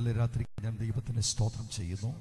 നല്ല രാത്രി ഞാൻ ദൈവത്തിന് സ്തോത്രം ചെയ്യുന്നു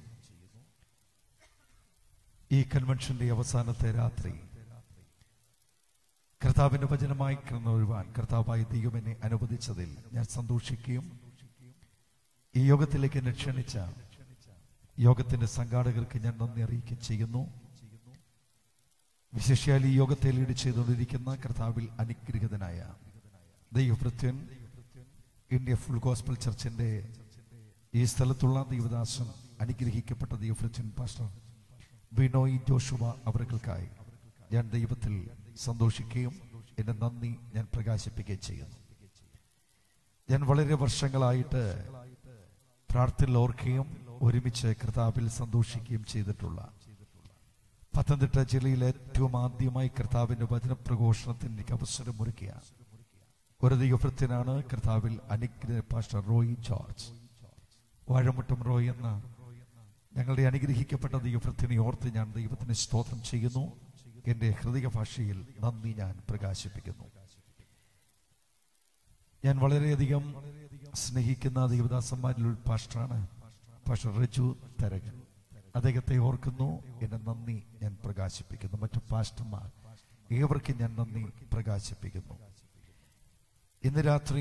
ഈ കൺവെൻഷന്റെ അവസാനത്തെ രാത്രി കർത്താവിന്റെ വചനമായി കിടന്നൊഴുവാൻ കർത്താവായ ദൈവം എന്നെ അനുവദിച്ചതിൽ ഞാൻ സന്തോഷിക്കുകയും ഈ യോഗത്തിലേക്ക് എന്നെ ക്ഷണിച്ച യോഗത്തിന്റെ സംഘാടകർക്ക് ഞാൻ നന്ദി അറിയിക്കുകയും ചെയ്യുന്നു വിശേഷിയാൽ ഈ യോഗത്തെ ലീഡ് ചെയ്തുകൊണ്ടിരിക്കുന്ന കർത്താവിൽ അനുഗ്രഹിതനായ ദൈവഭൃത്യൻ ഇന്ത്യ ഫുൾ ഗോസ്പൽ ചർച്ചിന്റെ ഈ സ്ഥലത്തുള്ള ദൈവദാസൻ അനുഗ്രഹിക്കപ്പെട്ട ദൈവഭൃത്യൻ പാസ്റ്റർ ബിനോയ് ജോഷുവ അവർക്കായി ഞാൻ ദൈവത്തിൽ സന്തോഷിക്കുകയും എന്റെ നന്ദി ഞാൻ പ്രകാശിപ്പിക്കുകയും ചെയ്യുന്നു ഞാൻ വളരെ വർഷങ്ങളായിട്ട് പ്രാർത്ഥനയിൽ ഓർക്കുകയും ഒരുമിച്ച് കർത്താവിൽ സന്തോഷിക്കുകയും ചെയ്തിട്ടുള്ള പത്തനംതിട്ട ജില്ലയിൽ ഏറ്റവും ആദ്യമായി കർത്താവിന്റെ വചനപ്രഘോഷണത്തിന് എനിക്ക് അവസരമൊരുക്കിയ ഒരു ദൈവഭൃത്യനാണ് കർത്താവിൽ അനുഗ്രഹ പാസ്റ്റർ റോയി ജോർജ് വാഴമുട്ടം റോയ് എന്ന ഞങ്ങളുടെ അനുഗ്രഹിക്കപ്പെട്ട ദൈവഭൃത്തിനെ ഓർത്ത് ഞാൻ ദൈവത്തിന് സ്തോത്രം ചെയ്യുന്നു എന്റെ ഹൃദയ ഭാഷയിൽ നന്ദി ഞാൻ പ്രകാശിപ്പിക്കുന്നു ഞാൻ വളരെയധികം സ്നേഹിക്കുന്ന ദൈവദാസന്മാരിൽ ഒരു പാസ്റ്ററാണ് പാസ്റ്റർ റജു തരകൻ അദ്ദേഹത്തെ ഓർക്കുന്നു എന്റെ നന്ദി ഞാൻ പ്രകാശിപ്പിക്കുന്നു മറ്റു പാസ്റ്റർമാർ ഏവർക്കും ഞാൻ നന്ദി പ്രകാശിപ്പിക്കുന്നു ഇന്ന് രാത്രി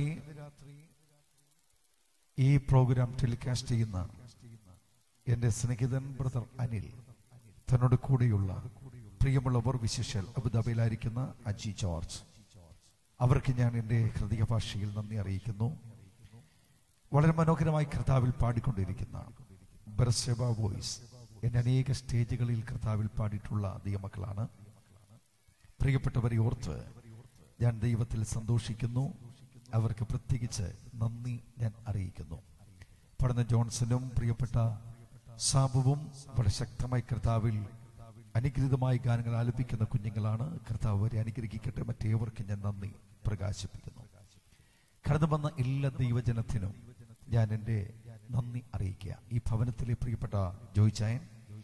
ഈ പ്രോഗ്രാം ടെലികാസ്റ്റ് ചെയ്യുന്ന എന്റെ സ്നേഹിതൻ ബ്രദർ അനിൽ തന്നോട് കൂടെയുള്ള പ്രിയമുള്ളവർ വിശേഷൽ അബുദാബിയിലായിരിക്കുന്ന അജി ജോർജ് അവർക്ക് ഞാൻ എൻ്റെ ഹൃദയ ഭാഷയിൽ നന്ദി അറിയിക്കുന്നു വളരെ മനോഹരമായി കർത്താവിൽ പാടിക്കൊണ്ടിരിക്കുന്ന ബർസെബ വോയിസ് എന്നെ അനേക സ്റ്റേജുകളിൽ കർത്താവിൽ പാടിയിട്ടുള്ള ദൈവമക്കളാണ് പ്രിയപ്പെട്ടവരെ ഓർത്ത് ഞാൻ ദൈവത്തിൽ സന്തോഷിക്കുന്നു അവർക്ക് പ്രത്യേകിച്ച് നന്ദി ഞാൻ അറിയിക്കുന്നു പഠന ജോൺസണും പ്രിയപ്പെട്ട സാബുവും വളരെ ശക്തമായി കർത്താവിൽ അനുഗ്രഹീതമായ ഗാനങ്ങൾ ആലപിക്കുന്ന കുഞ്ഞുങ്ങളാണ് കർത്താവ് അവരെ അനുഗ്രഹിക്കട്ടെ മറ്റേവർക്കും ഞാൻ നന്ദി പ്രകാശിപ്പിക്കുന്നു കടന്നു വന്ന എല്ലാ ദൈവജനത്തിനും ഞാൻ എൻ്റെ നന്ദി അറിയിക്കുക ഈ ഭവനത്തിലെ പ്രിയപ്പെട്ട ജോയിച്ചായൻ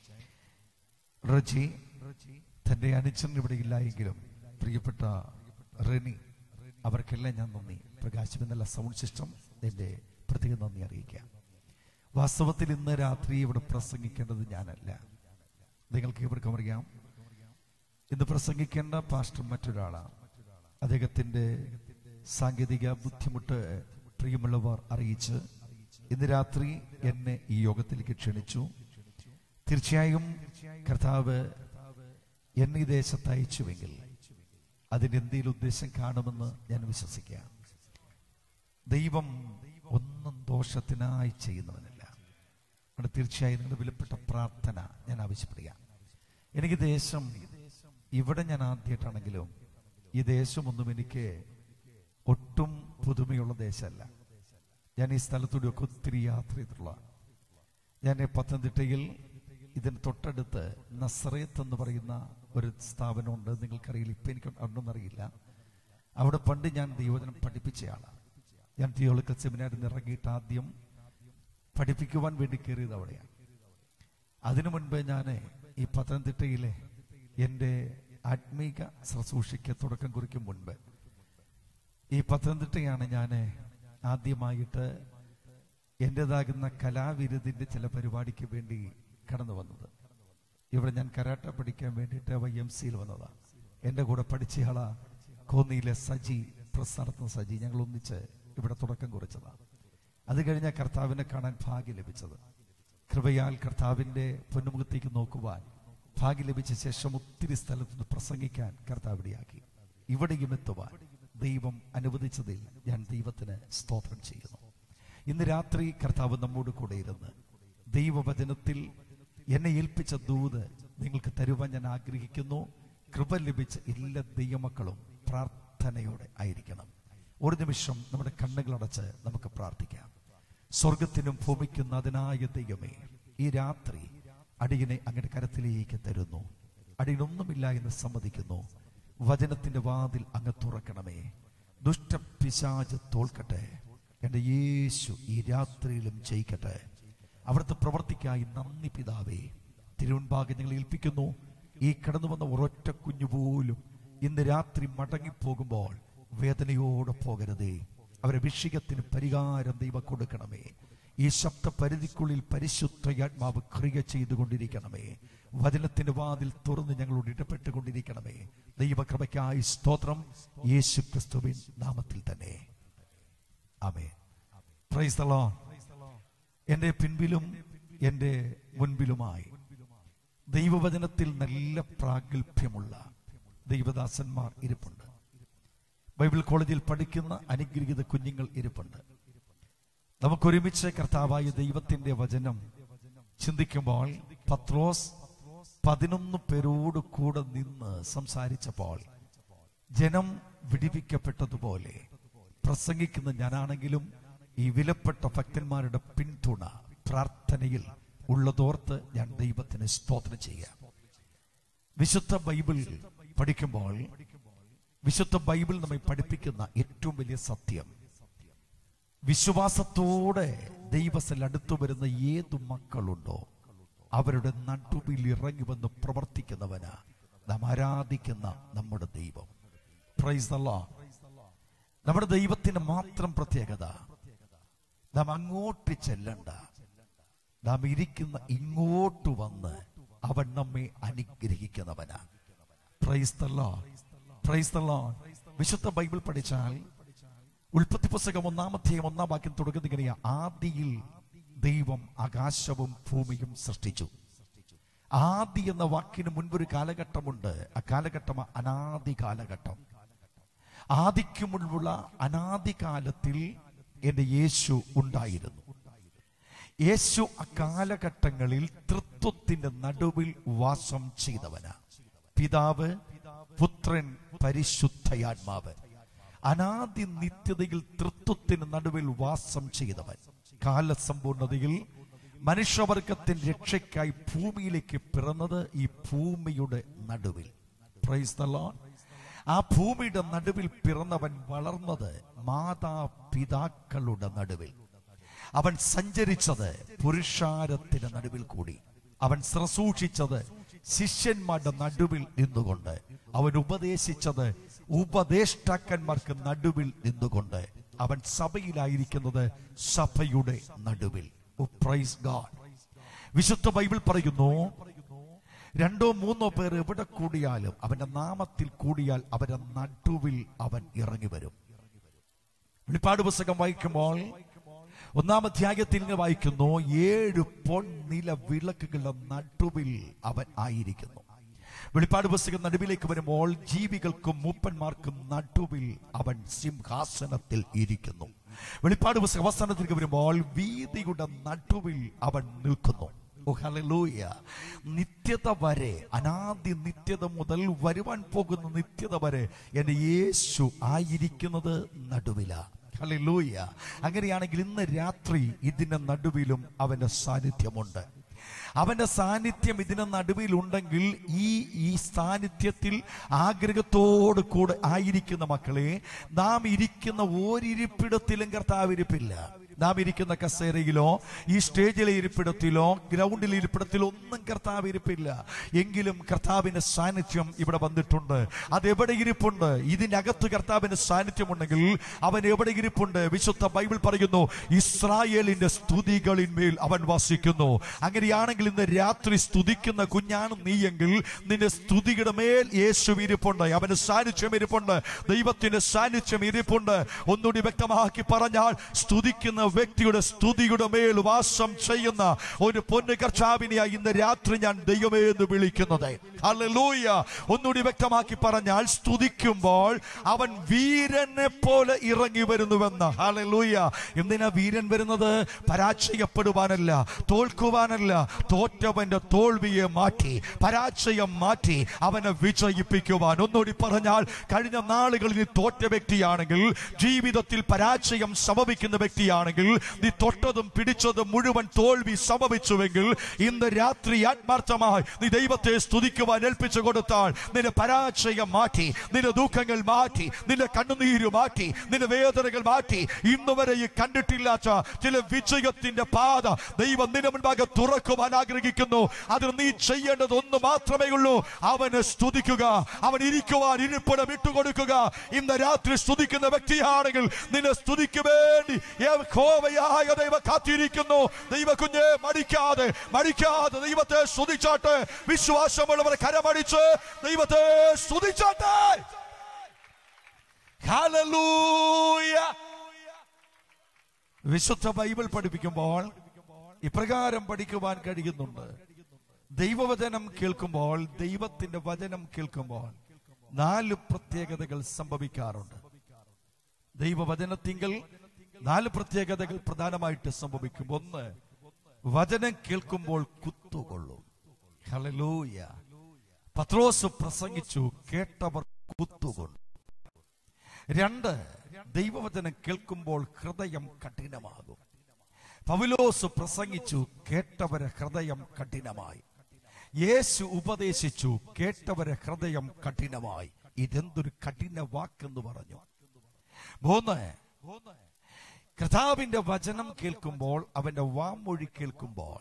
റജി തന്റെ അനുജൻ ഇവിടെ ഇല്ല എങ്കിലും പ്രിയപ്പെട്ട റെനി അവർക്കെല്ലാം ഞാൻ നന്ദി പ്രകാശിപ്പിക്കുന്ന സൗണ്ട് സിസ്റ്റം എൻ്റെ പ്രത്യേക നന്ദി അറിയിക്കുക വാസ്തവത്തിൽ ഇന്ന് രാത്രി ഇവിടെ പ്രസംഗിക്കേണ്ടത് ഞാനല്ല നിങ്ങൾക്ക് ഇവർക്കും അറിയാം ഇന്ന് പ്രസംഗിക്കേണ്ട പാസ്റ്റർ മറ്റൊരാളാണ് അദ്ദേഹത്തിന്റെ സാങ്കേതിക ബുദ്ധിമുട്ട് പ്രിയമുള്ളവർ അറിയിച്ച് ഇന്ന് രാത്രി എന്നെ ഈ യോഗത്തിലേക്ക് ക്ഷണിച്ചു തീർച്ചയായും കർത്താവ് എന്നെ ഈ ദേശത്ത് അയച്ചുവെങ്കിൽ അതിന്റെ എന്തെങ്കിലും ഉദ്ദേശം കാണുമെന്ന് ഞാൻ വിശ്വസിക്കാം ദൈവം ഒന്നും ദോഷത്തിനായി ചെയ്യുന്നവനല്ല അതുകൊണ്ട് തീർച്ചയായും നിങ്ങളുടെ വിലപ്പെട്ട പ്രാർത്ഥന ഞാൻ ആവശ്യപ്പെടുക എനിക്ക് ദേശം ഇവിടെ ഞാൻ ആദ്യമായിട്ടാണെങ്കിലും ഈ ദേശമൊന്നും എനിക്ക് ഒട്ടും പുതുമയുള്ള ദേശമല്ല ഞാൻ ഈ സ്ഥലത്തൂടെയൊക്കെ ഒത്തിരി യാത്ര ചെയ്തിട്ടുള്ള ഞാൻ ഈ പത്തനംതിട്ടയിൽ ഇതിന് തൊട്ടടുത്ത് നസറേത്ത് എന്ന് പറയുന്ന ഒരു സ്ഥാപനമുണ്ട് നിങ്ങൾക്കറിയില്ല ഇപ്പം എനിക്ക് ഒന്നും അറിയില്ല അവിടെ പണ്ട് ഞാൻ ദൈവജനം പഠിപ്പിച്ചയാളാണ് ഞാൻ തിയോളിക്കൽ സെമിനാരിൽ നിന്ന് ഇറങ്ങിയിട്ട് ആദ്യം പഠിപ്പിക്കുവാൻ വേണ്ടി കയറിയത് അവിടെയാണ് അതിനു മുൻപ് ഞാൻ ഈ പത്തനംതിട്ടയിലെ എൻ്റെ ആത്മീക ശുശ്രൂഷയ്ക്ക് തുടക്കം കുറിക്കും മുൻപ് ഈ പത്തനംതിട്ടയാണ് ഞാൻ ആദ്യമായിട്ട് എൻ്റെതാകുന്ന കലാവിരുതിൻ്റെ ചില പരിപാടിക്ക് വേണ്ടി കടന്നു വന്നത് ഇവിടെ ഞാൻ കരാട്ട പഠിക്കാൻ വേണ്ടിയിട്ട് വൈ എം സിയിൽ വന്നതാണ് എൻ്റെ കൂടെ പഠിച്ചയാളാ കോന്നിയിലെ സജി പ്രസ് നടത്തുന്ന സജി ഞങ്ങൾ ഒന്നിച്ച് ഇവിടെ തുടക്കം കുറിച്ചതാണ് അത് കഴിഞ്ഞ കർത്താവിനെ കാണാൻ ഭാഗ്യം ലഭിച്ചത് കൃപയാൽ കർത്താവിൻ്റെ പൊന്നുമുഖത്തേക്ക് നോക്കുവാൻ ഭാഗ്യം ലഭിച്ച ശേഷം ഒത്തിരി സ്ഥലത്തുനിന്ന് പ്രസംഗിക്കാൻ കർത്താവ് ഇടയാക്കി ഇവിടെയും എത്തുവാൻ ദൈവം അനുവദിച്ചതിൽ ഞാൻ ദൈവത്തിന് സ്തോത്രം ചെയ്യുന്നു ഇന്ന് രാത്രി കർത്താവ് നമ്മോട് കൂടെ ഇരുന്ന് ദൈവവചനത്തിൽ എന്നെ ഏൽപ്പിച്ച ദൂത് നിങ്ങൾക്ക് തരുവാൻ ഞാൻ ആഗ്രഹിക്കുന്നു കൃപ ലഭിച്ച എല്ലാ ദൈവമക്കളും പ്രാർത്ഥനയോടെ ആയിരിക്കണം ഒരു നിമിഷം നമ്മുടെ കണ്ണുകളടച്ച് നമുക്ക് പ്രാർത്ഥിക്കാം സ്വർഗത്തിനും ഭൂമിക്കും അതിനായ ദൈവമേ ഈ രാത്രി അടിയനെ അങ്ങയുടെ കരത്തിലേക്ക് തരുന്നു അടിയനൊന്നുമില്ല എന്ന് സമ്മതിക്കുന്നു വചനത്തിന്റെ വാതിൽ അങ്ങ് തുറക്കണമേ ദുഷ്ടപിശാജ് തോൽക്കട്ടെ എന്റെ യേശു ഈ രാത്രിയിലും ജയിക്കട്ടെ അവിടുത്തെ പ്രവർത്തിക്കായി നന്ദി പിതാവേ തിരുവൻപാകെ ഞങ്ങൾ ഏൽപ്പിക്കുന്നു ഈ കടന്നു വന്ന ഒരൊറ്റ കുഞ്ഞു പോലും ഇന്ന് രാത്രി മടങ്ങിപ്പോകുമ്പോൾ വേദനയോടെ പോകരുതേ അവരെ വിഷയത്തിന് പരിഹാരം ദൈവം കൊടുക്കണമേ ഈ ശബ്ദ പരിധിക്കുള്ളിൽ പരിശുദ്ധയാത്മാവ് ക്രിയ ചെയ്തുകൊണ്ടിരിക്കണമേ വചനത്തിന്റെ വാതിൽ തുറന്ന് ഞങ്ങളോട് ഇടപെട്ടുകൊണ്ടിരിക്കണമേ ദൈവകൃപയ്ക്കായി സ്തോത്രം യേശു ക്രിസ്തുവിൻ നാമത്തിൽ തന്നെ ആമേ പ്രൈസ് ദ ലോർഡ് എന്റെ പിൻപിലും എന്റെ മുൻപിലുമായി ദൈവവചനത്തിൽ നല്ല പ്രാഗൽഭ്യമുള്ള ദൈവദാസന്മാർ ഇരിപ്പുണ്ട് ബൈബിൾ കോളേജിൽ പഠിക്കുന്ന അനുഗ്രഹീത കുഞ്ഞുങ്ങൾ ഇരിപ്പുണ്ട് നമുക്കൊരുമിച്ച് കർത്താവായ ദൈവത്തിന്റെ വചനം ചിന്തിക്കുമ്പോൾ പത്രോസ് പതിനൊന്ന് പേരോട് കൂടെ നിന്ന് സംസാരിച്ചപ്പോൾ ജനം വിടിവിക്കപ്പെട്ടതുപോലെ പ്രസംഗിക്കുന്ന ഞാനാണെങ്കിലും ഈ വിലപ്പെട്ട ഭക്തന്മാരുടെ പിന്തുണ പ്രാർത്ഥനയിൽ ഉള്ളതോർത്ത് ഞാൻ ദൈവത്തിന് സ്തോത്രം ചെയ്യാം വിശുദ്ധ ബൈബിൾ പഠിക്കുമ്പോൾ വിശുദ്ധ ബൈബിൾ നമ്മെ പഠിപ്പിക്കുന്ന ഏറ്റവും വലിയ സത്യം വിശ്വാസത്തോടെ ദൈവത്തിൽ അടുത്തു വരുന്ന ഏതു മക്കളുണ്ടോ അവരുടെ നടുവിൽ ഇറങ്ങി വന്ന് പ്രവർത്തിക്കുന്നവനാ നാം ആരാധിക്കുന്ന നമ്മുടെ ദൈവം പ്രൈസ് ദ ലോർഡ്. നമ്മുടെ ദൈവത്തിന് മാത്രം പ്രത്യേകത നാം അങ്ങോട്ട് ചെല്ലണ്ട നാം ഇരിക്കുന്ന ഇങ്ങോട്ട് വന്ന് അവൻ നമ്മെ അനുഗ്രഹിക്കുന്നവനാ praise the Lord. Praise the Lord. വിശുദ്ധ ബൈബിൾ പഠിച്ചാൽ ഉൽപ്പത്തി പുസ്തകം ഒന്നാമത്തെയും ഒന്നാം വാക്യം തുടങ്ങുന്ന ഇങ്ങനെയാ ആദിയിൽ ദൈവം ആകാശവും ഭൂമിയും സൃഷ്ടിച്ചു ആദി എന്ന വാക്കിന് മുൻപൊരു കാലഘട്ടമുണ്ട് ആ കാലഘട്ടം അനാദി കാലഘട്ടം ആദിക്ക് മുൻപുള്ള അനാദി കാലത്തിൽ എന്റെ യേശു ഉണ്ടായിരുന്നു യേശു അക്കാലഘട്ടങ്ങളിൽ തൃത്വത്തിന്റെ നടുവിൽ വാസം ചെയ്തവനാ പിതാവ് പുത്രൻ പരിശുദ്ധയാത്മാവ് അനാദി നിത്യതയിൽ തൃത്വത്തിന് നടുവിൽ വാസം ചെയ്തവൻ കാലസമ്പൂർണതയിൽ മനുഷ്യവർഗത്തിന്റെ രക്ഷയ്ക്കായി ഭൂമിയിലേക്ക് പിറന്നത് ഈ ഭൂമിയുടെ നടുവിൽ പ്രൈസ് ദ ലോർഡ് ആ ഭൂമിയുടെ നടുവിൽ പിറന്നവൻ വളർന്നത് മാതാപിതാക്കളുടെ നടുവിൽ അവൻ സഞ്ചരിച്ചത് പുരുഷാരത്തിന്റെ നടുവിൽ കൂടി അവൻ ശ്രസൂക്ഷിച്ചത് ശിഷ്യന്മാരുടെ നടുവിൽ നിന്നുകൊണ്ട് അവൻ ഉപദേശിച്ചത് ഉപദേഷ്ടാക്കന്മാർക്ക് നടുവിൽ നിന്നുകൊണ്ട് അവൻ സഭയിലായിരിക്കുന്നത് സഭയുടെ നടുവിൽ പ്രൈസ് ഗാഡ് വിശുദ്ധ ബൈബിൾ പറയുന്നു രണ്ടോ മൂന്നോ പേർ എവിടെ കൂടിയാലും അവന്റെ നാമത്തിൽ കൂടിയാൽ അവന്റെ നടുവിൽ അവൻ ഇറങ്ങി വരും വെളിപ്പാട് പുസ്തകം വായിക്കുമ്പോൾ ഒന്നാം അധ്യായത്തിൽ ഇങ്ങനെ വായിക്കുന്നു ഏഴ് പൊൻനില വിളക്കുകളുടെ നടുവിൽ അവൻ ആയിരിക്കുന്നു വെളിപ്പാട് പുസ്തകം നടുവിലേക്ക് വരുമ്പോൾ ജീവികൾക്കും മൂപ്പന്മാർക്കും നടുവിൽ അവൻ സിംഹാസനത്തിൽ ഇരിക്കുന്നു വെളിപ്പാട് പുസ്തകം അവസാനത്തിലേക്ക് വരുമ്പോൾ വീതിയുടെ നടുവിൽ അവൻ നിൽക്കുന്നു ഓ ഹല്ലേലൂയ നിത്യത വരെ അനാദി നിത്യത മുതൽ വരുവാൻ പോകുന്ന നിത്യത വരെ എന്റെ യേശു ആയിരിക്കുന്നത് നടുവില ഹല്ലേലൂയ അങ്ങനെയാണെങ്കിൽ ഇന്ന് രാത്രി ഇതിന്റെ നടുവിലും അവന്റെ സാന്നിധ്യമുണ്ട് അവന്റെ സാന്നിധ്യം ഇതിന് നടുവിൽ ഉണ്ടെങ്കിൽ ഈ ഈ സാന്നിധ്യത്തിൽ ആഗ്രഹത്തോട് കൂടെ ആയിരിക്കുന്ന മക്കളെ നാം ഇരിക്കുന്ന ഒരിരിപ്പിടത്തിലും കർത്താവ് ഇരിപ്പില്ല നാം ഇരിക്കുന്ന കസേരയിലോ ഈ സ്റ്റേജിലെ ഇരിപ്പിടത്തിലോ ഗ്രൗണ്ടിലെ ഇരിപ്പിടത്തിലോ ഒന്നും കർത്താവ് ഇരിപ്പില്ല എങ്കിലും കർത്താവിന്റെ സാന്നിധ്യം ഇവിടെ വന്നിട്ടുണ്ട് അത് എവിടെ ഇരിപ്പുണ്ട് ഇതിനകത്ത് കർത്താവിന്റെ സാന്നിധ്യമുണ്ടെങ്കിൽ അവൻ എവിടെ ഇരിപ്പുണ്ട് വിശുദ്ധ ബൈബിൾ പറയുന്നു ഇസ്രായേലിന്റെ സ്തുതികളിന്മേൽ അവൻ വസിക്കുന്നു അങ്ങനെയാണെങ്കിൽ ഇന്ന് രാത്രി സ്തുതിക്കുന്ന കുഞ്ഞാണ് നീയെങ്കിൽ നിന്റെ സ്തുതിയുടെ മേൽ യേശു ഇരിപ്പുണ്ട് അവന്റെ സാന്നിധ്യം ഇരിപ്പുണ്ട് ദൈവത്തിന്റെ സാന്നിധ്യം ഇരിപ്പുണ്ട് ഒന്നുകൂടി വ്യക്തമാക്കി പറഞ്ഞാൽ സ്തുതിക്കുന്ന വ്യക്തിയുടെ സ്തുതിയുടെ മേൽ വാസം ചെയ്യുന്ന ഒരു പൊന്നു കർച്ചാവിനെയായി ഇന്ന് രാത്രി ഞാൻ ദൈവമേ എന്ന് വിളിക്കുന്നത് ഹല്ലേലൂയ ഒന്നുകൂടി വ്യക്തമാക്കി പറഞ്ഞാൽ സ്തുതിക്കുമ്പോൾ അവൻ വീരനെ പോലെ ഇറങ്ങി വരുന്നുവെന്ന് ഹല്ലേലൂയ എന്തിനാ വീരൻ വരുന്നത് പരാജയപ്പെടുവാനല്ല തോൽക്കുവാനല്ല തോറ്റവന്റെ തോൽവിയെ മാറ്റി പരാജയം മാറ്റി അവനെ വിജയിപ്പിക്കുവാൻ ഒന്നുകൂടി പറഞ്ഞാൽ കഴിഞ്ഞ നാളുകളിൽ നീ തോറ്റ വ്യക്തിയാണെങ്കിൽ ജീവിതത്തിൽ പരാജയം സംഭവിക്കുന്ന വ്യക്തിയാണെങ്കിൽ നീ തൊട്ടതും പിടിച്ചതും മുഴുവൻ തോൽവി സംഭവിച്ചുവെങ്കിൽ ഇന്ന് രാത്രി ആത്മാർത്ഥമായി നീ ദൈവത്തെ സ്തുതിക്കുവാൻ സ്തുതിക്കുവാൻ ഏൽപ്പിച്ചു കൊടുത്താൽ നിന്റെ പരാജയം മാറ്റി നിന്റെ ദുഃഖങ്ങൾ മാറ്റി നിന്റെ കണ്ണുനീര് മാറ്റി നിന്റെ വേദനകൾ മാറ്റി ഇന്ന് വരെ ഈ കണ്ടിട്ടില്ലാത്ത ചില വിജയത്തിന്റെ പാത ദൈവം നിന്റെ മുൻപാകെ തുറക്കുവാൻ ആഗ്രഹിക്കുന്നു അതിന് നീ ചെയ്യേണ്ടത് ഒന്ന് മാത്രമേ ഉള്ളൂ അവനെ സ്തുതിക്കുക അവൻ ഇരിക്കുവാൻ ഇരിപ്പിടം ഇട്ടുകൊടുക്കുക ഇന്ന് രാത്രി സ്തുതിക്കുന്ന വ്യക്തിയാണെങ്കിൽ നിന്നെ സ്തുതിക്ക് വേണ്ടി യഹോവയായ ദൈവം കാത്തിരിക്കുന്നു ദൈവ കുഞ്ഞെ മടിക്കാതെ മടിക്കാതെ ദൈവത്തെ സ്തുതിച്ചാട്ടെ വിശ്വാസമുള്ളവർ കരമടിച്ച് ദൈവത്തെ സ്തുതിച്ചാട്ടെ Hallelujah. വിശുദ്ധ ബൈബിൾ പഠിപ്പിക്കുമ്പോൾ ഇപ്രകാരം പഠിക്കുവാൻ കഴിയുന്നുണ്ട് ദൈവവചനം കേൾക്കുമ്പോൾ ദൈവത്തിന്റെ വചനം കേൾക്കുമ്പോൾ നാല് പ്രത്യേകതകൾ സംഭവിക്കാറുണ്ട് ദൈവവചനത്തിങ്കൽ നാല് പ്രത്യേകതകൾ പ്രധാനമായിട്ട് സംഭവിക്കും ഒന്ന് വചനം കേൾക്കുമ്പോൾ കുത്തുകൊള്ളും ഹല്ലേലൂയ പത്രോസ് പ്രസംഗിച്ചു കേട്ടവർ കുത്തുകൊണ്ടു രണ്ട് ദൈവവചനം കേൾക്കുമ്പോൾ ഹൃദയം കഠിനമാകും പൗലോസ് പ്രസംഗിച്ചു കേട്ടവരെ ഹൃദയം കഠിനമായി യേശു ഉപദേശിച്ചു കേട്ടവരെ ഹൃദയം കഠിനമായി ഇതെന്തൊരു കഠിന വാക്കെന്ന് പറഞ്ഞു മൂന്ന് കർത്താവിന്റെ വചനം കേൾക്കുമ്പോൾ അവന്റെ വാമൊഴി കേൾക്കുമ്പോൾ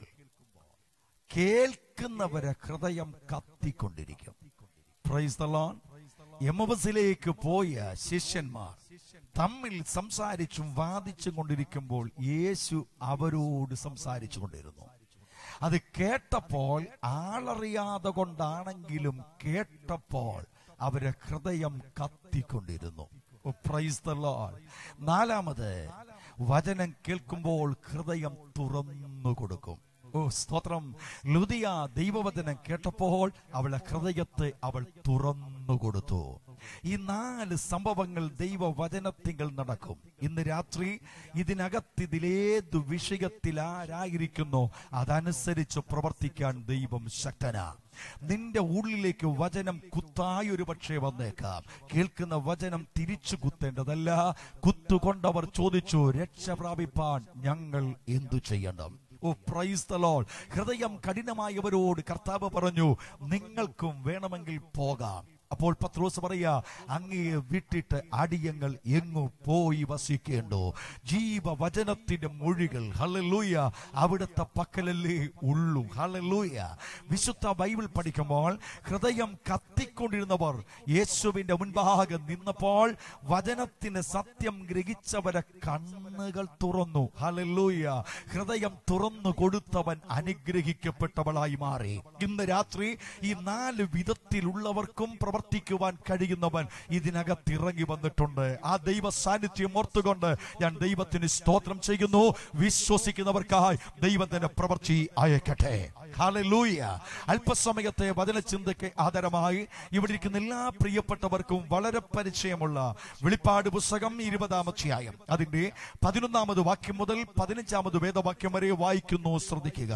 കേൾക്കുന്നവരെ ഹൃദയം കത്തിക്കൊണ്ടിരിക്കും പ്രൈസ് ദ ലോർഡ് എമവസിലേക്ക് പോയ ശിഷ്യന്മാർ തമ്മിൽ സംസാരിച്ചും വാദിച്ചും കൊണ്ടിരിക്കുമ്പോൾ യേശു അവരോട് സംസാരിച്ചു കൊണ്ടിരുന്നു അത് കേട്ടപ്പോൾ ആളറിയാതെ കൊണ്ടാണെങ്കിലും കേട്ടപ്പോൾ അവരെ ഹൃദയം കത്തിക്കൊണ്ടിരുന്നു ഓ, praise the Lord. നാലാമത് വചനം കേൾക്കുമ്പോൾ ഹൃദയം തുറന്നു കൊടുക്കും ഓ സ്തോത്രം ലുദിയ ദൈവവചനം കേട്ടപ്പോൾ അവളുടെ ഹൃദയത്തെ അവൾ തുറന്നു കൊടുത്തു ഈ നാല് സംഭവങ്ങൾ ദൈവവചനത്തിങ്കൽ നടക്കും ഇന്ന് രാത്രി ഇതിനകത്ത് ഇതിലേതു വിഷയത്തിൽ ആരായിരിക്കുന്നു അതനുസരിച്ച് പ്രവർത്തിക്കാൻ ദൈവം ശക്തനാ നിന്റെ ഉള്ളിലേക്ക് വചനം കുത്തായി ഒരു പക്ഷേ വന്നേക്കാം കേൾക്കുന്ന വചനം തിരിച്ചു കുത്തേണ്ടതല്ല കുത്തുകൊണ്ടവർ ചോദിച്ചു രക്ഷ പ്രാപിപ്പാൻ ഞങ്ങൾ എന്തു ചെയ്യണം ഓ പ്രൈസ് ദ ലോർഡ് ഹൃദയം കഠിനമായവരോട് കർത്താവ് പറഞ്ഞു നിങ്ങൾക്കും വേണമെങ്കിൽ പോകാം അപ്പോൾ പത്രോസ് പറയാ അങ്ങയെ വിട്ടിട്ട് അടിയങ്ങൾ എങ്ങു പോയി വസിക്കേണ്ടോ ജീവവചനത്തിന്റെ മൊഴികൾ ഹലലൂയ അവിടുത്തെ പക്കലല്ലേ ഉള്ളൂ ഹലലൂയ വിശുദ്ധ ബൈബിൾ പഠിക്കുമ്പോൾ ഹൃദയം കത്തിക്കൊണ്ടിരുന്നവർ യേശുവിന്റെ മുൻപാകെ നിന്നപ്പോൾ വചനത്തിന് സത്യം ഗ്രഹിച്ചവരെ കണ്ണുകൾ തുറന്നു ഹലലൂയ ഹൃദയം തുറന്നു കൊടുത്തവൻ അനുഗ്രഹിക്കപ്പെട്ടവളായി മാറി ഇന്ന് രാത്രി ഈ നാല് വിധത്തിലുള്ളവർക്കും പ്രവർത്തിക്കുവാൻ കഴിയുന്നവൻ ഇതിനകത്ത് ഇറങ്ങി വന്നിട്ടുണ്ട് ആ ദൈവ സാന്നിധ്യം ഓർത്തുകൊണ്ട് ഞാൻ ദൈവത്തിന് സ്തോത്രം ചെയ്യുന്നു വിശ്വസിക്കുന്നവർക്കായി ദൈവത്തിന്റെ പ്രവർത്തി അയക്കട്ടെ ഹല്ലേലൂയ അല്പസമയത്തെ വചനചിന്തയ്ക്ക് ആധാരമായി ഇവിടെ ഇരിക്കുന്ന എല്ലാ പ്രിയപ്പെട്ടവർക്കും വളരെ പരിചയമുള്ള വെളിപ്പാട് പുസ്തകം ഇരുപതാം അധ്യായം അതിന്റെ പതിനൊന്നാമത് വാക്യം മുതൽ പതിനഞ്ചാമത് വേദവാക്യം വരെ വായിക്കുന്നു ശ്രദ്ധിക്കുക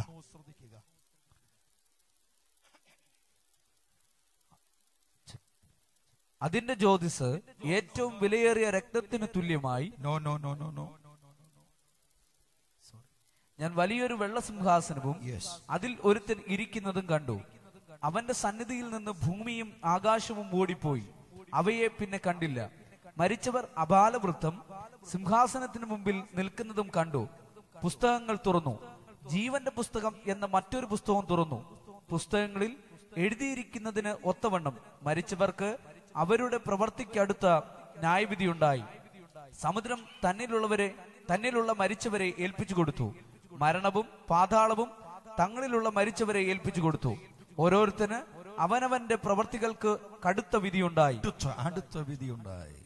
അതിന്റെ ജ്യോതിസ് ഏറ്റവും വിലയേറിയ രക്തത്തിന് തുല്യമായി no no no no no ഞാൻ വലിയൊരു വെള്ളസിംഹാസനവും യെസ് അതിൽ ഒരുത്തൻ ഇരിക്കുന്നതും കണ്ടു അവന്റെ സന്നിധിയിൽ നിന്ന് ഭൂമിയും ആകാശവും ഓടിപ്പോയി അവയെ പിന്നെ കണ്ടില്ല മരിച്ചവർ അപാലവൃത്തം സിംഹാസനത്തിന് മുമ്പിൽ നിൽക്കുന്നതും കണ്ടു പുസ്തകങ്ങൾ തുറന്നു ജീവന്റെ പുസ്തകം എന്ന മറ്റൊരു പുസ്തകം തുറന്നു പുസ്തകങ്ങളിൽ എഴുതിയിരിക്കുന്നതിന് ഒത്തവണ്ണം മരിച്ചവർക്ക് അവരുടെ പ്രവർത്തിക്കടുത്ത ന്യായവിധിയുണ്ടായി സമുദ്രം തന്നിലുള്ളവരെ തന്നിലുള്ള മരിച്ചവരെ ഏൽപ്പിച്ചു കൊടുത്തു മരണവും പാതാളവും തങ്ങളിലുള്ള മരിച്ചവരെ ഏൽപ്പിച്ചു കൊടുത്തു ഓരോരുത്തന് അവനവന്റെ പ്രവർത്തികൾക്ക് കടുത്ത വിധിയുണ്ടായി അടുത്ത അടുത്ത വിധിയുണ്ടായി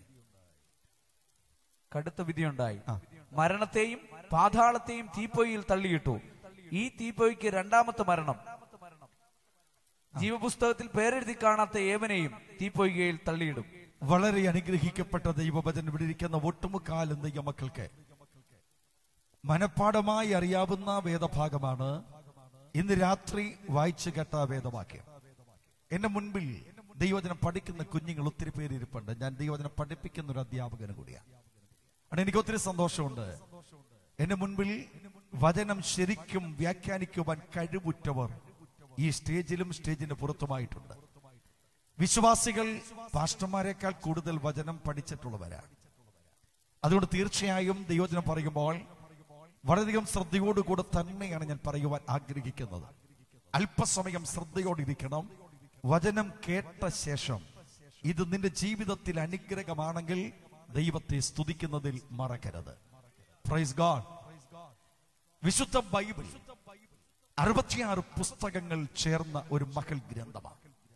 കടുത്ത വിധിയുണ്ടായി ആ. മരണത്തെയും പാതാളത്തെയും തീപ്പൊയ്യിൽ തള്ളിയിട്ടു ഈ തീപ്പൊയ്ക്ക് രണ്ടാമത്തെ മരണം ജീവപുസ്തകത്തിൽ പേരെഴുതി കാണാത്ത ഏവനെയും തീപ്പൊയ്കയിൽ തള്ളിയിടും വളരെ അനുഗ്രഹിക്കപ്പെട്ട ദൈവവചനം ഇവിടെ ഇരിക്കുന്ന ഒട്ടുമുക്കാലും ദൈവമക്കൾക്ക് മനഃപ്പാടമായി അറിയാവുന്ന വേദഭാഗമാണ് ഇന്ന് രാത്രി വായിച്ചു കേട്ട വേദവാക്യം എന്റെ മുൻപിൽ ദൈവവചനം പഠിക്കുന്ന കുഞ്ഞുങ്ങൾ ഒത്തിരി പേര് ഇരിപ്പുണ്ട് ഞാൻ ദൈവവചനം പഠിപ്പിക്കുന്ന ഒരു അധ്യാപകന് കൂടിയാണ് അവിടെ എനിക്ക് ഒത്തിരി സന്തോഷമുണ്ട് എന്റെ മുൻപിൽ വചനം ശരിക്കും വ്യാഖ്യാനിക്കുവാൻ കഴിവുറ്റവർ ഈ സ്റ്റേജിലും സ്റ്റേജിന് പുറത്തുമായിട്ടുണ്ട് വിശ്വാസികൾ പാസ്റ്റർമാരെക്കാൾ കൂടുതൽ വചനം പഠിച്ചിട്ടുള്ളവരാണ് അതുകൊണ്ട് തീർച്ചയായും ദൈവജനം പറയുമ്പോൾ വളരെയധികം ശ്രദ്ധയോടുകൂടെ തന്നെയാണ് ഞാൻ പറയുവാൻ ആഗ്രഹിക്കുന്നത് അല്പസമയം ശ്രദ്ധയോടിരിക്കണം വചനം കേട്ട ശേഷം ഇത് നിന്റെ ജീവിതത്തിൽ അനുഗ്രഹമാണെങ്കിൽ ദൈവത്തെ സ്തുതിക്കുന്നതിൽ മറക്കരുത് പ്രൈസ് ഗാഡ് വിശുദ്ധ ബൈബിൾ അറുപത്തിയാറ് പുസ്തകങ്ങൾ ചേർന്ന ഒരു മകൾ ഗ്രന്ഥമാണ്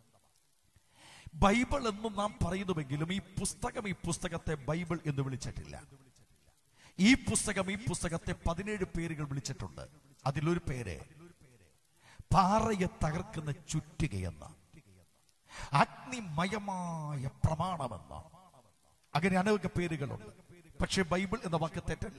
ബൈബിൾ എന്നും നാം പറയുന്നുവെങ്കിലും ഈ പുസ്തകം ഈ പുസ്തകത്തെ ബൈബിൾ എന്ന് വിളിച്ചിട്ടില്ല ഈ പുസ്തകം ഈ പുസ്തകത്തെ പതിനേഴ് പേരുകൾ വിളിച്ചിട്ടുണ്ട് അതിലൊരു പേര് പാറയെ തകർക്കുന്ന ചുറ്റികയെന്ന് അഗ്നിമയമായ പ്രമാണമെന്ന് അങ്ങനെ അനേക പേരുകളുണ്ട് പക്ഷെ ബൈബിൾ എന്ന വാക്ക് തെറ്റല്ല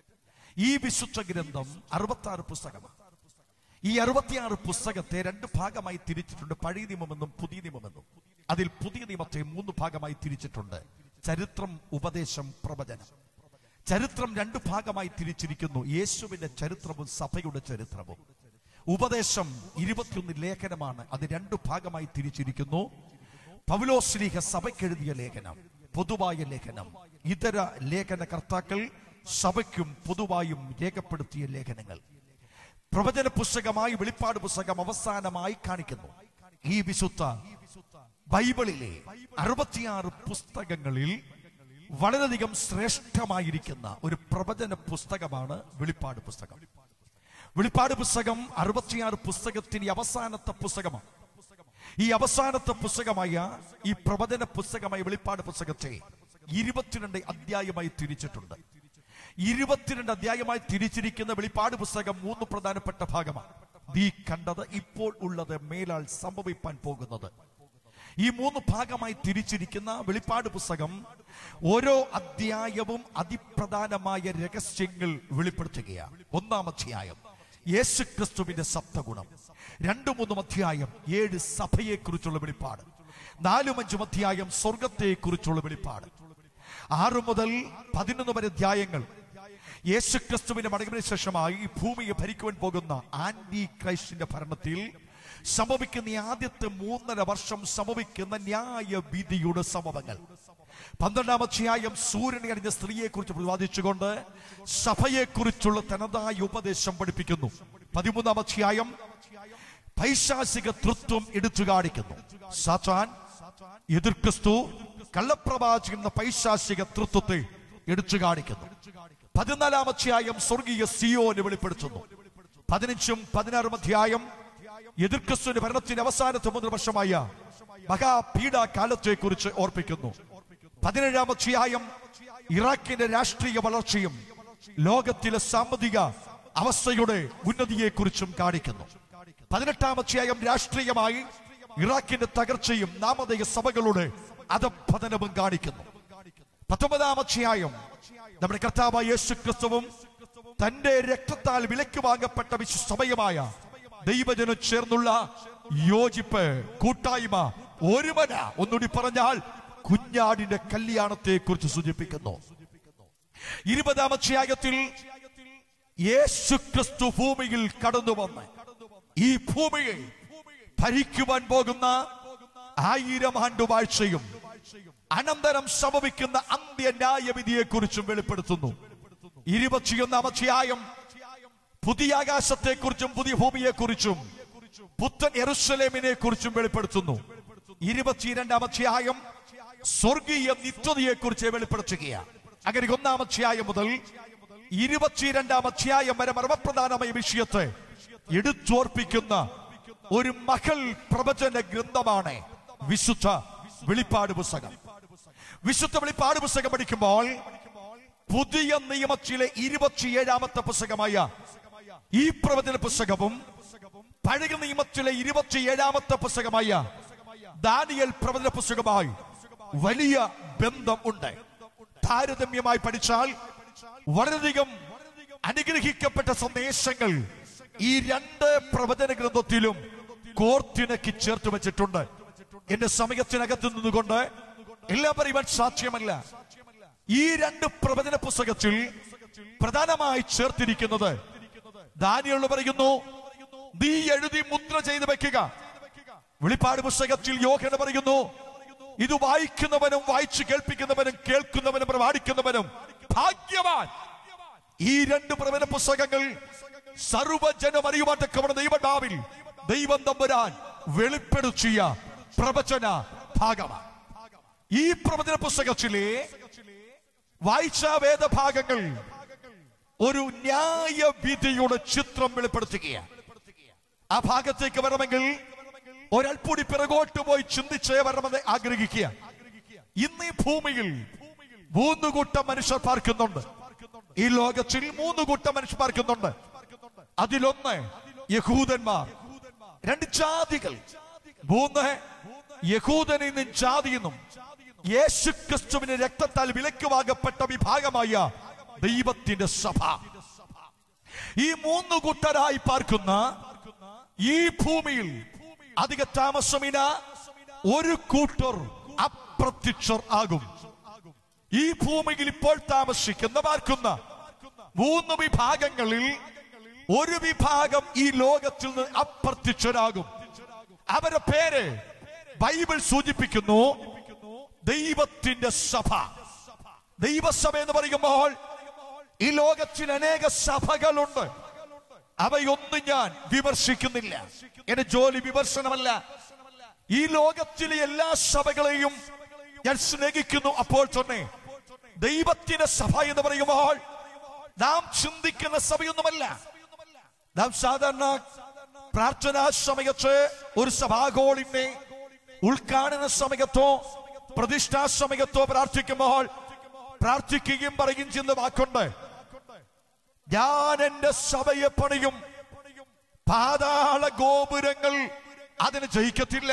ഈ വിശുദ്ധ ഗ്രന്ഥം അറുപത്തി ആറ് പുസ്തകമാണ് ഈ അറുപത്തിയാറ് പുസ്തകത്തെ രണ്ട് ഭാഗമായി തിരിച്ചിട്ടുണ്ട് പഴയ നിയമമെന്നും പുതിയ നിയമമെന്നും അതിൽ പുതിയ നിയമത്തെ മൂന്ന് ഭാഗമായി തിരിച്ചിട്ടുണ്ട് ചരിത്രം ഉപദേശം പ്രവചനം ചരിത്രം രണ്ട് ഭാഗമായി തിരിച്ചിരിക്കുന്നു യേശുവിന്റെ ചരിത്രവും സഭയുടെ ചരിത്രവും ഉപദേശം ഇരുപത്തിയൊന്ന് ലേഖനമാണ് അത് രണ്ട് ഭാഗമായി തിരിച്ചിരിക്കുന്നു പൗലോശ്ലീഹ സഭയ്ക്കെഴുതിയ ലേഖനം പൊതുവായ ലേഖനം ഇതര ലേഖന കർത്താക്കൾ സഭയ്ക്കും പൊതുവായും രേഖപ്പെടുത്തിയ ലേഖനങ്ങൾ പ്രവചന പുസ്തകമായി വെളിപ്പാട് പുസ്തകം അവസാനമായി കാണിക്കുന്നു ഈ വിശുദ്ധ ബൈബിളിലെ അറുപത്തിയാറ് പുസ്തകങ്ങളിൽ വളരെയധികം ശ്രേഷ്ഠമായിരിക്കുന്ന ഒരു പ്രവചന പുസ്തകമാണ് വെളിപ്പാട് പുസ്തകം വെളിപ്പാട് പുസ്തകം അറുപത്തിയാറ് പുസ്തകത്തിന് അവസാനത്തെ പുസ്തകമാണ് ഈ അവസാനത്തെ പുസ്തകമായ ഈ പ്രവചന പുസ്തകമായ വെളിപ്പാട് പുസ്തകത്തെ ഇരുപത്തിരണ്ട് അധ്യായമായി തിരിച്ചിട്ടുണ്ട് ഇരുപത്തിരണ്ട് അധ്യായമായി തിരിച്ചിരിക്കുന്ന വെളിപ്പാട് പുസ്തകം മൂന്ന് പ്രധാനപ്പെട്ട ഭാഗമാണ് നീ കണ്ടത് ഇപ്പോൾ ഉള്ളത് മേലാൽ സംഭവിപ്പാൻ പോകുന്നത് ഈ മൂന്ന് ഭാഗമായി തിരിച്ചിരിക്കുന്ന വെളിപ്പാട് പുസ്തകം ഓരോ അധ്യായവും അതിപ്രധാനമായ രഹസ്യങ്ങൾ വെളിപ്പെടുത്തുകയാണ് ഒന്നാം അധ്യായം യേശു ക്രിസ്തുവിന്റെ സപ്തഗുണം രണ്ടു മൂന്നും അധ്യായം ഏഴ് സഭയെ കുറിച്ചുള്ള വെളിപ്പാട് നാലും അഞ്ചും അധ്യായം സ്വർഗത്തെ കുറിച്ചുള്ള വെളിപ്പാട് ആറു മുതൽ പതിനൊന്ന് വരെ അധ്യായങ്ങൾ യേശു ക്രിസ്തുവിന്റെ മടങ്ങിന് ശേഷമായി ഈ ഭൂമിയെ ഭരിക്കുവാൻ പോകുന്ന ആന്റി ക്രൈസ്റ്റിന്റെ ഭരണത്തിൽ സംഭവിക്കുന്ന ഈ ആദ്യത്തെ മൂന്നര വർഷം സംഭവിക്കുന്ന ന്യായ വിധിയുടെ സംഭവങ്ങൾ പന്ത്രണ്ടാം അധ്യായം സൂര്യനെ അണിഞ്ഞ സ്ത്രീയെ കുറിച്ച് പ്രതിപാദിച്ചുകൊണ്ട് സഭയെ കുറിച്ചുള്ള തനതായ ഉപദേശം പഠിപ്പിക്കുന്നു പതിമൂന്നാം അധ്യായം പൈശാസിക തൃത്വം എടുത്തു കാണിക്കുന്നു സാത്താൻ എതിർ ക്രിസ്തു കള്ളപ്രവാചകൻ എന്ന പൈശാസിക തൃത്വത്തെ എടുത്തു കാണിക്കുന്നു പതിനാലാം അധ്യായം സ്വർഗീയ സിയോന് വെളിപ്പെടുത്തുന്നു പതിനഞ്ചും പതിനാറും അധ്യായം എതിർ ക്രിസ്തുവിന്റെ ഭരണത്തിന്റെ അവസാനത്തെ മൂന്ന് വർഷമായ മഹാപീഡ കാലത്തെ കുറിച്ച് ഓർപ്പിക്കുന്നു പതിനേഴാം അധ്യായം ഇറാഖിന്റെ രാഷ്ട്രീയ വളർച്ചയും ലോകത്തിലെ സാമ്പത്തിക അവസ്ഥയുടെ ഉന്നതിയെ കുറിച്ചും കാണിക്കുന്നു പതിനെട്ടാം അധ്യായം രാഷ്ട്രീയമായി ഇറാഖിന്റെ തകർച്ചയും നാമധേയ സഭകളുടെ അധപതനവും കാണിക്കുന്നു പത്തൊമ്പതാം അധ്യായം നമ്മുടെ കർത്താവായ യേശു ക്രിസ്തുവും തന്റെ രക്തത്താൽ വിലക്ക് വാങ്ങപ്പെട്ട വിശ്വസമയമായ ദൈവജനം ചേർന്നുള്ള യോജിപ്പ് കൂട്ടായ്മ ഒരുമന ഒന്നുകൂടി പറഞ്ഞാൽ കുഞ്ഞാടിന്റെ കല്യാണത്തെ കുറിച്ച് സൂചിപ്പിക്കുന്നു ഇരുപതാം അധ്യായത്തിൽ യേശു ക്രിസ്തു ഭൂമിയിൽ കടന്നു വന്ന് ഈ ഭൂമിയെ ഭരിക്കുവാൻ പോകുന്ന ആയിരം ആണ്ടുവാഴ്ചയും അനന്തരം സംഭവിക്കുന്ന അന്ത്യന്യായവിധിയെ കുറിച്ചും വെളിപ്പെടുത്തുന്നു ഇരുപത്തിയൊന്നാം അധ്യായം പുതിയ ആകാശത്തെ കുറിച്ചും പുതിയ ഭൂമിയെ കുറിച്ചും പുത്തൻ എറുസലേമിനെ കുറിച്ചും വെളിപ്പെടുത്തുന്നു ഇരുപത്തിരണ്ടാം അധ്യായം സ്വർഗീയ നിത്യതയെ കുറിച്ച് വെളിപ്പെടുത്തുകയാണ് അങ്ങനെ ഒന്നാം അധ്യായം മുതൽ ഇരുപത്തിരണ്ടാം അധ്യായം വരെ മർമ്മപ്രധാനമായ വിഷയത്തെ എടുത്തോർപ്പിക്കുന്ന ഒരു മകൾ പ്രവചന ഗ്രന്ഥമാണ് വിശുദ്ധ വെളിപ്പാട് പുസ്തകം വിശുദ്ധ വെളിപ്പാട് പുസ്തകം പഠിക്കുമ്പോൾ പുതിയ നിയമത്തിലെ ഇരുപത്തിയേഴാമത്തെ പുസ്തകമായ ഈ പ്രവചന പുസ്തകവും പഴയ നിയമത്തിലെ ഇരുപത്തിയേഴാമത്തെ പുസ്തകമായ ദാനിയൽ പ്രവചന പുസ്തകമായി വലിയ ബന്ധം ഉണ്ട് താരതമ്യമായി പഠിച്ചാൽ വളരെയധികം അനുഗ്രഹിക്കപ്പെട്ട സന്ദേശങ്ങൾ ഈ രണ്ട് പ്രവചന ഗ്രന്ഥത്തിലും കോർത്തിണക്കി ചേർത്ത് വെച്ചിട്ടുണ്ട് എന്റെ സമയത്തിനകത്ത് നിന്നുകൊണ്ട് എല്ലാം പറയുവാൻ സാധ്യമല്ല ഈ രണ്ട് പ്രവചന പുസ്തകത്തിൽ പ്രധാനമായി ചേർത്തിരിക്കുന്നത് ദാനിയോട് പറയുന്നു നീ എഴുതി മുദ്ര ചെയ്ത് വെക്കുക വെളിപ്പാട് പുസ്തകത്തിൽ യോഹന പറയുന്നു ഇത് വായിക്കുന്നവനും വായിച്ചു കേൾപ്പിക്കുന്നവനും കേൾക്കുന്നവനും പ്രമാണിക്കുന്നവനും ഭാഗ്യവാൻ ഈ രണ്ട് പ്രവചന പുസ്തകങ്ങൾ സർവജനം അറിയുവാൻ ദൈവനാവിൽ ദൈവം തമ്പുരാൻ വെളിപ്പെടുത്തിയ പ്രവചന ഭാഗമാണ് ഈ പ്രവചന പുസ്തകത്തിലെ വായിച്ച വേദഭാഗങ്ങൾ ഒരു ന്യായവിധിയുടെ ചിത്രം വെളിപ്പെടുത്തുകയാണ് ആ ഭാഗത്തേക്ക് വരണമെങ്കിൽ ഒരൽപ്പൊടി പിറകോട്ട് പോയി ചിന്തിച്ചേ വരണമെന്ന് ആഗ്രഹിക്കുക ഇന്ന് ഈ ഭൂമിയിൽ മൂന്ന് കൂട്ടം മനുഷ്യർ പാർക്കുന്നുണ്ട് ഈ ലോകത്തിൽ മൂന്ന് കൂട്ടം മനുഷ്യർ പാർക്കുന്നുണ്ട് അതിലൊന്ന് യഹൂദന്മാർ രണ്ട് ജാതികൾ മൂന്ന് യഹൂദനിൽ നിന്നും ജാതിയെന്നും യേശു ക്രിസ്തുവിന്റെ രക്തത്താൽ വിലക്കുവാകപ്പെട്ട വിഭാഗമായ ദൈവത്തിന്റെ സഭ ഈ മൂന്ന് കൂട്ടരായി പാർക്കുന്ന ഈ ഭൂമിയിൽ അധിക താമസമിന ഒരു കൂട്ടർ അപ്രത്യക്ഷർ ആകും ഈ ഭൂമിയിൽ ഇപ്പോൾ താമസിക്കുന്ന പാർക്കുന്ന മൂന്ന് വിഭാഗങ്ങളിൽ ഒരു വിഭാഗം ഈ ലോകത്തിൽ നിന്ന് അപ്രത്യക്ഷരാകും അവരുടെ പേര് ബൈബിൾ സൂചിപ്പിക്കുന്നു ദൈവത്തിന്റെ സഭ ദൈവസഭ എന്ന് പറയുമ്പോൾ ഈ ലോകത്തിൽ അനേക സഭകളുണ്ട് അവയൊന്നും ഞാൻ വിമർശിക്കുന്നില്ല എന്റെ ജോലി വിമർശനമല്ല ഈ ലോകത്തിലെ എല്ലാ സഭകളെയും ഞാൻ സ്നേഹിക്കുന്നു അപ്പോൾ തന്നെ ദൈവത്തിന്റെ സഭ എന്ന് പറയുമ്പോൾ നാം ചിന്തിക്കുന്ന സഭയൊന്നുമല്ല നാം സാധാരണ പ്രാർത്ഥനാ സമയത്ത് ഒരു സഭാഗോളിനെ ഉദ്ഘാടന സമയത്തോ പ്രതിഷ്ഠാ സമയത്തോ പ്രാർത്ഥിക്കുമ്പോൾ പ്രാർത്ഥിക്കുകയും പറയുകയും ചെയ്യുന്ന വാക്കുണ്ട് ഞാൻ എന്റെ സഭയെ പണിയും പാതാള ഗോപുരങ്ങൾ അതിന് ജയിക്കത്തില്ല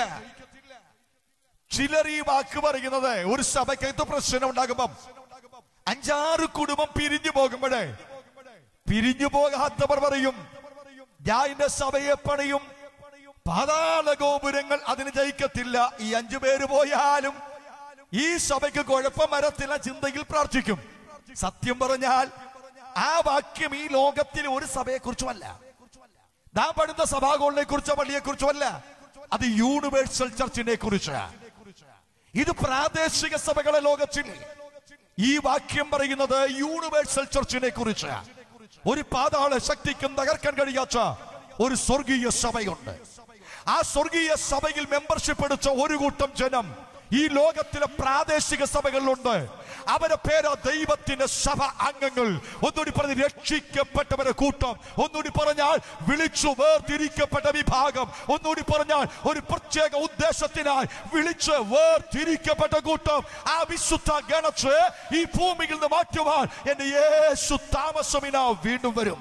ചിലർ ഈ വാക്ക് പറയുന്നത് ഒരു സഭയ്ക്കകത്ത് പ്രശ്നം ഉണ്ടാകുമ്പം അഞ്ചാറ് കുടുംബം പിരിഞ്ഞു പോകുമ്പോഴേ പിരിഞ്ഞു പോകാത്തവർ പറയും ഞാൻ എന്റെ സഭയെ പണിയും പാതാള ഗോപുരങ്ങൾ അതിന് ജയിക്കത്തില്ല ഈ അഞ്ചു പേര് പോയാലും ഈ സഭയ്ക്ക് കുഴപ്പം വരത്തില്ല ചിന്തയിൽ പ്രാർത്ഥിക്കും സത്യം പറഞ്ഞാൽ ആ വാക്യം ഈ ലോകത്തിലെ ഒരു സഭയെ കുറിച്ചുമല്ല നാം പടുന്ന സഭാഗോളിനെ കുറിച്ചോ പള്ളിയെ കുറിച്ചോ അല്ല അത് യൂണിവേഴ്സൽ ചർച്ചിനെ കുറിച്ച് ഇത് പ്രാദേശിക സഭകളെ ലോകത്തിൽ ഈ വാക്യം പറയുന്നത് യൂണിവേഴ്സൽ ചർച്ചിനെ കുറിച്ച് ഒരു പാതാള ശക്തിക്കും തകർക്കാൻ കഴിയാത്ത ഒരു സ്വർഗീയ സഭയുണ്ട് ആ സ്വർഗീയ സഭയിൽ മെമ്പർഷിപ്പ് എടുത്ത ഒരു കൂട്ടം ജനം ഈ ലോകത്തിലെ പ്രാദേശിക സഭകളിലുണ്ട് അവരുടെ പേര് ദൈവത്തിന്റെ സഭ അംഗങ്ങൾ ഒന്നുകൂടി പറഞ്ഞ് രക്ഷിക്കപ്പെട്ടവരെ കൂട്ടം ഒന്നുകൂടി പറഞ്ഞാൽ വിളിച്ചു വേർതിരിക്കപ്പെട്ട വിഭാഗം ഒന്നുകൂടി പറഞ്ഞാൽ ഒരു പ്രത്യേക ഉദ്ദേശത്തിനായി വിളിച്ച് വേർതിരിക്കപ്പെട്ട കൂട്ടം ആ വിശുദ്ധ ഗണച്ച് ഈ ഭൂമിയിൽ നിന്ന് മാറ്റുവാൻ എന്റെ യേശു താമസമിന വീണ്ടും വരും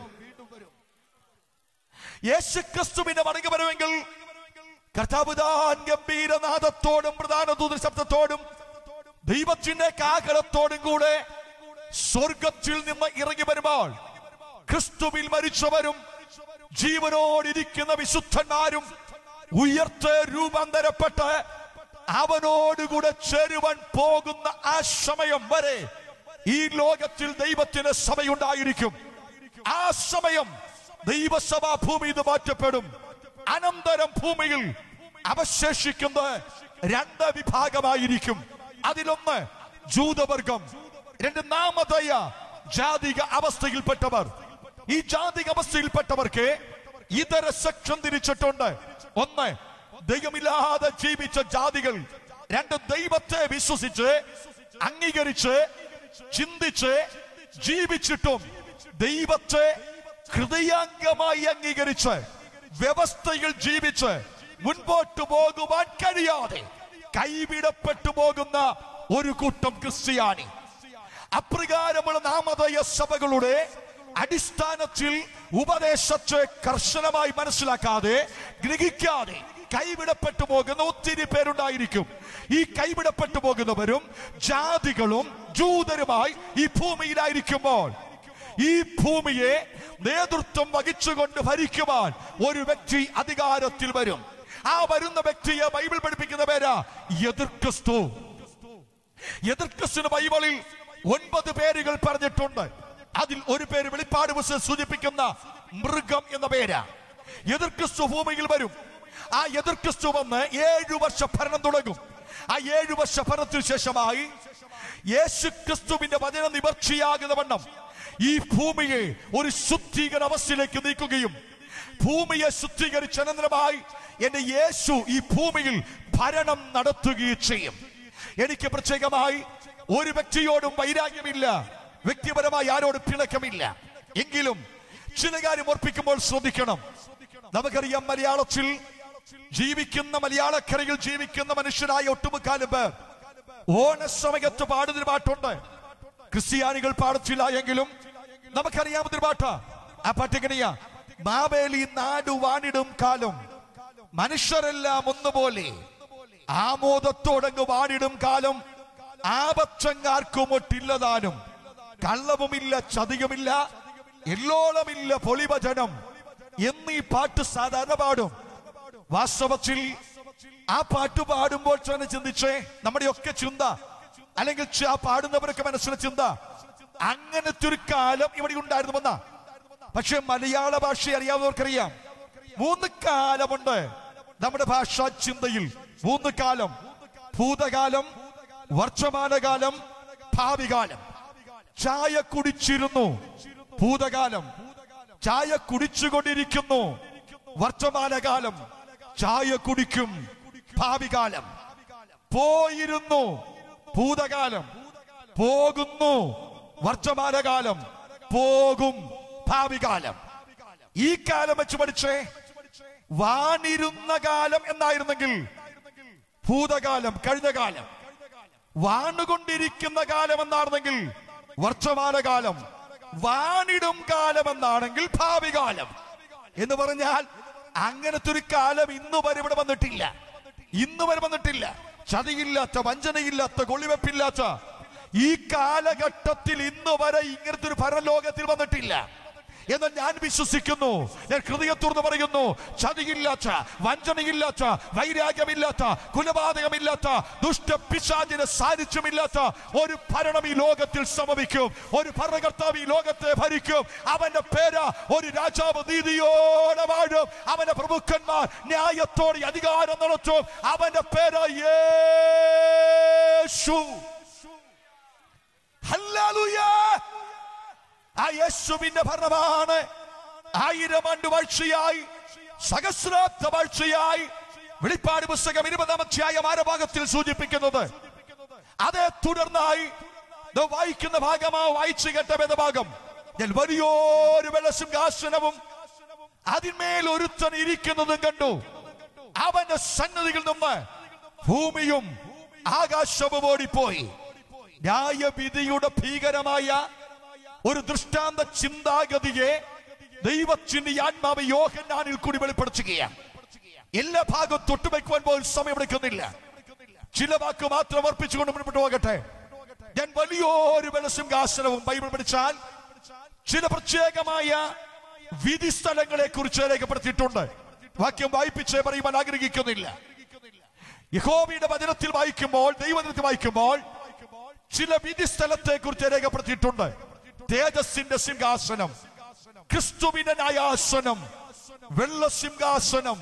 യേശു ക്രിസ്തുവിന്റെ മടങ്ങി വരുമെങ്കിൽ കർത്താവുദാൻ ഗംഭീരനാഥത്തോടും പ്രധാന ദൂത ശബ്ദത്തോടും ദൈവത്തിന്റെ കാഹളത്തോടും കൂടെ സ്വർഗത്തിൽ നിന്ന് ഇറങ്ങി വരുമ്പോൾ ക്രിസ്തുവിൽ മരിച്ചവരും ജീവനോടിരിക്കുന്ന വിശുദ്ധന്മാരും ഉയർത്ത് രൂപാന്തരപ്പെട്ട് അവനോടുകൂടെ ചേരുവാൻ പോകുന്ന ആ സമയം വരെ ഈ ലോകത്തിൽ ദൈവത്തിന് സഭയുണ്ടായിരിക്കും ആ സമയം ദൈവസഭാ ഭൂമി ഇത് മാറ്റപ്പെടും അനന്തരം ഭൂമിയിൽ അവശേഷിക്കുന്ന രണ്ട് വിഭാഗമായിരിക്കും അതിലൊന്ന് ജൂതവർഗം രണ്ട് നാമതയ ജാതിക അവസ്ഥയിൽപ്പെട്ടവർ ഈ ജാതിക അവസ്ഥയിൽപ്പെട്ടവർക്ക് ഇതര സെക്ഷൻ തിരിച്ചിട്ടുണ്ട് ഒന്ന് ദൈവമില്ലാതെ ജീവിച്ച ജാതികൾ രണ്ട് ദൈവത്തെ വിശ്വസിച്ച് അംഗീകരിച്ച് ചിന്തിച്ച് ജീവിച്ചിട്ടും ദൈവത്തെ ഹൃദയാംഗമായി അംഗീകരിച്ച് വ്യവസ്ഥയിൽ ജീവിച്ച് മുൻപോട്ട് പോകുവാൻ കഴിയാതെ കൈവിടപ്പെട്ടു പോകുന്ന ഒരു കൂട്ടം ക്രിസ്ത്യാനി അപ്രകാരമുള്ള നാമധേയ സഭകളുടെ അടിസ്ഥാനത്തിൽ ഉപദേശത്തെ കർശനമായി മനസ്സിലാക്കാതെ ഗ്രഹിക്കാതെ കൈവിടപ്പെട്ടു പോകുന്ന ഒത്തിരി പേരുണ്ടായിരിക്കും ഈ കൈവിടപ്പെട്ടു പോകുന്നവരും ജാതികളും ജൂതരുമായി ഈ ഭൂമിയിലായിരിക്കുമ്പോൾ ഈ ഭൂമിയെ നേതൃത്വം വഹിച്ചുകൊണ്ട് ഭരിക്കുവാൻ ഒരു വ്യക്തി അധികാരത്തിൽ വരും ആ വരുന്ന വ്യക്തിയെ ബൈബിൾ പഠിപ്പിക്കുന്ന പേരാ എതിർ ക്രിസ്തു എതിർ ക്രിസ്തുവിന് ബൈബിളിൽ ഒൻപത് പേരുകൾ പറഞ്ഞിട്ടുണ്ട് അതിൽ ഒരു പേര് വെളിപ്പാട് പുസ്തകം സൂചിപ്പിക്കുന്ന മൃഗം എന്ന പേരാ എതിർ ക്രിസ്തു ഭൂമിയിൽ വരും ആ എതിർ ക്രിസ്തു വന്ന് ഏഴു വർഷ ഭരണം തുടങ്ങും ആ ഏഴു വർഷ ഭരണത്തിന് ശേഷമായി യേശു ക്രിസ്തുവിന്റെ വചന നിവർച്ചയാകുന്ന വണ്ണം ഈ ഭൂമിയെ ഒരു ശുദ്ധീകരണ അവസ്ഥയിലേക്ക് നീക്കുകയും ഭൂമിയെ ശുദ്ധീകരിച്ച അനന്തരമായി എന്റെ യേശു ഈ ഭൂമിയിൽ ഭരണം നടത്തുകയും ചെയ്യും എനിക്ക് പ്രത്യേകമായി ഒരു വ്യക്തിയോടും വൈരാഗ്യമില്ല വ്യക്തിപരമായി ആരോടും പിണക്കമില്ല എങ്കിലും ചില കാര്യം ഓർപ്പിക്കുമ്പോൾ ശ്രദ്ധിക്കണം നമുക്കറിയാം മലയാളത്തിൽ ജീവിക്കുന്ന മലയാളക്കരയിൽ ജീവിക്കുന്ന മനുഷ്യരായ ഒട്ടുമുക്കാലും പേർ ഓണസമയത്ത് പാടുന്നൊരു പാട്ടുണ്ട് ക്രിസ്ത്യാനികൾ പാടത്തില്ല എങ്കിലും നമുക്കറിയാവുന്നൊരു പാട്ടാ ആ പാട്ട് എങ്ങനെയാ മാവേലി നാടു വാണിടും കാലം മനുഷ്യരെല്ലാം ഒന്നുപോലെ ആമോദത്തോടങ്ങ് വാണിടും കാലം ആപച്ചങ്ങാർക്കും ഒട്ടില്ലതാനും കള്ളവുമില്ല ചതിയുമില്ല എല്ലോളമില്ല പൊളിവചനം എന്നീ പാട്ട് സാധാരണ പാടും വാസ്തവത്തിൽ ആ പാട്ട് പാടുമ്പോൾ തന്നെ ചിന്തിച്ചേ നമ്മുടെയൊക്കെ ചിന്ത അല്ലെങ്കിൽ ച- ആ പാടുന്നവരൊക്കെ മനസ്സിലെ ചിന്ത അങ്ങനത്തെ ഒരു കാലം ഇവിടെ ഉണ്ടായിരുന്നു വന്ന പക്ഷെ മലയാള ഭാഷ അറിയാവുന്നവർക്കറിയാം മൂന്ന് കാലമുണ്ട് നമ്മുടെ ഭാഷാ ചിന്തയിൽ മൂന്ന് കാലം ഭൂതകാലം വർത്തമാനകാലം ഭാവികാലം ചായ കുടിച്ചിരുന്നു ഭൂതകാലം ചായ കുടിച്ചുകൊണ്ടിരിക്കുന്നു വർത്തമാനകാലം ചായ കുടിക്കും ഭാവികാലം പോയിരുന്നു ഭൂതകാലം പോകുന്നു വർത്തമാനകാലം പോകും ഭാവികാലം ഈ കാലം വെച്ച് പഠിച്ചേ വാണിരുന്ന കാലം എന്നായിരുന്നെങ്കിൽ ഭൂതകാലം കഴിഞ്ഞ കാലം വാണുകൊണ്ടിരിക്കുന്ന കാലം എന്നായിരുന്നെങ്കിൽ വർത്തമാനകാലം വാണിടും കാലം എന്നാണെങ്കിൽ ഭാവി കാലം എന്ന് പറഞ്ഞാൽ അങ്ങനത്തെ ഒരു കാലം ഇന്നു വരെ ഇവിടെ വന്നിട്ടില്ല ഇന്നു വരെ വന്നിട്ടില്ല ചതിയില്ലാത്ത വഞ്ചനയില്ലാത്ത കൊള്ളിവെപ്പില്ലാത്ത ഈ കാലഘട്ടത്തിൽ ഇന്ന് വരെ ഇങ്ങനത്തെ ഒരു ഭരണലോകത്തിൽ വന്നിട്ടില്ല എന്ന് ഞാൻ വിശ്വസിക്കുന്നു ഞാൻ ഹൃദയം തുറന്ന് പറയുന്നു ചതിയില്ലാത്ത വഞ്ചനയില്ലാത്ത വൈരാഗ്യമില്ലാത്ത കുലപാതകമില്ലാത്ത ദുഷ്ടപിശാചിന് സാന്നിധ്യമില്ലാത്ത ഒരു ഭരണം ഈ ലോകത്തിൽ സമപിക്കും ഒരു ഭരണകർത്താവ് ഈ ലോകത്തെ ഭരിക്കും അവന്റെ പേര് ഒരു രാജാവ് നീതിയോടെ വാഴും അവന്റെ പ്രഭുക്കന്മാർ ന്യായത്തോടെ അധികാരം നടത്തും അവന്റെ പേര് യേശു ഹല്ലേലൂയ ആ യേശുവിന്റെ ഭരണമാണ് ആയിരം ആണ്ട് വാഴ്ചയായി സഹസ്രാബ്ദ വാഴ്ചയായി വെളിപ്പാട് പുസ്തകം ഇരുപതാം അധ്യായം ആരഭാഗത്തിൽ സൂചിപ്പിക്കുന്നത് അതേ തുടർന്നായി ദാ വായിക്കുന്ന ഭാഗമാ വായിച്ചു കേട്ട വേദഭാഗം ഞാൻ വലിയൊരു വെള്ളസിംഹാസനവും അതിന്മേൽ ഒരുത്തൻ ഇരിക്കുന്നതും കണ്ടു അവന്റെ സന്നദ്ധിയിൽ നിന്ന് ഭൂമിയും ആകാശവും ഓടിപ്പോയി ന്യായവിധിയുടെ ഭീകരമായ ഒരു ദൃഷ്ടാന്ത ചിന്താഗതിയെ ദൈവത്തിന്റെ ഈ ആത്മാവ് യോഹന്നാനിൽ കൂടി വെളിപ്പെടുത്തുകയാണ് എല്ലാ ഭാഗവും തൊട്ടുവെക്കുവാൻ പോലും സമയമെടുക്കുന്നില്ല ചില വാക്ക് മാത്രം അർപ്പിച്ചുകൊണ്ട് മുൻപോട്ട് പോകട്ടെ ഞാൻ വലിയൊരു വെളസിംഹാസനവും ബൈബിൾ പഠിച്ചാൽ ചില പ്രത്യേകമായ വിധി സ്ഥലങ്ങളെ കുറിച്ച് രേഖപ്പെടുത്തിയിട്ടുണ്ട് വാക്യം വായിപ്പിച്ചേ പറയുവാൻ ആഗ്രഹിക്കുന്നില്ല യഹോവയുടെ വചനത്തിൽ വായിക്കുമ്പോൾ ദൈവത്തിൽ വായിക്കുമ്പോൾ ചില വിധി സ്ഥലത്തെ കുറിച്ച് രേഖപ്പെടുത്തിയിട്ടുണ്ട് തേജസ്സിന്റെ സിംഹാസനം ക്രിസ്തുവിന്റെ ന്യായാസനം വെള്ള സിംഹാസനം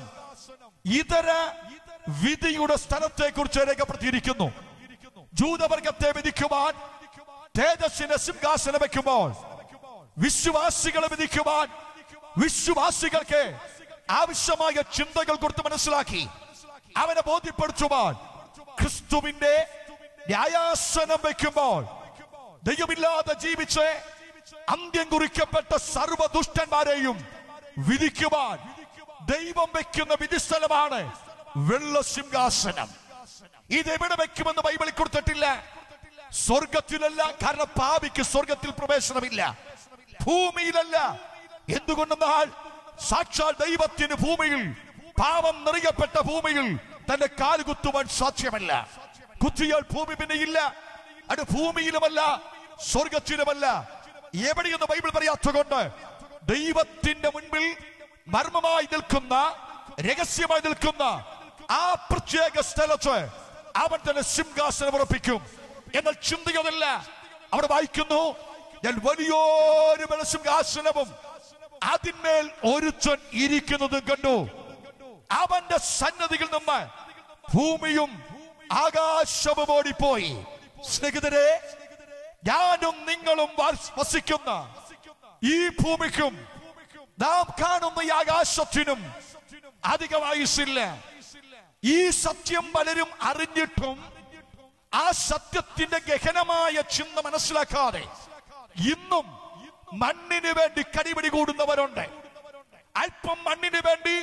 ഇതര വിധിയുടെ സ്ഥലത്തെ കുറിച്ച് രേഖപ്പെടുത്തിയിരിക്കുന്നു ജൂതവർഗത്തെ വിധിക്കുവാൻ തേജസ്സിന്റെ സിംഹാസനം വെക്കുമ്പോൾ വിശ്വാസികളെ വിധിക്കുവാൻ വിശ്വാസികൾക്ക് ആവശ്യമായ ചിന്തകൾ കൊടുത്ത് മനസ്സിലാക്കി അവനെ ബോധ്യപ്പെടുത്തുവാൻ ക്രിസ്തുവിന്റെ ന്യായാസനം വെക്കുമ്പോൾ ദൈവമില്ലാതെ ജീവിച്ച് അന്ത്യം കുറിക്കപ്പെട്ട സർവ്വ ദുഷ്ടന്മാരെയും വിധിക്കുവാൻ ദൈവം വെക്കുന്ന വിധിസ്ഥലമാണ് വെള്ള സിംഹാസനം ഇത് എവിടെ വെക്കുമെന്ന് ബൈബിളിൽ കൊടുത്തിട്ടില്ല സ്വർഗത്തിലല്ല കാരണം പാപിക്ക് സ്വർഗത്തിൽ പ്രവേശനമില്ല ഭൂമിയിലല്ല എന്തുകൊണ്ടെന്നാൽ സാക്ഷാൽ ദൈവത്തിന് ഭൂമിയിൽ പാപം നിറയപ്പെട്ട ഭൂമിയിൽ തന്റെ കാൽ കുത്തുവാൻ സാധ്യമല്ല കുത്തിയാൽ ഭൂമി പിന്നെ ഇല്ല അത് ഭൂമിയിലുമല്ല സ്വർഗത്തിലുമല്ല എവിടെയെന്ന് ബൈബിൾ പറയാത്തതുകൊണ്ട് ദൈവത്തിന്റെ മുൻപിൽ മർമ്മമായി നിൽക്കുന്ന രഹസ്യമായി നിൽക്കുന്ന ആ പ്രത്യേക സ്ഥലത്ത് അവൻ തന്നെ സിംഹാസനം ഉറപ്പിക്കും എന്നാൽ ചിന്തയതല്ല അവിടെ വായിക്കുന്നു ഞാൻ വലിയൊരു ബല സിംഹാസനവും അതിന്മേൽ ഒരുത്തൻ ഇരിക്കുന്നതും കണ്ടു അവന്റെ സന്നദ്ധിയിൽ നിന്ന് ഭൂമിയും ആകാശവും ഓടിപ്പോയി സ്നേഹിതരെ ഞാനും നിങ്ങളും വസ്- വസിക്കുന്ന ഈ ഭൂമിക്കും നാം കാണുന്ന ഈ ആകാശത്തിനും അധികം ആയുസില്ല ഈ സത്യം പലരും അറിഞ്ഞിട്ടും ആ സത്യത്തിന്റെ ഗഹനമായ ചിന്ത മനസ്സിലാക്കാതെ ഇന്നും മണ്ണിന് വേണ്ടി കടിപിടി കൂടുന്നവരുണ്ട് അല്പം മണ്ണിന് വേണ്ടി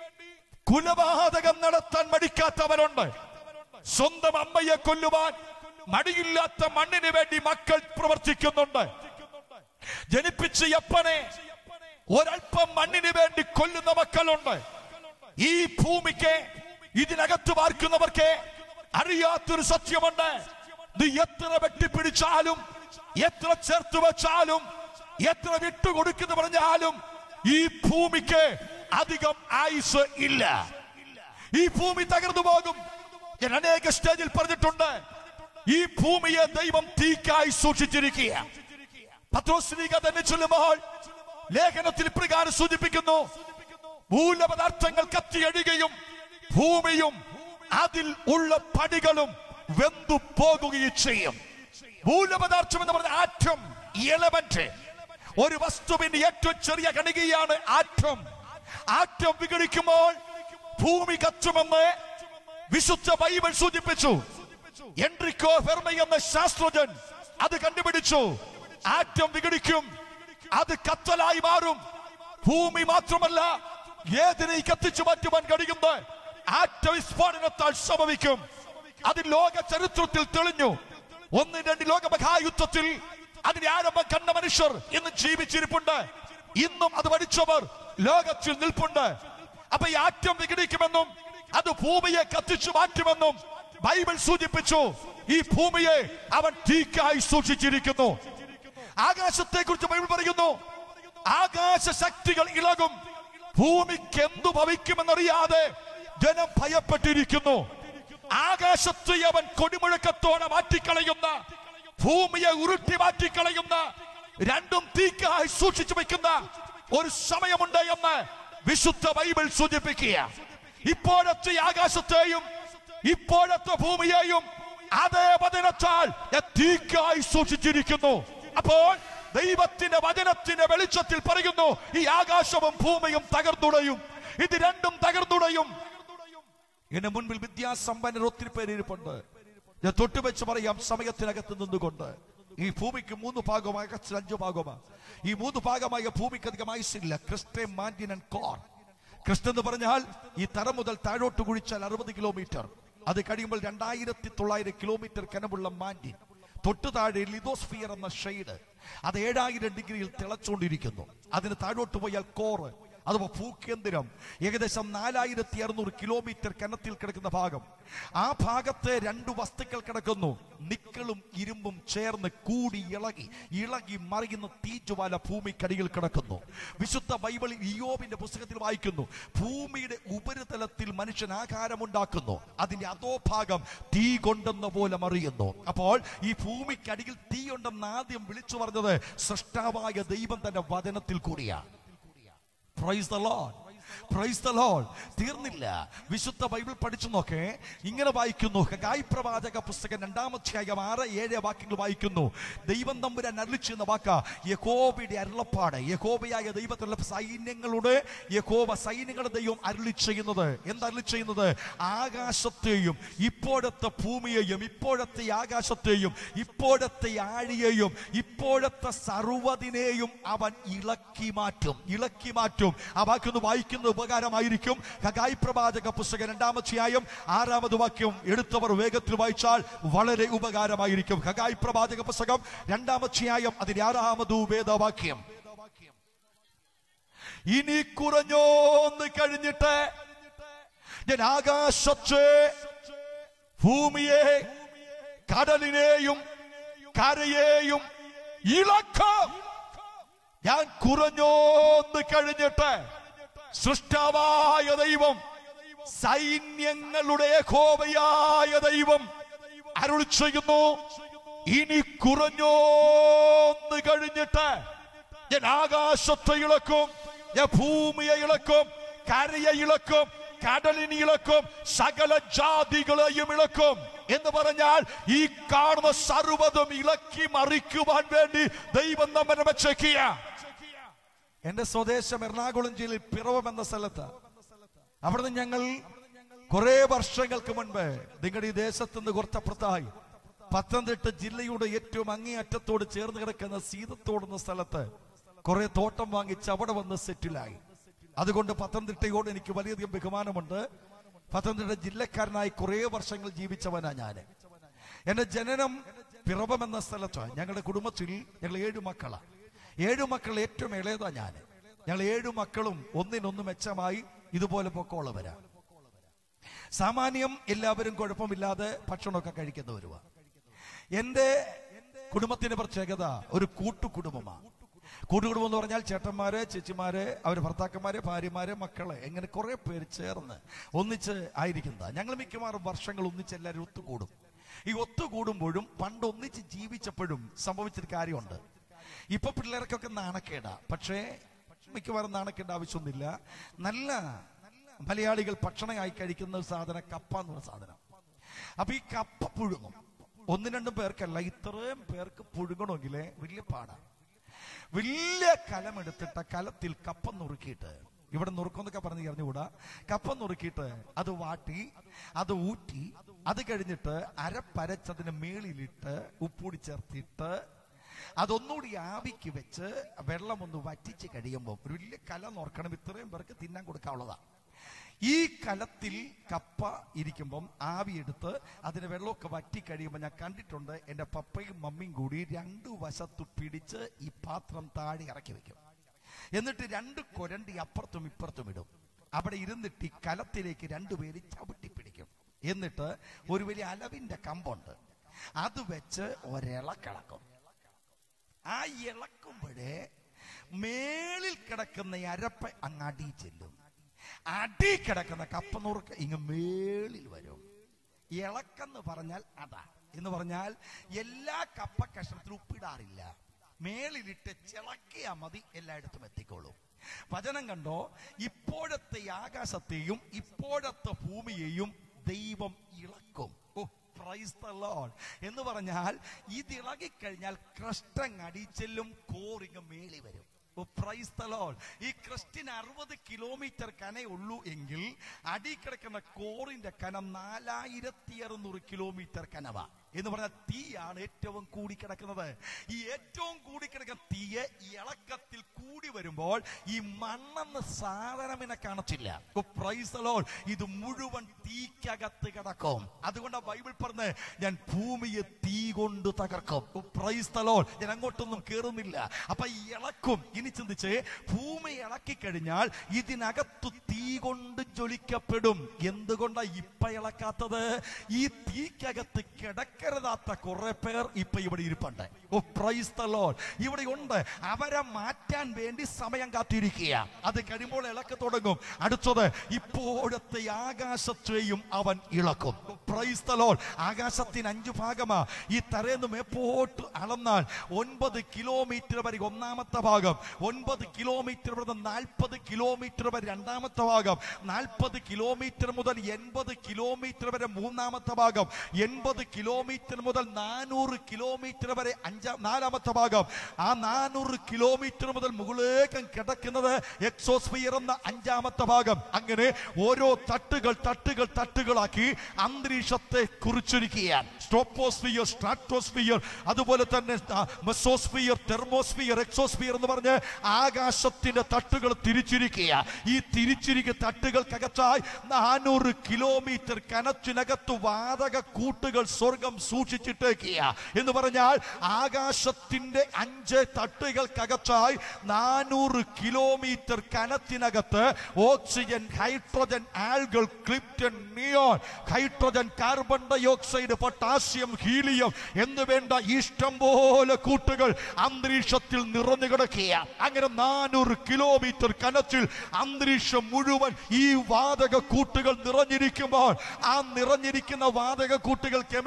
കുലപാതകം നടത്താൻ മടിക്കാത്തവരുണ്ട് സ്വന്തം അമ്മയെ കൊല്ലുവാൻ മടിയില്ലാത്ത മണ്ണിന് വേണ്ടി മക്കൾ പ്രവർത്തിക്കുന്നുണ്ട് ജനിപ്പിച്ച അപ്പനെ ഒരൽപ്പം മണ്ണിന് വേണ്ടി കൊല്ലുന്ന മക്കളുണ്ട് ഈ ഭൂമിക്ക് ഇതിനകത്ത് പാർക്കുന്നവർക്ക് അറിയാത്തൊരു സത്യമുണ്ട് നീ എത്ര വെട്ടിപ്പിടിച്ചാലും എത്ര ചേർത്ത് വെച്ചാലും എത്ര വിട്ടുകൊടുക്കുന്നു പറഞ്ഞാലും ഈ ഭൂമിക്ക് അധികം ആയുസ് ഇല്ല ഈ ഭൂമി തകർന്നു പോകും ഞാൻ അനേക സ്റ്റേജിൽ പറഞ്ഞിട്ടുണ്ട് ഈ ഭൂമിയെ ദൈവം തീക്കായി സൂക്ഷിച്ചിരിക്കുക പത്രോസ്ലീഗ തന്നെ ചൊല്ലുമ്പോൾ ലേഖനത്തിൽ ഇപ്രകാരം സൂചിപ്പിക്കുന്നു മൂലപദാർത്ഥങ്ങൾ കത്തിയഴുകയും ഭൂമിയും അതിൽ ഉള്ള പടികളും വെന്തു പോകുകയും ചെയ്യും മൂലപദാർത്ഥം എന്ന് പറഞ്ഞ ആറ്റം എലമെന്റ് ഒരു വസ്തുവിന്റെ ഏറ്റവും ചെറിയ കണികയാണ് ആറ്റം ആറ്റം വിഘടിക്കുമ്പോൾ ഭൂമി കത്തുമെന്ന് വിശുദ്ധ ബൈബിൾ സൂചിപ്പിച്ചു എൻട്രിക്കോ ഫെർമ എന്ന ശാസ്ത്രജ്ഞൻ അത് കണ്ടുപിടിച്ചു ആറ്റം വിഘടിക്കും അത് കത്തലായി മാറും ഭൂമി മാത്രമല്ല ഏതിനെ കത്തിച്ചു മാറ്റുവാൻ കഴിയുന്ന ആറ്റ വിസ്ഫോടനത്താൽ സംഭവിക്കും അത് ലോക ചരിത്രത്തിൽ തെളിഞ്ഞു ഒന്ന് രണ്ട് ലോക മഹായുദ്ധത്തിൽ അതിന്റെ ആരംഭം കണ്ട മനുഷ്യർ ഇന്ന് ജീവിച്ചിരിപ്പുണ്ട് ഇന്നും അത് പഠിച്ചവർ ലോകത്തിൽ നിൽപ്പുണ്ട് അപ്പൊ ഈ ആറ്റം വിഘടിക്കുമെന്നും അത് ഭൂമിയെ കത്തിച്ചു മാറ്റുമെന്നും ബൈബിൾ സൂചിപ്പിച്ചു ഈ ഭൂമിയെ അവൻ തീക്കായി സൂക്ഷിച്ചിരിക്കുന്നു ആകാശത്തെ കുറിച്ച് ബൈബിൾ പറയുന്നു ആകാശ ശക്തികൾ ഇളകും ഭൂമിക്ക് എന്തു ഭവിക്കുമെന്നറിയാതെ ജനം ഭയപ്പെട്ടിരിക്കുന്നു ആകാശത്തെ അവൻ കൊടിമുഴക്കത്തോടെ മാറ്റിക്കളയുന്ന ഭൂമിയെ ഉരുട്ടി മാറ്റിക്കളയുന്ന രണ്ടും തീക്കായി സൂക്ഷിച്ചു വെക്കുന്ന ഒരു സമയമുണ്ട് എന്ന് വിശുദ്ധ ബൈബിൾ സൂചിപ്പിക്കുക ഇപ്പോഴത്തെ ആകാശത്തെയും ഇപ്പോഴത്തെ ഭൂമിയെയും അതേ വചനത്താൽ ഞാൻ തീക്കായി സൂക്ഷിച്ചിരിക്കുന്നു അപ്പോൾ ദൈവത്തിന്റെ വചനത്തിന്റെ വെളിച്ചത്തിൽ പറയുന്നു ഈ ആകാശവും ഭൂമിയും തകർന്നുടയും ഇത് രണ്ടും തകർന്നുടയും എന്റെ മുൻപിൽ വിദ്യാസമ്പന്നർ ഒത്തിരി പേര് ഇരിപ്പുണ്ട് ഞാൻ തൊട്ടുവെച്ച് പറയാം സമയത്തിനകത്ത് നിന്നുകൊണ്ട് ഈ ഭൂമിക്ക് മൂന്ന് ഭാഗമായി ആകാശത്തിൽ അഞ്ചു ഭാഗമാണ് ഈ മൂന്ന് ഭാഗമായ ഭൂമിക്ക് അധികം ആയുസില്ല crust mantle and core crust എന്ന് പറഞ്ഞാൽ ഈ തറ മുതൽ താഴോട്ട് കുഴിച്ചാൽ അറുപത് കിലോമീറ്റർ അത് കഴിയുമ്പോൾ രണ്ടായിരത്തി തൊള്ളായിരം കിലോമീറ്റർ കനമുള്ള മാൻഡിൻ തൊട്ടു താഴെ ലിതോസ്ഫിയർ എന്ന ഷെയ്ഡ് അത് ഏഴായിരം ഡിഗ്രിയിൽ തിളച്ചുകൊണ്ടിരിക്കുന്നു അതിന് താഴോട്ട് പോയാൽ കോറ് അഥവാ ഭൂകേന്ദ്രം ഏകദേശം നാലായിരത്തി അറുന്നൂറ് കിലോമീറ്റർ കനത്തിൽ കിടക്കുന്ന ഭാഗം ആ ഭാഗത്തെ രണ്ട് വസ്തുക്കൾ കിടക്കുന്നു നിക്കളും ഇരുമ്പും ചേർന്ന് കൂടി ഇളകി ഇളകി മറിയുന്ന തീജ്വാല ഭൂമിക്കടിയിൽ കിടക്കുന്നു വിശുദ്ധ ബൈബിളിൽ ഇയോബിന്റെ പുസ്തകത്തിൽ വായിക്കുന്നു ഭൂമിയുടെ ഉപരിതലത്തിൽ മനുഷ്യൻ ആകാരമുണ്ടാക്കുന്നു അതിന്റെ അതോ ഭാഗം തീ കൊണ്ടെന്ന പോലെ മറിയുന്നു അപ്പോൾ ഈ ഭൂമിക്കടിയിൽ തീ ഉണ്ടെന്ന് ആദ്യം വിളിച്ചു പറഞ്ഞത് സൃഷ്ടാവായ ദൈവം തന്റെ വചനത്തിൽ കൂടിയാണ് praise the Lord praise the Lord തീർന്നില്ല വിശുദ്ധ ബൈബിൾ പഠിച്ചു നോക്കേ ഇങ്ങനെ വായിക്കുന്നു ഗായ് പ്രവാചക പുസ്തകം രണ്ടാമധ്യായം ആറ് ഏഴ് വാക്യങ്ങൾ വായിക്കുന്നു ദൈവം തമ്പുരാൻ അരുളിച്ചു എന്ന വാക്ക യഹോബയുടെ അരുളപ്പാട് യഹോബയായ ദൈവത്തിലുള്ള സൈന്യങ്ങളുടെ യഹോബ സൈന്യങ്ങളുടെ ദൈവം അരുളി ചെയ്യുന്നത് എന്താ അരുളി ചെയ്യുന്നത് ആകാശത്തെയും ഇപ്പോഴത്തെ ഭൂമിയെയും ഇപ്പോഴത്തെ ആകാശത്തെയും ഇപ്പോഴത്തെ ആഴിയെയും ഇപ്പോഴത്തെ സർവ്വതിനെയും അവൻ ഇളക്കി മാറ്റും ഇളക്കി മാറ്റും ആ വാക്കൊന്ന് വായിക്കുന്ന ഉപകാരമായിരിക്കും ഹഗായി പ്രവാചക പുസ്തകം രണ്ടാമധ്യായം ആറാമത് വാക്യം എടുത്തവർ വേഗത്തിൽ വായിച്ചാൽ വളരെ ഉപകാരമായിരിക്കും ഹഗായി പ്രവാചക പുസ്തകം രണ്ടാമധ്യായം അതിന്റെ ആറാമത് വേദവാക്യം ഇനി കുറഞ്ഞോന്ന് കഴിഞ്ഞിട്ട് ഞാൻ ആകാശത്തെ ഭൂമിയെ കടലിനെയും കരയെയും ഇളക്കാം ഞാൻ കുറഞ്ഞോന്ന് കഴിഞ്ഞിട്ട് സൃഷ്ടാവായ ദൈവം സൈന്യങ്ങളുടെ ഏകോപയായ ദൈവം അരുൾ ചെയ്യുന്നു ഇനി കുറഞ്ഞോന്ന് കഴിഞ്ഞിട്ട് ഞാൻ ആകാശത്തെ ഇളക്കും ഞാൻ ഭൂമിയെ ഇളക്കും കരയെ ഇളക്കും കടലിനെ ഇളക്കും സകല ജാതികളെയും ഇളക്കും എന്ന് പറഞ്ഞാൽ ഈ കാണുന്ന സർവ്വതും ഇളക്കി മറിക്കുവാൻ വേണ്ടി ദൈവം നമ്മെ വെച്ചേക്കിയ എന്റെ സ്വദേശം എറണാകുളം ജില്ലയിൽ പിറവം എന്ന സ്ഥലത്ത് അവിടുന്ന് ഞങ്ങൾ കുറെ വർഷങ്ങൾക്ക് മുൻപ് നിങ്ങളുടെ ഈ ദേശത്ത് നിന്ന് കുറച്ചപ്പുറത്തായി പത്തനംതിട്ട ജില്ലയുടെ ഏറ്റവും അങ്ങേയറ്റത്തോട് ചേർന്ന് കിടക്കുന്ന സീതത്തോട് എന്ന സ്ഥലത്ത് കുറെ തോട്ടം വാങ്ങിച്ച് അവിടെ വന്ന് സെറ്റിലായി അതുകൊണ്ട് പത്തനംതിട്ടയോട് എനിക്ക് വളരെയധികം ബഹുമാനമുണ്ട് പത്തനംതിട്ട ജില്ലക്കാരനായി കുറെ വർഷങ്ങൾ ജീവിച്ചവനാ ഞാന് എന്റെ ജനനം പിറവം എന്ന സ്ഥലത്ത് ഞങ്ങളുടെ കുടുംബത്തിൽ ഞങ്ങൾ ഏഴു മക്കളാ ഏഴു മക്കൾ ഏറ്റവും ഇളയതാ ഞാൻ ഞങ്ങൾ ഏഴു മക്കളും ഒന്നിനൊന്ന് മെച്ചമായി ഇതുപോലെ പൊക്കമുള്ളവരാ സാമാന്യം എല്ലാവരും കുഴപ്പമില്ലാതെ ഭക്ഷണമൊക്കെ കഴിക്കുന്നവരുവാ എന്റെ കുടുംബത്തിന്റെ പ്രത്യേകത ഒരു കൂട്ടുകുടുംബമാണ് കൂട്ടുകുടുംബം എന്ന് പറഞ്ഞാൽ ചേട്ടന്മാര് ചേച്ചിമാര് അവര് ഭർത്താക്കന്മാര് ഭാര്യമാര് മക്കള് എങ്ങനെ കുറെ പേര് ചേർന്ന് ഒന്നിച്ച് ആയിരിക്കുന്നതാ ഞങ്ങൾ മിക്കവാറും വർഷങ്ങൾ ഒന്നിച്ച് എല്ലാവരും ഒത്തുകൂടും ഈ ഒത്തുകൂടുമ്പോഴും പണ്ട് ഒന്നിച്ച് ജീവിച്ചപ്പോഴും സംഭവിച്ചൊരു കാര്യമുണ്ട് ഇപ്പൊ പിള്ളേർക്കൊക്കെ നാണക്കേടാ പക്ഷേ മിക്കവാറും നാണക്കേണ്ട ആവശ്യമൊന്നുമില്ല നല്ല മലയാളികൾ ഭക്ഷണമായി കഴിക്കുന്ന ഒരു സാധനം കപ്പ എന്ന് പറയുന്ന സാധനം അപ്പൊ ഈ കപ്പ പുഴുങ്ങും ഒന്ന് രണ്ടും പേർക്കല്ല ഇത്രയും പേർക്ക് പുഴുങ്ങണമെങ്കിൽ വലിയ പാടാണ് വലിയ കലമെടുത്തിട്ട് ആ കലത്തിൽ കപ്പ നുറുക്കിയിട്ട് ഇവിടെ നുറുക്കെന്നൊക്കെ പറഞ്ഞ് അറിഞ്ഞുകൂടാ കപ്പ നുറുക്കിയിട്ട് അത് വാട്ടി അത് ഊറ്റി അത് കഴിഞ്ഞിട്ട് അരപ്പരച്ചതിന് മേളിലിട്ട് ഉപ്പൂടി ചേർത്തിട്ട് അതൊന്നുകൂടി ആവിക്ക് വെച്ച് വെള്ളം ഒന്ന് വറ്റിച്ച് കഴിയുമ്പോൾ ഒരു വലിയ കല നോർക്കണം ഇത്രയും പേർക്ക് തിന്നാൻ കൊടുക്കാനുള്ളതാണ് ഈ കലത്തിൽ കപ്പ ഇരിക്കുമ്പം ആവി എടുത്ത് അതിന് വെള്ളമൊക്കെ വറ്റി കഴിയുമ്പോൾ ഞാൻ കണ്ടിട്ടുണ്ട് എൻ്റെ പപ്പയും മമ്മിയും കൂടി രണ്ടു വശത്ത് പിടിച്ച് ഈ പാത്രം താഴെ ഇറക്കി വെക്കും എന്നിട്ട് രണ്ട് കൊരണ്ടി അപ്പുറത്തും ഇപ്പുറത്തും ഇടും അവിടെ ഇരുന്നിട്ട് ഈ കലത്തിലേക്ക് രണ്ടുപേര് ചവിട്ടി പിടിക്കും എന്നിട്ട് ഒരു വലിയ അലവിന്റെ കമ്പുണ്ട് അത് വെച്ച് ഒരിളക്കിളക്കും ആ ഇളക്കുമ്പോഴേ മേളിൽ കിടക്കുന്ന ഈ അരപ്പ അങ്ങ് അടി ചെല്ലും അടി കിടക്കുന്ന കപ്പ നുറുക്ക് ഇങ്ങ് മേളിൽ വരും ഇളക്കെന്ന് പറഞ്ഞാൽ അതാ എന്ന് പറഞ്ഞാൽ എല്ലാ കപ്പ കഷ്ണത്തിലും ഉപ്പിടാറില്ല മേളിലിട്ട് ചിളക്കിയാ മതി എല്ലായിടത്തും എത്തിക്കോളും വചനം കണ്ടോ ഇപ്പോഴത്തെ ഈ ആകാശത്തെയും ഇപ്പോഴത്തെ ഭൂമിയെയും ദൈവം ഇളക്കും ഓ പ്രൈസ് ദ ലോർഡ് എന്ന് പറഞ്ഞാൽ ഇത് ഇളകിക്കഴിഞ്ഞാൽ ക്രസ്റ്റങ് അടിച്ചെല്ലും കോറിങ് മേളി വരും ഓ പ്രൈസ് ദ ലോർഡ് ഈ ക്രിസ്റ്റിന് അറുപത് കിലോമീറ്റർ കനേ ഉള്ളൂ എങ്കിൽ അടി കിടക്കുന്ന കോറിന്റെ കനം നാലായിരത്തി അറുന്നൂറ് കിലോമീറ്റർ കനവ എന്ന് പറഞ്ഞാൽ തീയാണ് ഏറ്റവും കൂടി കിടക്കുന്നത് ഈ ഏറ്റവും കൂടി കിടക്കുന്ന തീയെ ഈ ഇളക്കത്തിൽ കൂടി വരുമ്പോൾ ഈ മണ്ണെന്ന സാധനമിനെ കാണത്തില്ല ഓ പ്രൈസ് ദ ലോർഡ് ഇത് മുഴുവൻ തീക്കകത്ത് കിടക്കും അതുകൊണ്ട് ബൈബിൾ പറഞ്ഞ് ഞാൻ ഭൂമിയെ തീ കൊണ്ട് തകർക്കും ഓ പ്രൈസ് ദ ലോർഡ് ഞാൻ അങ്ങോട്ടൊന്നും കേറുന്നില്ല അപ്പൊ ഈ ഇളക്കും ഇനി ചിന്തിച്ച് ഭൂമി ഇളക്കി കഴിഞ്ഞാൽ ഇതിനകത്ത് തീ കൊണ്ട് ജ്വലിക്കപ്പെടും എന്തുകൊണ്ടാ ഇപ്പ ഇളക്കാത്തത് ഈ തീക്കകത്ത് കിടക്കരുതാത്ത കുറെ പേർ ഇപ്പൊ ഇവിടെ ഇരിപ്പുണ്ട് ഓ പ്രൈസ് ദ ലോർഡ് ഇവിടെ ഉണ്ട് അവരെ മാറ്റാൻ വേണ്ടി സമയം കാത്തിരിക്കുക അത് കഴിയുമ്പോൾ ഇളക്ക തുടങ്ങും അടുത്തത് ഇപ്പോഴത്തെ ആകാശത്തെയും അവൻ ഇളക്കും പ്രൈസ് ദ ലോർഡ് ആകാശത്തിന് അഞ്ചു ഭാഗമാ ഈ തരേന്ന് മേപ്പോട്ട് അളന്നാൽ ഒൻപത് കിലോമീറ്റർ വരെ ഒന്നാമത്തെ ഭാഗം ഒൻപത് കിലോമീറ്റർ മുതൽ നാൽപ്പത് കിലോമീറ്റർ വരെ രണ്ടാമത്തെ ഭാഗം നാൽപ്പത് കിലോമീറ്റർ മുതൽ എൺപത് കിലോമീറ്റർ വരെ മൂന്നാമത്തെ ഭാഗം എൺപത് കിലോമീറ്റർ മുതൽ നാനൂറ് കിലോമീറ്റർ വരെ അഞ്ചാം നാലാമത്തെ ഭാഗം ആ നാനൂറ് കിലോമീറ്റർ മുതൽ മുകളിലേക്കും കിടക്കുന്നത് എക്സോസ്ഫിയർ എന്ന അഞ്ചാമത്തെ ഭാഗം അങ്ങനെ ഓരോ തട്ടുകൾ തട്ടുകൾ തട്ടുകളാക്കി അന്തരീക്ഷത്തെ കുറിച്ചൊരുക്കുകയാണ് സ്ട്രോപ്പോസ്ഫിയർ സ്ട്രാറ്റോസ്ഫിയർ അതുപോലെ തന്നെ മെസോസ്ഫിയർ തെർമോസ്ഫിയർ എക്സോസ്ഫിയർ എന്ന് പറഞ്ഞ് ആകാശത്തിന്റെ തട്ടുകൾ തിരിച്ചിരിക്കുക ഈ തിരിച്ചിരിക്കുന്ന തട്ടുകൾക്കകത്തായി നാനൂറ് കിലോമീറ്റർ കനത്തിനകത്ത് വാതക കൂട്ടുകൾ സ്വർഗം സൂക്ഷിച്ചിട്ടേക്കുക എന്ന് പറഞ്ഞാൽ ആകാശത്തിന്റെ അഞ്ച് തട്ടുകൾക്കകത്തായി നാനൂറ് കിലോമീറ്റർ കനത്തിനകത്ത് oxygen hydrogen argon krypton neon hydrogen carbon dioxide potassium helium എന്ന് വേണ്ട ഇഷ്ടം പോലെ കൂട്ടുകൾ അന്തരീക്ഷത്തിൽ നിറഞ്ഞു കിടക്കുക അങ്ങനെ നാനൂറ് കിലോമീറ്റർ കനത്തിൽ അന്തരീക്ഷം മുഴുവൻ ഈ വാതക കൂട്ടുകൾ നിറഞ്ഞിരിക്കുമ്പോൾ ആ നിറഞ്ഞിരിക്കുന്ന വാതക കൂട്ടുകൾ കെമിസ്ട്രി പഠി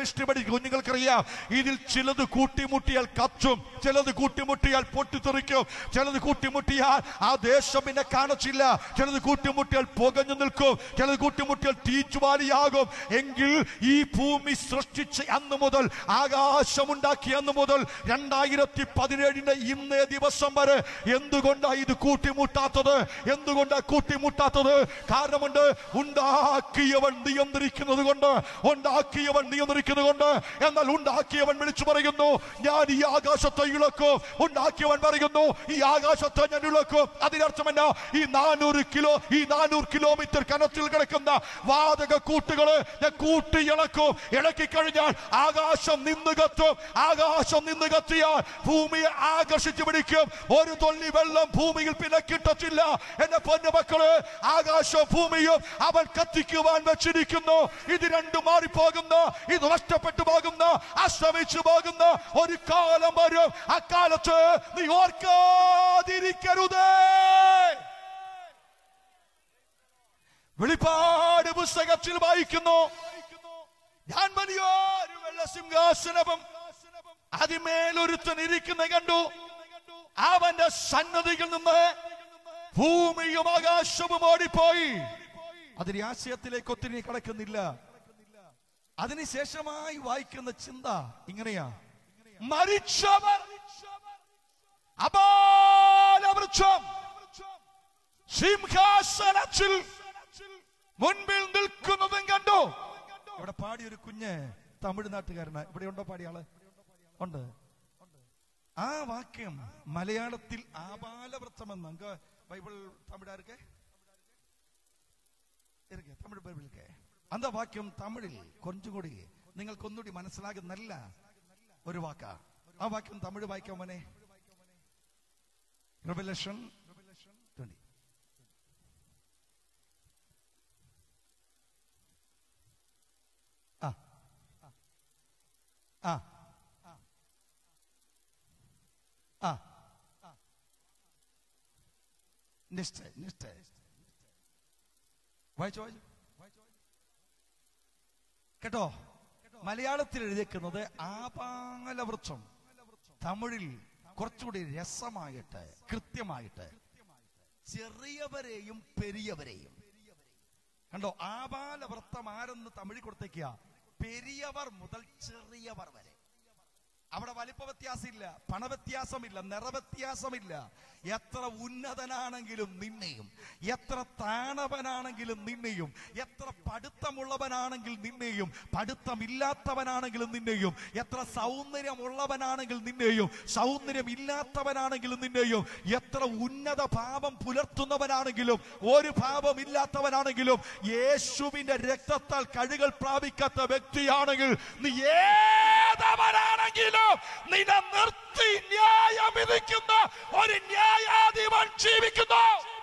കുഞ്ഞുങ്ങൾക്കറിയാം ഇതിൽ ചിലത് കൂട്ടിമുട്ടിയാൽ കത്തും ചിലത് കൂട്ടിമുട്ടിയാൽ പൊട്ടിത്തെറിക്കും ചിലത് കൂട്ടിമുട്ടിയാൽ ആ ദേശം പിന്നെ കാണച്ചില്ല ചിലത് കൂട്ടിമുട്ടിയാൽ പുകഞ്ഞു നിൽക്കും ചിലത് കൂട്ടിമുട്ടിയാൽ തീച്ചുവാലിയാകും എങ്കിൽ ഈ ഭൂമി സൃഷ്ടിച്ച അന്ന് മുതൽ ആകാശമുണ്ടാക്കിയ അന്ന് മുതൽ രണ്ടായിരത്തി പതിനേഴിന്റെ ഇന്നേ ദിവസം വരെ എന്തുകൊണ്ടാ ഇത് കൂട്ടിമുട്ടാത്തത് എന്തുകൊണ്ടാ കൂട്ടിമുട്ടാത്തത് കാരണമുണ്ട് ഉണ്ടാക്കിയവൻ നിയന്ത്രിക്കുന്നത് കൊണ്ട് ഉണ്ടാക്കിയവൻ നിയന്ത്രിക്കുന്നത് കൊണ്ട് എന്നാൽ ഉണ്ടാക്കിയവൻ വിളിച്ചു പറയുന്നു ഞാൻ ഈ ആകാശത്തെ ഇളക്കും ഉണ്ടാക്കിയവൻ പറയുന്നു ഈ ആകാശത്തെ ഞാൻ ഇളക്കും അതിനർത്ഥമല്ല ഈ നാനൂറ് കിലോ ഈ നാനൂറ് കിലോമീറ്റർ കനത്തിൽ കിടക്കുന്ന വാതക കൂട്ടുകള് ഞാൻ കൂട്ടി ഇളക്കും ഇളക്കി കഴിഞ്ഞാൽ ആകാശം നിന്ന് കത്തും ആകാശം നിന്ന് കത്തിയാൽ ഭൂമിയെ ആകർഷിച്ചു പിടിക്കും ഒരു തുള്ളി വെള്ളം ഭൂമിയിൽ പിന്നെ കിട്ടത്തില്ല എന്റെ പൊന്നു മക്കള് ആകാശവും ഭൂമിയും അവൻ കത്തിക്കുവാൻ വെച്ചിരിക്കുന്നു ഇത് രണ്ടും മാറിപ്പോകുന്നു ഇത് നഷ്ടപ്പെട്ടു പോകുന്നു അസ്തമിച്ചു പോകുന്ന ഒരു കാലം വരും അക്കാലത്ത് നീ ഓർക്കാതിരിക്കരുതേ വെളിപ്പാട് പുസ്തകത്തിൽ വായിക്കുന്നു ഞാൻ വലിയൊരു വെള്ള സിംഹാസനവും അതിമേലൊരുത്തൻ ഇരിക്കുന്ന കണ്ടു അവന്റെ സന്നദ്ധിയിൽ നിന്ന് ഭൂമിയും ആകാശവും ഓടിപ്പോയി അതിന് ആശയത്തിലേക്ക് ഒത്തിരി കടക്കുന്നില്ല അതിനുശേഷമായി വായിക്കുന്ന ചിന്ത ഇങ്ങനെയാ മരിച്ചവർ അപാലവൃക്ഷം സിംഹാസനത്തിൽ മുൻപിൽ നിൽക്കുന്നതും കണ്ടു ഇവിടെ പാടിയ ഒരു കുഞ്ഞ് തമിഴ്നാട്ടുകാരന് ഇവിടെ ഉണ്ടോ പാടിയ ആള് ഉണ്ട് ആ വാക്യം മലയാളത്തിൽ ആപാലവൃത്തമെന്ന് അങ്ങ് ബൈബിൾ തമിഴാർക്ക് ഇருக்கு തമിഴ് ബൈബിൾക്ക് അന്ത വാക്യം തമിഴിൽ കുറച്ചുകൂടി നിങ്ങൾക്കൊന്നുകൂടി മനസ്സിലാകുന്ന നല്ല ഒരു വാക്കാ ആ വാക്യം തമിഴ് വായിക്കാൻ മോനെ റെവലേഷൻ ട്വന്റി ആ ആ ആ നിശ്ചയ നിശ്ചയ വായിച്ചോ വായിച്ചോ കേട്ടോ മലയാളത്തിൽ എഴുതിക്കുന്നത് ആപാലവൃക്ഷം തമിഴിൽ കുറച്ചുകൂടി രസമായിട്ട് കൃത്യമായിട്ട് ചെറിയവരെയും പെരിയവരെയും കണ്ടോ ആപാലവൃത്തം ആരെന്ന് തമിഴിൽ കൊടുത്തേക്കുക പെരിയവർ മുതൽ ചെറിയവർ വരെ അവിടെ വലിപ്പ വ്യത്യാസമില്ല പണവ്യത്യാസമില്ല നിറവ്യത്യാസമില്ല എത്ര ഉന്നതനാണെങ്കിലും നിന്നെയും എത്ര താണവനാണെങ്കിലും നിന്നെയും എത്ര പഠിത്തമുള്ളവനാണെങ്കിൽ നിന്നെയും പഠിത്തമില്ലാത്തവനാണെങ്കിലും നിന്നെയും എത്ര സൗന്ദര്യമുള്ളവനാണെങ്കിൽ നിന്നെയും സൗന്ദര്യമില്ലാത്തവനാണെങ്കിലും നിന്നെയും എത്ര ഉന്നത ഭാവം പുലർത്തുന്നവനാണെങ്കിലും ഒരു ഭാവം ഇല്ലാത്തവനാണെങ്കിലും യേശുവിന്റെ രക്തത്താൽ കഴുകൾ പ്രാപിക്കാത്ത വ്യക്തിയാണെങ്കിൽ നീ ഏതവനാണെങ്കിലും നിന്നെ നിർത്തി ന്യായം വിധിക്കുന്ന ഒരു ന്യായാധിപൻ ജീവിക്കുന്നു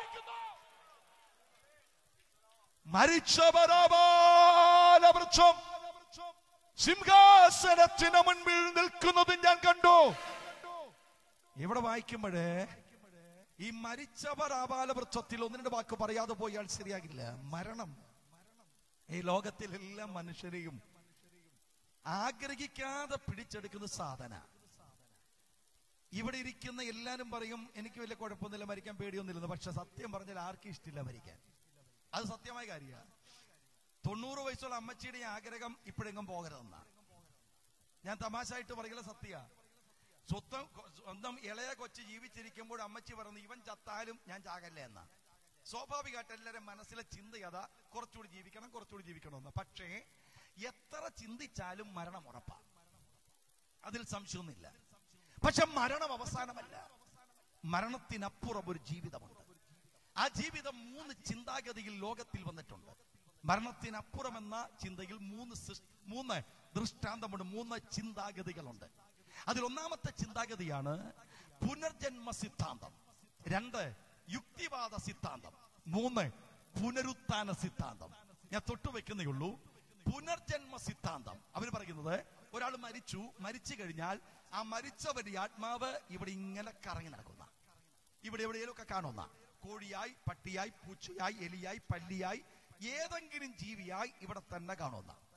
മരിച്ചവരാപാലവൃക്ഷം സിംഹാസനത്തിന് മുൻപിൽ നിൽക്കുന്നത് ഞാൻ കണ്ടു ഇവിടെ വായിക്കുമ്പോഴേ ഈ മരിച്ചവർ ആപാലവൃക്ഷത്തിൽ ഒന്ന് രണ്ട് വാക്ക് പറയാതെ പോയാൽ ശരിയാകില്ല മരണം ഈ ലോകത്തിലെല്ലാ മനുഷ്യരെയും ആഗ്രഹിക്കാതെ പിടിച്ചെടുക്കുന്ന സാധന ഇവിടെ ഇരിക്കുന്ന എല്ലാരും പറയും എനിക്ക് വലിയ കുഴപ്പമൊന്നുമില്ല മരിക്കാൻ പേടിയൊന്നുമില്ലെന്ന് പക്ഷെ സത്യം പറഞ്ഞാൽ ആർക്കും ഇഷ്ടമില്ല മരിക്കാൻ അത് സത്യമായ കാര്യമാണ് തൊണ്ണൂറ് വയസ്സുള്ള അമ്മച്ചിയുടെ ഈ ആഗ്രഹം ഇപ്പോഴെങ്കും പോകരുതെന്ന ഞാൻ തമാശായിട്ട് പറയുന്ന സത്യ സ്വന്തം സ്വന്തം ഇളയ കൊച്ചു ജീവിച്ചിരിക്കുമ്പോൾ അമ്മച്ചി പറഞ്ഞു ഇവൻ ചത്താലും ഞാൻ ചാകല്ലേ എന്ന സ്വാഭാവികമായിട്ട് എല്ലാവരും മനസ്സിലെ ചിന്ത അതാ കുറച്ചുകൂടി ജീവിക്കണം കുറച്ചുകൂടി ജീവിക്കണമെന്ന് പക്ഷേ എത്ര ചിന്തിച്ചാലും മരണം ഉറപ്പാണ് അതിൽ സംശയമൊന്നുമില്ല പക്ഷെ മരണം അവസാനമല്ല മരണത്തിനപ്പുറം ഒരു ജീവിതമുണ്ട് ആ ജീവിതം മൂന്ന് ചിന്താഗതിയിൽ ലോകത്തിൽ വന്നിട്ടുണ്ട് മരണത്തിനപ്പുറം എന്ന ചിന്തയിൽ മൂന്ന് സൃഷ്- മൂന്ന് ദൃഷ്ടാന്തമുണ്ട് മൂന്ന് ചിന്താഗതികളുണ്ട് അതിൽ ഒന്നാമത്തെ ചിന്താഗതിയാണ് പുനർജന്മ സിദ്ധാന്തം രണ്ട് യുക്തിവാദ സിദ്ധാന്തം മൂന്ന് പുനരുത്ഥാന സിദ്ധാന്തം ഞാൻ തൊട്ടുവെക്കുന്നേ ഉള്ളൂ പുനർജന്മ സിദ്ധാന്തം അവർ പറയുന്നത് ഒരാൾ മരിച്ചു മരിച്ചു കഴിഞ്ഞാൽ ആ മരിച്ചവന്റെ ആത്മാവ് ഇവിടെ ഇങ്ങനെ കറങ്ങി നടക്കുന്ന ഇവിടെ എവിടെയെങ്കിലുമൊക്കെ കാണുന്ന കോഴിയായി പട്ടിയായി പൂച്ചയായി എലിയായി പല്ലിയായി ഏതെങ്കിലും ജീവിയായി ഇവിടെ തന്നെ കാണുന്ന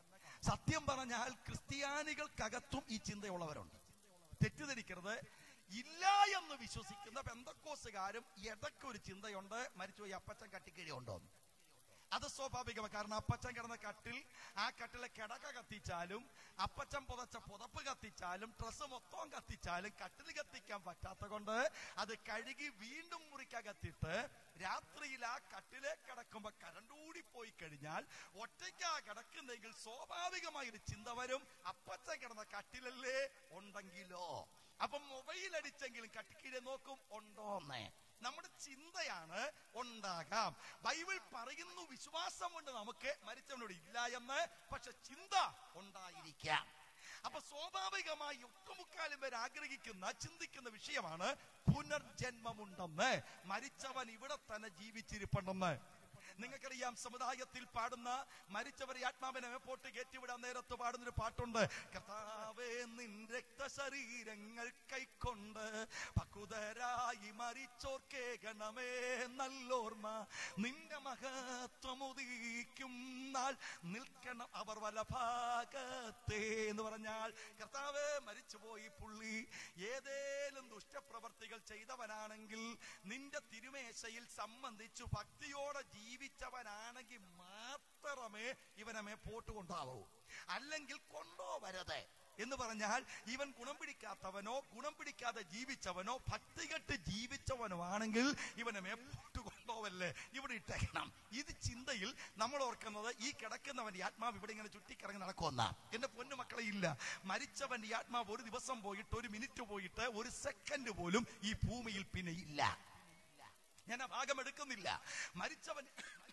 സത്യം പറഞ്ഞാൽ ക്രിസ്ത്യാനികൾക്കകത്തും ഈ ചിന്തയുള്ളവരുണ്ട് തെറ്റിദ്ധരിക്കരുത് ഇല്ല എന്ന് വിശ്വസിക്കുന്ന ബന്ധക്കോസുകാരും ഇടയ്ക്ക് ഒരു ചിന്തയുണ്ട് മരിച്ചുപോയി അപ്പച്ചൻ കട്ടിക്കിഴിയുണ്ടോ എന്ന്. അത് സ്വാഭാവികമാണ് കാരണം അപ്പച്ചൻ കിടന്ന കട്ടിൽ ആ കട്ടിലെ കിടക്ക കത്തിച്ചാലും അപ്പച്ചൻ പുതച്ച പുതപ്പ് കത്തിച്ചാലും ഡ്രസ്സ് മൊത്തം കത്തിച്ചാലും കട്ടിൽ കത്തിക്കാൻ പറ്റാത്ത കൊണ്ട് അത് കഴുകി വീണ്ടും മുറിക്കകത്തിട്ട് രാത്രിയിൽ ആ കട്ടിലെ കിടക്കുമ്പോ കരണ്ട് കൂടി പോയി കഴിഞ്ഞാൽ ഒറ്റയ്ക്കാ കിടക്കുന്നെങ്കിൽ സ്വാഭാവികമായ ഒരു ചിന്ത വരും അപ്പച്ചൻ കിടന്ന കട്ടിലല്ലേ ഉണ്ടെങ്കിലോ അപ്പൊ മൊബൈൽ അടിച്ചെങ്കിലും കട്ടിക്കീഴെ നോക്കും ഉണ്ടോന്നേ നമ്മുടെ ചിന്തയാണ് ഉണ്ടാകാം ബൈബിൾ പറയുന്നു വിശ്വാസം കൊണ്ട് നമുക്ക് മരിച്ചവനോട് ഇല്ല എന്ന് പക്ഷെ ചിന്ത ഉണ്ടായിരിക്കാം അപ്പൊ സ്വാഭാവികമായി ഒട്ടുമുക്കാലും പേര് ആഗ്രഹിക്കുന്ന ചിന്തിക്കുന്ന വിഷയമാണ് പുനർജന്മമുണ്ടെന്ന് മരിച്ചവൻ ഇവിടെ തന്നെ ജീവിച്ചിരിപ്പുണ്ടെന്ന് നിങ്ങൾക്കറിയാം സമുദായത്തിൽ പാടുന്ന മരിച്ചവരെ ആത്മാവിനെ പോട്ട് കയറ്റിവിടാൻ നേരത്ത് പാടുന്നൊരു പാട്ടുണ്ട് കർത്താവേ നിൻ രക്തശരീരങ്ങൾ കൈക്കൊണ്ട് പക്വതരായി മരിച്ചോർക്കേ ഗണമേ നല്ലോർമ്മ നിന്റെ മഹത്വം ഉദിക്കും നാൾ നിൽക്കണം അവർ വലഭാഗത്തെ എന്ന് പറഞ്ഞാൽ കർത്താവ് മരിച്ചുപോയി പുള്ളി ഏതേലും ദുഷ്ടപ്രവർത്തികൾ ചെയ്തവനാണെങ്കിൽ നിന്റെ തിരുമേശയിൽ സംബന്ധിച്ചു ഭക്തിയോടെ ജീവിച്ചവനാണെങ്കിൽ മാത്രമേ ഇവനെ പോട്ട് കൊണ്ടാവൂ അല്ലെങ്കിൽ കൊണ്ടോവരുത് എന്ന് പറഞ്ഞാൽ ഇവൻ ഗുണം പിടിക്കാത്തവനോ ഗുണം പിടിക്കാതെ ജീവിച്ചവനോ ഭക്തികെട്ട് ജീവിച്ചവനോ ആണെങ്കിൽ ഇവനെ മേപ്പോട്ട് കൊണ്ടോവല്ലേ ഇവിടെ ഇട്ടേക്കണം ഇത് ചിന്തയിൽ നമ്മൾ ഓർക്കുന്നത് ഈ കിടക്കുന്നവന്റെ ആത്മാവ് ഇവിടെ ഇങ്ങനെ ചുറ്റിക്കറങ്ങി നടക്കുമെന്ന എന്റെ പൊന്നു മക്കളെ ഇല്ല മരിച്ചവന്റെ ആത്മാവ് ഒരു ദിവസം പോയിട്ട് ഒരു മിനിറ്റ് പോയിട്ട് ഒരു സെക്കൻഡ് പോലും ഈ ഭൂമിയിൽ പിന്നെ ഇല്ല ഞാൻ ആ ഭാഗം എടുക്കുന്നില്ല മരിച്ചവൻ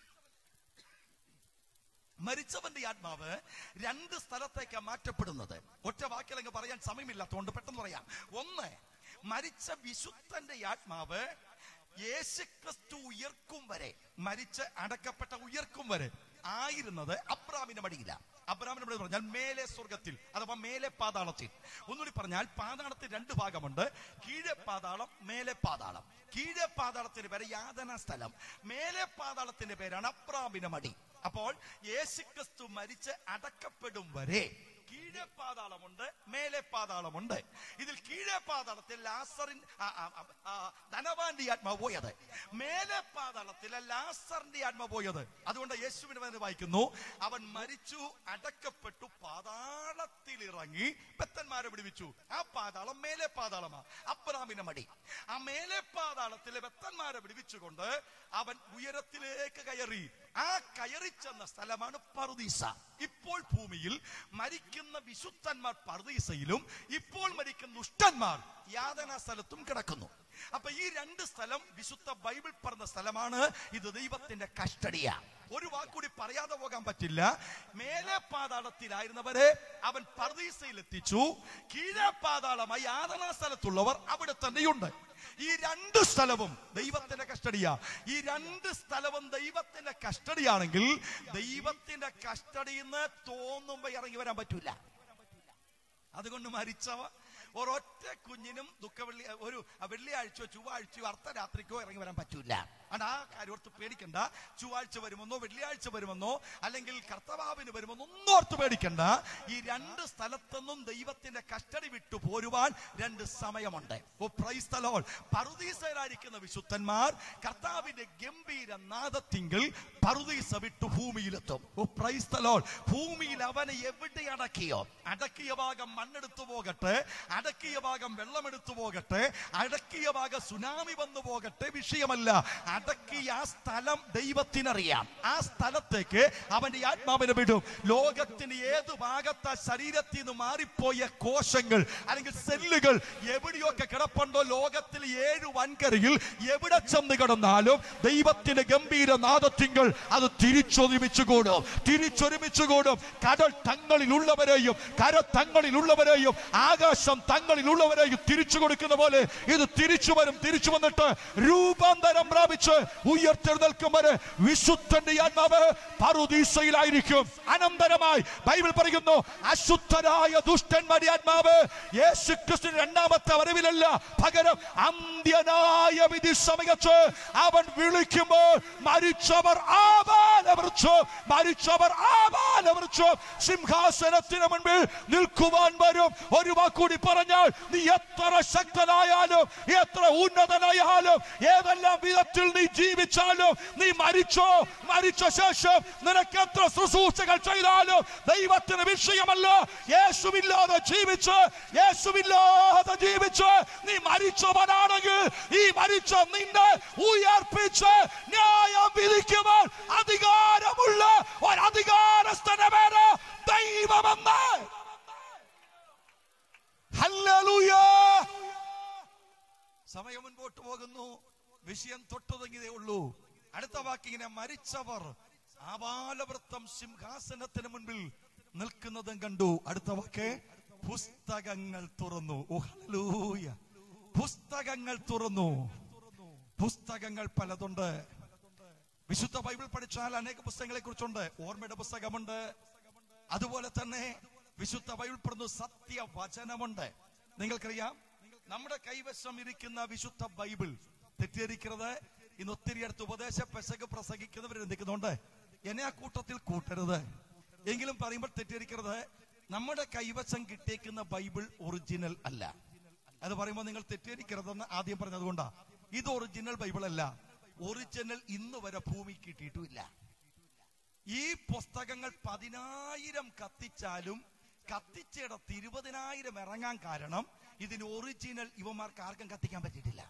മരിച്ചവന്റെ ആത്മാവ് രണ്ട് സ്ഥലത്തേക്കാണ് മാറ്റപ്പെടുന്നത് ഒറ്റ വാക്കിലങ്ങ് പറയാൻ സമയമില്ലാത്തതുകൊണ്ട് പെട്ടെന്ന് പറയാം ഒന്ന് മരിച്ച വിശുദ്ധന്റെ ആത്മാവ് യേശുക്രിസ്തു ഉയർക്കും വരെ മരിച്ച് അടക്കപ്പെട്ട ഉയർക്കും വരെ ആയിരുന്നത് അബ്രാമിന്റെ മടിയില്ല അബ്രാമിന്റെ മടി എന്ന് പറഞ്ഞാൽ മേലെ സ്വർഗത്തിൽ അഥവാ മേലെ പാതാളത്തിൽ ഒന്നുകൂടി പറഞ്ഞാൽ പാതാളത്തിൽ രണ്ട് ഭാഗമുണ്ട് കീഴെ പാതാളം മേലെ പാതാളം കീഴെ പാതാളത്തിന്റെ പേര് യാതന സ്ഥലം മേലെ പാതാളത്തിന്റെ പേരാണ് അബ്രാമിന്റെ മടി അപ്പോൾ യേശുക്രിസ്തു മരിച്ച് അടക്കപ്പെടും വരെ കീഴെ പാതാളമുണ്ട് മേലെ പാതാളമുണ്ട് ഇതിൽ കീഴെ പാതാളത്തിൽ ലാസറിൻ ആ, ആ, ആ, ആ, ധനവാന്റെ ആത്മാവ് പോയത് മേലെ പാതാളത്തിലെ ലാസറിന്റെ ആത്മ പോയത് അതുകൊണ്ട് യേശുവിന് വേണ്ടി വായിക്കുന്നു അവൻ മരിച്ചു അടക്കപ്പെട്ടു പാതാളത്തിൽ ഇറങ്ങി പെത്തന്മാരെ വിടുവിച്ചു ആ പാതാളം മേലെ പാതാളമാ അബ്രാമിന്റെ മടി ആ മേലെ പാതാളത്തിലെ പെത്തന്മാരെ വിടുവിച്ചുകൊണ്ട് അവൻ ഉയരത്തിലേക്ക് കയറി ആ കയറി ചെന്ന സ്ഥലമാണ് പറുദീസ ഇപ്പോൾ ഭൂമിയിൽ മരിക്കുന്ന വിശുദ്ധന്മാർ പറുദീസയിലും ഇപ്പോൾ മരിക്കുന്ന ദുഷ്ടന്മാർ യാതനാ സ്ഥലത്തും കിടക്കുന്നു അപ്പൊ ഈ രണ്ട് സ്ഥലം വിശുദ്ധ ബൈബിൾ പറഞ്ഞ സ്ഥലമാണ് ഇത് ദൈവത്തിന്റെ കസ്റ്റഡിയ ഒരു വാക്കുകൂടി പറയാതെ പോകാൻ പറ്റില്ല മേലെ പാതാളത്തിലായിരുന്നവരെ അവൻ പർദീസയിൽ എത്തിച്ചു കീഴെ പാതാളമായി യാതനാ സ്ഥലത്തുള്ളവർ അവിടെ തന്നെയുണ്ട് ഈ രണ്ട് സ്ഥലവും ദൈവത്തിന്റെ കസ്റ്റഡിയാ ഈ രണ്ട് സ്ഥലവും ദൈവത്തിന്റെ കസ്റ്റഡിയാണെങ്കിൽ ദൈവത്തിന്റെ കസ്റ്റഡിയിൽ നിന്ന് തോന്നുമ്പോ ഇറങ്ങി വരാൻ പറ്റൂല അതുകൊണ്ട് മരിച്ചവ ഒരൊറ്റ കുഞ്ഞിനും ദുഃഖവെള്ളി ഒരു വെള്ളിയാഴ്ചയോ ചൊവ്വാഴ്ചയോ അർദ്ധരാത്രിക്കോ ഇറങ്ങി വരാൻ പറ്റൂല അത് ആ കാര്യം ഓർത്ത് പേടിക്കണ്ട ചൊവ്വാഴ്ച വരുമെന്നോ വെള്ളിയാഴ്ച വരുമെന്നോ അല്ലെങ്കിൽ കർത്തവാവിന് വരുമെന്നോ ഒന്നും ഓർത്ത് പേടിക്കണ്ട ഈ രണ്ട് സ്ഥലത്തൊന്നും ദൈവത്തിന്റെ കസ്റ്റഡി വിട്ടു പോരുവാൻ രണ്ട് സമയമുണ്ട് ഓ പ്രൈസ്തലോൾ പറുദീസയിലായിരിക്കുന്ന വിശുദ്ധന്മാർ കർത്താവിന്റെ ഗംഭീര നാദത്തിങ്കിൽ പറുദീസ വിട്ടു ഭൂമിയിലെത്തും ഓ പ്രൈസ്തലോൾ ഭൂമിയിൽ അവനെ എവിടെ അടക്കിയോ അടക്കിയ ഭാഗം മണ്ണെടുത്തു പോകട്ടെ അടക്കിയ ഭാഗം വെള്ളമെടുത്തു പോകട്ടെ അടക്കിയ ഭാഗം സുനാമി വന്നു പോകട്ടെ വിഷയമല്ല അടക്കിയ ആ സ്ഥലം ദൈവത്തിനറിയാം ആ സ്ഥലത്തേക്ക് അവന്റെ ആത്മാവിനെ വിടും ലോകത്തിന് ഏത് ഭാഗത്താ ശരീരത്തിൽ നിന്ന് മാറിപ്പോയ കോശങ്ങൾ അല്ലെങ്കിൽ സെല്ലുകൾ എവിടെയൊക്കെ കിടപ്പുണ്ടോ ലോകത്തിൽ ഏഴ് വൻകരയിൽ എവിടെ ചെന്ന് കിടന്നാലും ദൈവത്തിന്റെ ഗംഭീര നാദത്തിങ്കൾ അത് തിരിച്ചൊരുമിച്ച് കൂടും തിരിച്ചൊരുമിച്ച് കൂടും കടൽ തങ്ങളിലുള്ളവരെയും കര തങ്ങളിലുള്ളവരെയും ആകാശം തങ്ങളിലുള്ളവരെയും തിരിച്ചു കൊടുക്കുന്ന പോലെ ഇത് തിരിച്ചു വരും തിരിച്ചു വന്നിട്ട് രൂപാന്തരം പ്രാപിച്ച് ഉയർത്തെഴുന്നേൽക്കും വരെ വിശുദ്ധന്റെ ആത്മാവ് പറുദീസയിലായിരിക്കും അനന്തരമായി ബൈബിൾ പറയുന്നു അശുദ്ധരായ ദുഷ്ടന്മാരുടെ ആത്മാവ് യേശു ക്രിസ്തു രണ്ടാമത്തെ വരവിലല്ല പകരം അന്ത്യനായ വിധി സമയത്ത് അവൻ വിളിക്കുമ്പോൾ മരിച്ചവർ ആവാല ആബാലവൃക്ഷം മരിച്ചവർ ആബാലവൃക്ഷം സിംഹാസനത്തിന് മുൻപിൽ നിൽക്കുവാൻ വരും ഒരു വാക്കൂടി പറഞ്ഞാൽ നീ എത്ര ശക്തനായാലും എത്ര ഉന്നതനായാലും ഏതെല്ലാം വിധത്തിൽ നീ ജീവിച്ചാലും നീ മരിച്ചോ മരിച്ച ശേഷം നിനക്ക് എത്ര ശുശ്രൂഷകൾ ചെയ്താലും ദൈവത്തിന് വിഷയമല്ല യേശുവില്ലാതെ ജീവിച്ച് യേശുവില്ലാതെ ജീവിച്ച് നീ മരിച്ചവനാണെങ്കിൽ ഈ മരിച്ച നിന്നെ ഉയർപ്പിച്ച് ന്യായം വിധിക്കുവാൻ അധികാരമുള്ള ഒരു അധികാരസ്ഥന പേര് ദൈവമെന്ന് ഹല്ലേലൂയ സമയം മുൻപോട്ട് പോകുന്നു വിഷയം തൊട്ടുതുങ്ങിയതേ ഉള്ളൂ അടുത്ത വാക്കിങ്ങനെ മരിച്ചവർ ആപാലവൃത്തം സിംഹാസനത്തിന് മുൻപിൽ നിൽക്കുന്നതും കണ്ടു അടുത്ത വാക്ക് പുസ്തകങ്ങൾ തുറന്നു ഓ ഹല്ലേലൂയ പുസ്തകങ്ങൾ തുറന്നു പുസ്തകങ്ങൾ പലതുണ്ട് വിശുദ്ധ ബൈബിൾ പഠിച്ചാൽ അനേക പുസ്തകങ്ങളെ കുറിച്ചുണ്ട് ഓർമ്മയുടെ പുസ്തകമുണ്ട് അതുപോലെ തന്നെ വിശുദ്ധ ബൈബിൾ പറഞ്ഞു സത്യവചനമുണ്ട് നിങ്ങൾക്കറിയാം നമ്മുടെ കൈവശം ഇരിക്കുന്ന വിശുദ്ധ ബൈബിൾ തെറ്റിദ്ധരിക്കരുത് ഇന്ന് ഒത്തിരി അടുത്ത് ഉപദേശ പെശക് പ്രസംഗിക്കുന്നവർ ചിന്തിക്കുന്നുണ്ട് എന്നെ ആ കൂട്ടത്തിൽ കൂട്ടരുത് എങ്കിലും പറയുമ്പോൾ തെറ്റിദ്ധരിക്കരുത് നമ്മുടെ കൈവശം കിട്ടിയേക്കുന്ന ബൈബിൾ ഒറിജിനൽ അല്ല അത് പറയുമ്പോൾ നിങ്ങൾ തെറ്റിദ്ധരിക്കരുതെന്ന് ആദ്യം പറഞ്ഞതുകൊണ്ടാ ഇത് ഒറിജിനൽ ബൈബിൾ അല്ല ഒറിജിനൽ ഇന്ന് വരെ ഭൂമി കിട്ടിയിട്ടുമില്ല ഈ പുസ്തകങ്ങൾ പതിനായിരം കത്തിച്ചാലും കത്തിച്ചിടത്ത് ഇരുപതിനായിരം ഇറങ്ങാൻ കാരണം ഇതിന് ഒറിജിനൽ ഇവന്മാർക്ക് ആർക്കും കത്തിക്കാൻ പറ്റിയിട്ടില്ല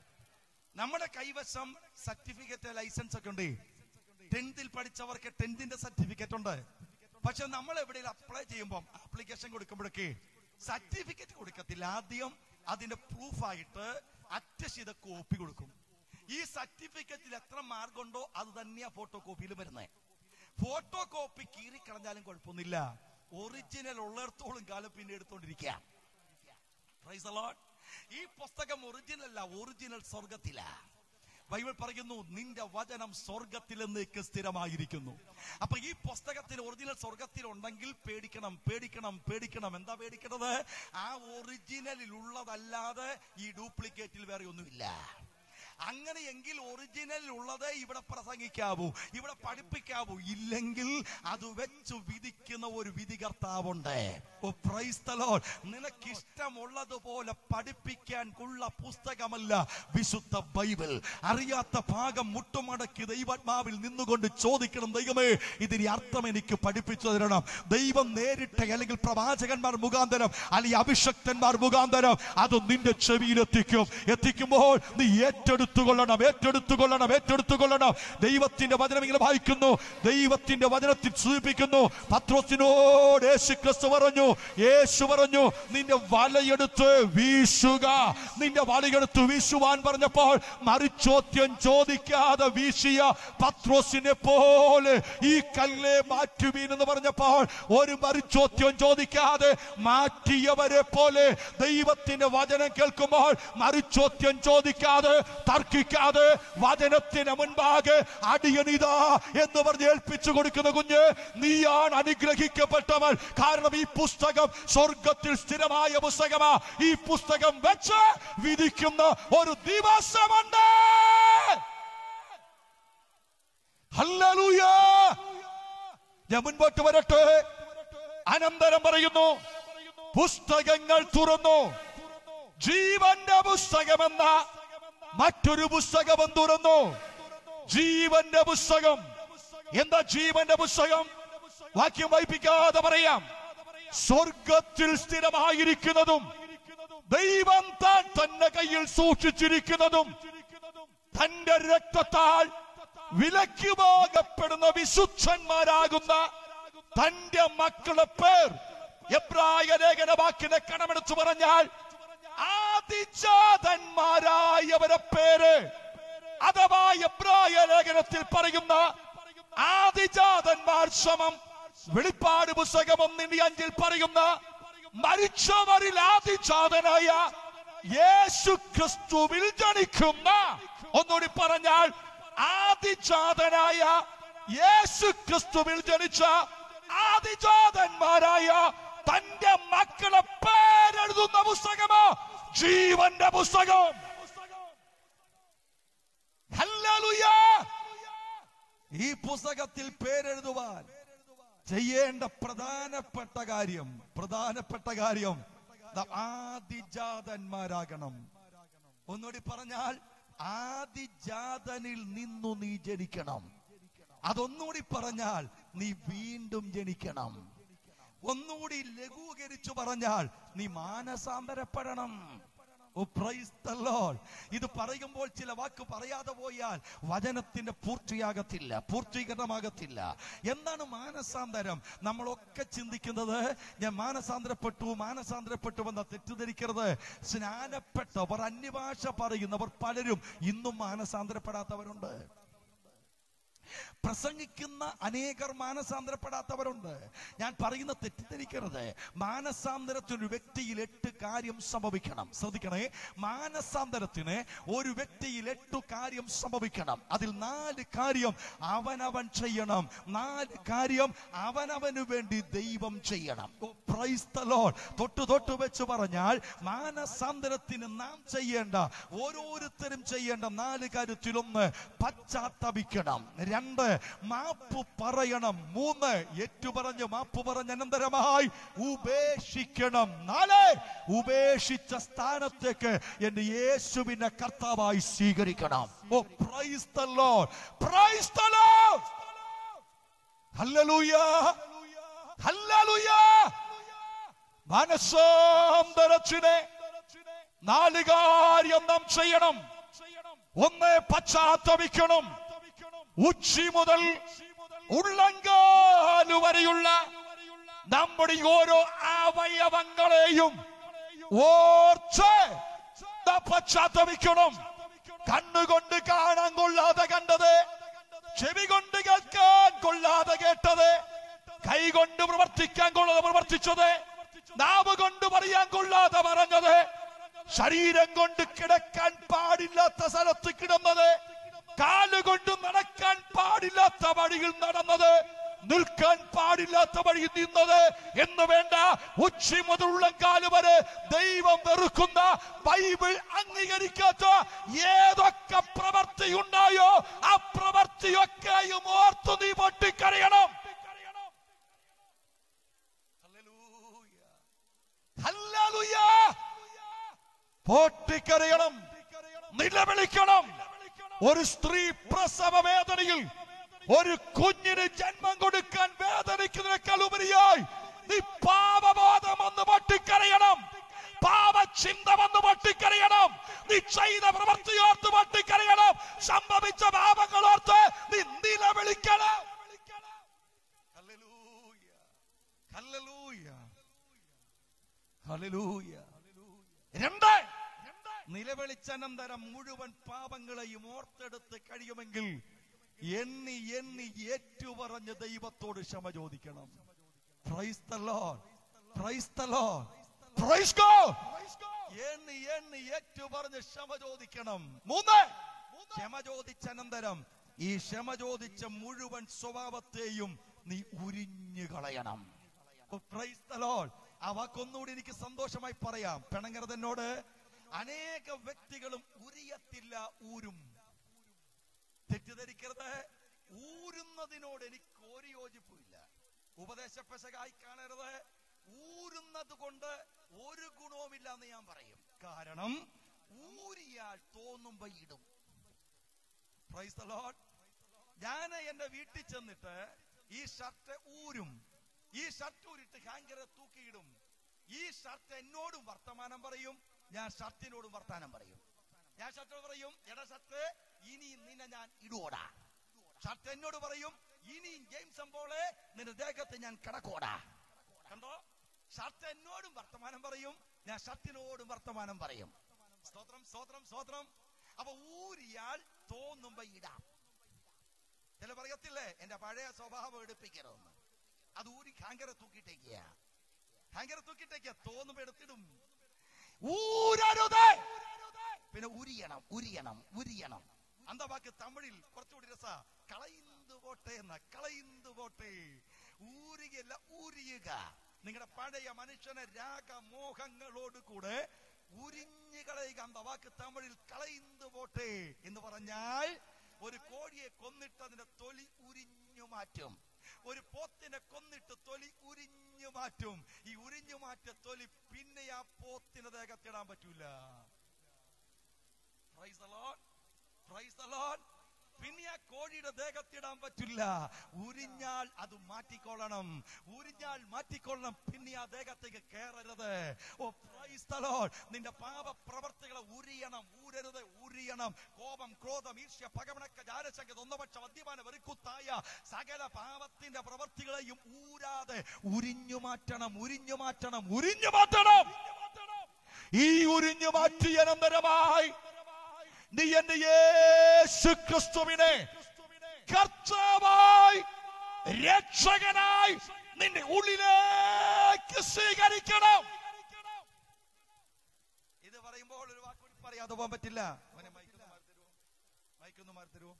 നമ്മുടെ കൈവശം സർട്ടിഫിക്കറ്റ് ലൈസൻസ് ഒക്കെ ഉണ്ട് ടെൻത്തിൽ പഠിച്ചവർക്ക് ടെൻത്തിന്റെ സർട്ടിഫിക്കറ്റ് ഉണ്ട് പക്ഷെ നമ്മൾ എവിടെയും അപ്ലൈ ചെയ്യുമ്പോൾ ആപ്ലിക്കേഷൻ കൊടുക്കുമ്പോഴൊക്കെ സർട്ടിഫിക്കറ്റ് കൊടുക്കത്തില്ല ആദ്യം അതിന്റെ പ്രൂഫായിട്ട് അറ്റസ്റ്റ് ചെയ്ത കോപ്പി കൊടുക്കും ഈ സർട്ടിഫിക്കറ്റിൽ എത്ര മാർക്ക് ഉണ്ടോ അത് തന്നെയാ ഫോട്ടോ കോപ്പിയിൽ വരുന്നത് ഫോട്ടോ കോപ്പി കീറി കളഞ്ഞാലും കുഴപ്പമൊന്നുമില്ല ഒറിജിനൽ ഉള്ളിടത്തോളം കാലം പിന്നെ എടുത്തോണ്ടിരിക്കുക Praise the Lord. ഈ പുസ്തകം ഒറിജിനൽ അല്ല ഒറിജിനൽ സ്വർഗത്തില ബൈബിൾ പറയുന്നു നിന്റെ വചനം സ്വർഗത്തിൽ എന്നേക്ക് സ്ഥിരമായിരിക്കുന്നു അപ്പൊ ഈ പുസ്തകത്തിന് ഒറിജിനൽ സ്വർഗത്തിൽ ഉണ്ടെങ്കിൽ പേടിക്കണം പേടിക്കണം പേടിക്കണം എന്താ പേടിക്കണത് ആ ഒറിജിനലിൽ ഉള്ളതല്ലാതെ ഈ ഡ്യൂപ്ലിക്കേറ്റിൽ വേറെ ഒന്നുമില്ല അങ്ങനെയെങ്കിൽ ഒറിജിനൽ ഉള്ളത് ഇവിടെ പ്രസംഗിക്കാവൂ ഇവിടെ പഠിപ്പിക്കാവൂ ഇല്ലെങ്കിൽ അത് വെച്ച് വിധിക്കുന്ന ഒരു വിധികർത്താവുണ്ട് ഓ പ്രൈസ് the Lord. നിനക്ക് ഇഷ്ടമുള്ളതുപോലെ പഠിപ്പിക്കാൻ ഉള്ള പുസ്തകമല്ല വിശുദ്ധ ബൈബിൾ അറിയാത്ത ഭാഗം മുട്ടുമടക്കി ദൈവാത്മാവിൽ നിന്നുകൊണ്ട് ചോദിക്കണം ദൈവമേ ഇതിന് അർത്ഥം എനിക്ക് പഠിപ്പിച്ചു തരണം ദൈവം നേരിട്ട് അല്ലെങ്കിൽ പ്രവാചകന്മാർ മുഖാന്തരം അല്ലെങ്കിൽ അഭിഷക്തന്മാർ മുഖാന്തരം അത് നിന്റെ ചെവിയിൽ എത്തിക്കും എത്തിക്കുമ്പോൾ നീ ഏറ്റെടുത്തുകൊള്ളണം ഏറ്റെടുത്തുകൊള്ളണം ഏറ്റെടുത്തുകൊള്ളണം ദൈവത്തിന്റെ വചനം ഇങ്ങനെ വായിക്കുന്നു ദൈവത്തിന്റെ വചനത്തിൽ സൂചിപ്പിക്കുന്നു പത്രോസിനോട് യേശു ക്രിസ്തു പറഞ്ഞു യേശു പറഞ്ഞു നിന്റെ വലയെടുത്ത് വീശുക നിന്റെ വലയെടുത്ത് വീശുവാൻ പറഞ്ഞപ്പോൾ മറിച്ചോദ്യം ചോദിക്കാതെ വീശിയ പത്രോസിനെ പോലെ ഈ കല്ലെ മാറ്റുവീൻ എന്ന് പറഞ്ഞപ്പോൾ ഒരു മറിച്ചോദ്യം ചോദിക്കാതെ മാറ്റിയവരെ പോലെ ദൈവത്തിന്റെ വചനം കേൾക്കുമ്പോൾ മറിച്ചോദ്യം ചോദിക്കാതെ തർക്കിക്കാതെ വചനത്തിന് മുൻപാകെ അടിയനിതാ എന്ന് പറഞ്ഞ് ഏൽപ്പിച്ചു കൊടുക്കുന്ന കുഞ്ഞ് നീയാണ് അനുഗ്രഹിക്കപ്പെട്ടവൻ കാരണം ഈ പുസ്തകം സ്വർഗത്തിൽ സ്ഥിരമായ പുസ്തകമാ ഈ പുസ്തകം വെച്ച് വിധിക്കുന്ന ഒരു ദിവസമുണ്ട് ഹല്ലേലൂയ ഞാൻ മുൻപോട്ട് വരട്ടെ അനന്തരം പറയുന്നു പുസ്തകങ്ങൾ തുറന്നു ജീവന്റെ പുസ്തകമെന്ന മറ്റൊരു പുസ്തകം തുറന്നു ജീവന്റെ പുസ്തകം എന്താ ജീവന്റെ പുസ്തകം വാക്യം വായിപ്പിക്കാതെ പറയാം സ്വർഗത്തിൽ സ്ഥിരമായിരിക്കുന്നതും ദൈവം താൻ തന്റെ കയ്യിൽ സൂക്ഷിച്ചിരിക്കുന്നതും തന്റെ രക്തത്താൽ വിലയ്ക്ക് പോകപ്പെടുന്ന വിശുദ്ധന്മാരാകുന്ന തന്റെ മക്കളുടെ പേർ എബ്രായ ലേഖന വാക്കിനെ കണമെടുത്തു പറഞ്ഞാൽ ആദിജാതന്മാരായവരെ പേര് അഥവാ എബ്രായ ലേഖനത്തിൽ പറയുന്ന ആദിജാതന്മാർ സമം വെളിപ്പാട് പുസ്തകം ഒന്നിന്റെ അഞ്ചിൽ പറയുന്ന മരിച്ചവരിൽ ആദിജാതനായ യേശു ക്രിസ്തുവിൽ ജനിക്കുന്ന ഒന്നുകൂടി പറഞ്ഞാൽ ആദിജാതനായ യേശു ക്രിസ്തുവിൽ ജനിച്ച ആദിജാതന്മാരായ തന്റെ മക്കളെ പേരെഴുതുന്ന പുസ്തകമോ ജീവന്റെ പുസ്തകം ഹല്ലേലൂയ ഈ പുസ്തകത്തിൽ പേരെഴുതുവാൻ ചെയ്യേണ്ട പ്രധാനപ്പെട്ട കാര്യം പ്രധാനപ്പെട്ട കാര്യം ദാ ആദിജാതന്മാരാകണം ഒന്നുകൂടി പറഞ്ഞാൽ ആദിജാതനിൽ നിന്നു നീ ജനിക്കണം അതൊന്നുകൂടി പറഞ്ഞാൽ നീ വീണ്ടും ജനിക്കണം ഒന്നുകൂടി ലഘൂകരിച്ചു പറഞ്ഞാൽ നീ മാനസാന്തരപ്പെടണം ഓ പ്രൈസ് ദ ലോർഡ് ഇത് പറയുമ്പോൾ ചില വാക്ക് പറയാതെ പോയാൽ വചനത്തിന്റെ പൂർത്തിയാകത്തില്ല പൂർത്തീകരണമാകത്തില്ല എന്താണ് മാനസാന്തരം നമ്മളൊക്കെ ചിന്തിക്കുന്നത് ഞാൻ മാനസാന്തരപ്പെട്ടു മാനസാന്തരപ്പെട്ടു എന്ന തെറ്റിദ്ധരിക്കരുത് സ്നാനപ്പെട്ടവർ അന്യഭാഷ പറയുന്നവർ പലരും ഇന്നും മാനസാന്തരപ്പെടാത്തവരുണ്ട് പ്രസംഗിക്കുന്ന അനേകർ മാനസാന്തരപ്പെടാത്തവരുണ്ട് ഞാൻ പറയുന്ന തെറ്റിദ്ധരിക്കരുത് മാനസാന്തരത്തിന് ഒരു വ്യക്തിയിൽ എട്ട് കാര്യം സംഭവിക്കണം ശ്രദ്ധിക്കണേ മാനസാന്തരത്തിന് ഒരു വ്യക്തിയിൽ എട്ടു കാര്യം സംഭവിക്കണം അതിൽ നാല് കാര്യം അവനവൻ ചെയ്യണം നാല് കാര്യം അവനവന് വേണ്ടി ദൈവം ചെയ്യണം ഓ, praise the Lord. തൊട്ടു തൊട്ടു വെച്ച് പറഞ്ഞാൽ മാനസാന്തരത്തിന് നാം ചെയ്യേണ്ട ഓരോരുത്തരും ചെയ്യേണ്ട നാല് കാര്യത്തിലൊന്ന് പശ്ചാത്തപിക്കണം രണ്ട് മാപ്പ് പറയണം മൂന്ന് ഏറ്റുപറഞ്ഞ് മാപ്പ് പറഞ്ഞ അനന്തരമായി ഉപേക്ഷിക്കണം നാല് ഉപേക്ഷിച്ച സ്ഥാനത്തേക്ക് എന്റെ യേശുവിനെ കർത്താവായി സ്വീകരിക്കണം oh praise the Lord praise the Lord hallelujah hallelujah മനസ്സാന്തരത്തിനെ നാല് കാര്യം നാം ചെയ്യണം ഒന്ന് പശ്ചാത്തപിക്കണം ഉച്ചി മുതൽ ഉള്ളങ്കാലു വരെയുള്ള നമ്മുടെ ഓരോ അവയവങ്ങളെയും ഓർച്ച് നാം പശ്ചാത്തപിക്കണം കണ്ണുകൊണ്ട് കാണാൻ കൊള്ളാതെ കണ്ടത് ചെവി കൊണ്ട് കേൾക്കാൻ കൊള്ളാതെ കേട്ടത് കൈ കൊണ്ട് പ്രവർത്തിക്കാൻ കൊള്ളാതെ പ്രവർത്തിച്ചത് നാവ് കൊണ്ട് പറയാൻ കൊള്ളാതെ പറഞ്ഞത് ശരീരം കൊണ്ട് കിടക്കാൻ പാടില്ലാത്ത സ്ഥലത്ത് കിടന്നത് കാലുകൊണ്ട് നടക്കാൻ പാടില്ലാത്ത വഴിയിൽ നടന്നത് നിൽക്കാൻ പാടില്ലാത്ത വഴിയിൽ നിന്നത് എന്ന് വേണ്ട ഉച്ചി മുതലുള്ള കാല് വരെ ദൈവം വെറുക്കുന്ന ബൈബിൾ അംഗീകരിക്കാത്ത ഏതൊക്കെ പ്രവൃത്തി ഉണ്ടായോ ആ പ്രവൃത്തിയൊക്കെയും ഓർത്തു നീ പൊട്ടിക്കറിയണം ഹല്ലേലൂയ. പൊട്ടിക്കരയണം നിലവിളിക്കണം ഒരു സ്ത്രീ പ്രസവ വേദനയിൽ ഒരു കുഞ്ഞിന് ജന്മം കൊടുക്കാൻ വേദനിക്കുന്നതിനേക്കാൾ ഉപരിയായി നീ പാപബോധം ഒന്ന് പൊട്ടിക്കരയണം പാപചിന്ത വന്ന് പൊട്ടിക്കരയണം നീ ചെയ്ത പ്രവൃത്തി ഓർത്ത് പൊട്ടിക്കരയണം സംഭവിച്ച പാപങ്ങൾ ഓർത്ത് നീ നിലവിളിക്കണം ഹല്ലേലൂയ ഹല്ലേലൂയ ഹല്ലേലൂയ രണ്ട് നിലവിളിച്ചനന്തരം മുഴുവൻ പാപങ്ങളെയും ഓർത്തെടുത്ത് കഴിയുമെങ്കിൽ എണ്ണി എണ്ണി ഏറ്റുപറഞ്ഞ് ദൈവത്തോട് ക്ഷമ ചോദിക്കണം Praise the Lord. Praise the Lord. Praise God. എണ്ണി എണ്ണി ഏറ്റുപറഞ്ഞ് ക്ഷമ ചോദിക്കണം മൂന്ന് ക്ഷമ ചോദിച്ചനന്തരം ഈ ക്ഷമ ചോദിച്ച മുഴുവൻ സ്വഭാവത്തെയും നീ ഉരിഞ്ഞു കളയണം Oh, praise the Lord. ആ വാക്കൊന്നുകൂടി എനിക്ക് സന്തോഷമായി പറയാം പിണങ്ങരുതെന്നോട് അനേക വ്യക്തികളും ഉരിയത്തില്ല ഊരും തെറ്റിദ്ധരിക്കരുത് ഊരുന്നതിനോട് എനിക്ക് ഒരു യോജിപ്പുമില്ല ഉപദേശ പെശകായി കാണരുത് ഊരുന്നത് കൊണ്ട് ഒരു ഗുണവുമില്ല എന്ന് ഞാൻ പറയും കാരണം ഊരിയാൽ തോന്നുമ്പോ ഇടും Praise the Lord. ഞാൻ എന്റെ വീട്ടിൽ ചെന്നിട്ട് ഈ ഷർട്ട് ഊരും ഈ ഷർട്ട് ഊരിട്ട് ഹാങ്കറെ തൂക്കിയിടും ഈ ഷർട്ട് എന്നോടും വർത്തമാനം പറയും ഞാൻ ഷർട്ടിനോടും വർത്താനം പറയും ഞാൻ ഷർട്ടിനോട് പറയും എടാ ഷർട്ട് ഇനി നിന്നെ ഞാൻ ഇടുവോടാ ഷർട്ട് എന്നോട് പറയും ഇനി ജെയിംസ് പോലെ നിന്റെ ദേഹത്ത് ഞാൻ കിടക്കോടാ കണ്ടോ ഷർട്ട് എന്നോടും വർത്തമാനം പറയും ഞാൻ ഷർട്ടിനോടും വർത്തമാനം പറയും സ്തോത്രം സ്തോത്രം സ്തോത്രം അപ്പൊ ഊരിയാൽ തോന്നുമ്പോ ഇടാം ചില പറയത്തില്ലേ എന്റെ പഴയ സ്വഭാവം എടുപ്പിക്കരുതെന്ന് അത് ഊരി ഹാങ്കറെ തൂക്കിട്ടേക്കുക ഹാങ്കറെ തൂക്കിട്ടേക്കുക തോന്നുമ്പോ എടുത്തിടും ഊരരുത് പിന്നെ ഉരിയണം ഉരിയണം ഉരിയണം അന്ത വാക്ക് തമിഴിൽ കുറച്ചുകൂടി രസ കളയിന്തു പോട്ടെ എന്ന കളയിന്തു പോട്ടെ ഊരുകയല്ല ഊരിയുക നിങ്ങളുടെ പഴയ മനുഷ്യനെ രാഗമോഹങ്ങളോട് കൂടെ ഉരിഞ്ഞു കളയുക അന്ത വാക്ക് തമിഴിൽ കളയിന്തു പോട്ടെ എന്ന് പറഞ്ഞാൽ ഒരു കോഴിയെ കൊന്നിട്ട് അതിന്റെ തൊലി ഉരിഞ്ഞു മാറ്റും ഒരു പോത്തിനെ കൊന്നിട്ട് തൊലി ഉരിഞ്ഞു മാറ്റും ഈ ഉരിഞ്ഞു മാറ്റ തൊലി പിന്നെ ആ പോത്തിന് ദേഹത്തിടാൻ പറ്റൂല Praise the Lord. Praise the Lord. പിന്നെ ആ കോഴിയുടെ ദേഹത്തിടാൻ പറ്റില്ല ഉരിഞ്ഞാൽ അത് മാറ്റിക്കൊള്ളണം ഉരിഞ്ഞാൽ മാറ്റിക്കൊള്ളണം പിന്നെ ആ ദേഹത്തേക്ക് കയറരുത് ഓ പ്രൈസ് the Lord. നിന്റെ പാപ പ്രവർത്തികളെ ഉരിയണം ഊരരുത് ഉരിയണം കോപം ക്രോധം ഈർഷ്യ പകവണക്ക ജാരശങ്ക ഒന്നപക്ഷ മദ്യപാന വെറുക്കുത്തായ സകല പാപത്തിന്റെ പ്രവർത്തികളെയും ഊരാതെ ഉരിഞ്ഞു മാറ്റണം ഉരിഞ്ഞു മാറ്റണം ഉരിഞ്ഞു മാറ്റണം ഈ ഉരിഞ്ഞു മാറ്റിയ അനന്തരമായി നീ എന്റെ യേശു ക്രിസ്തുവിനെ കർത്താവായി രക്ഷകനായി നിന്റെ ഉള്ളിലേക്ക് സ്വീകരിക്കണം ഇത് പറയുമ്പോൾ ഒരു വാക്കുകൂടി പറയാതെ പോകാൻ പറ്റില്ല അവനെ മൈക്കൊന്ന് മാറി തരുമോ മൈക്കൊന്ന് മാറി തരുമോ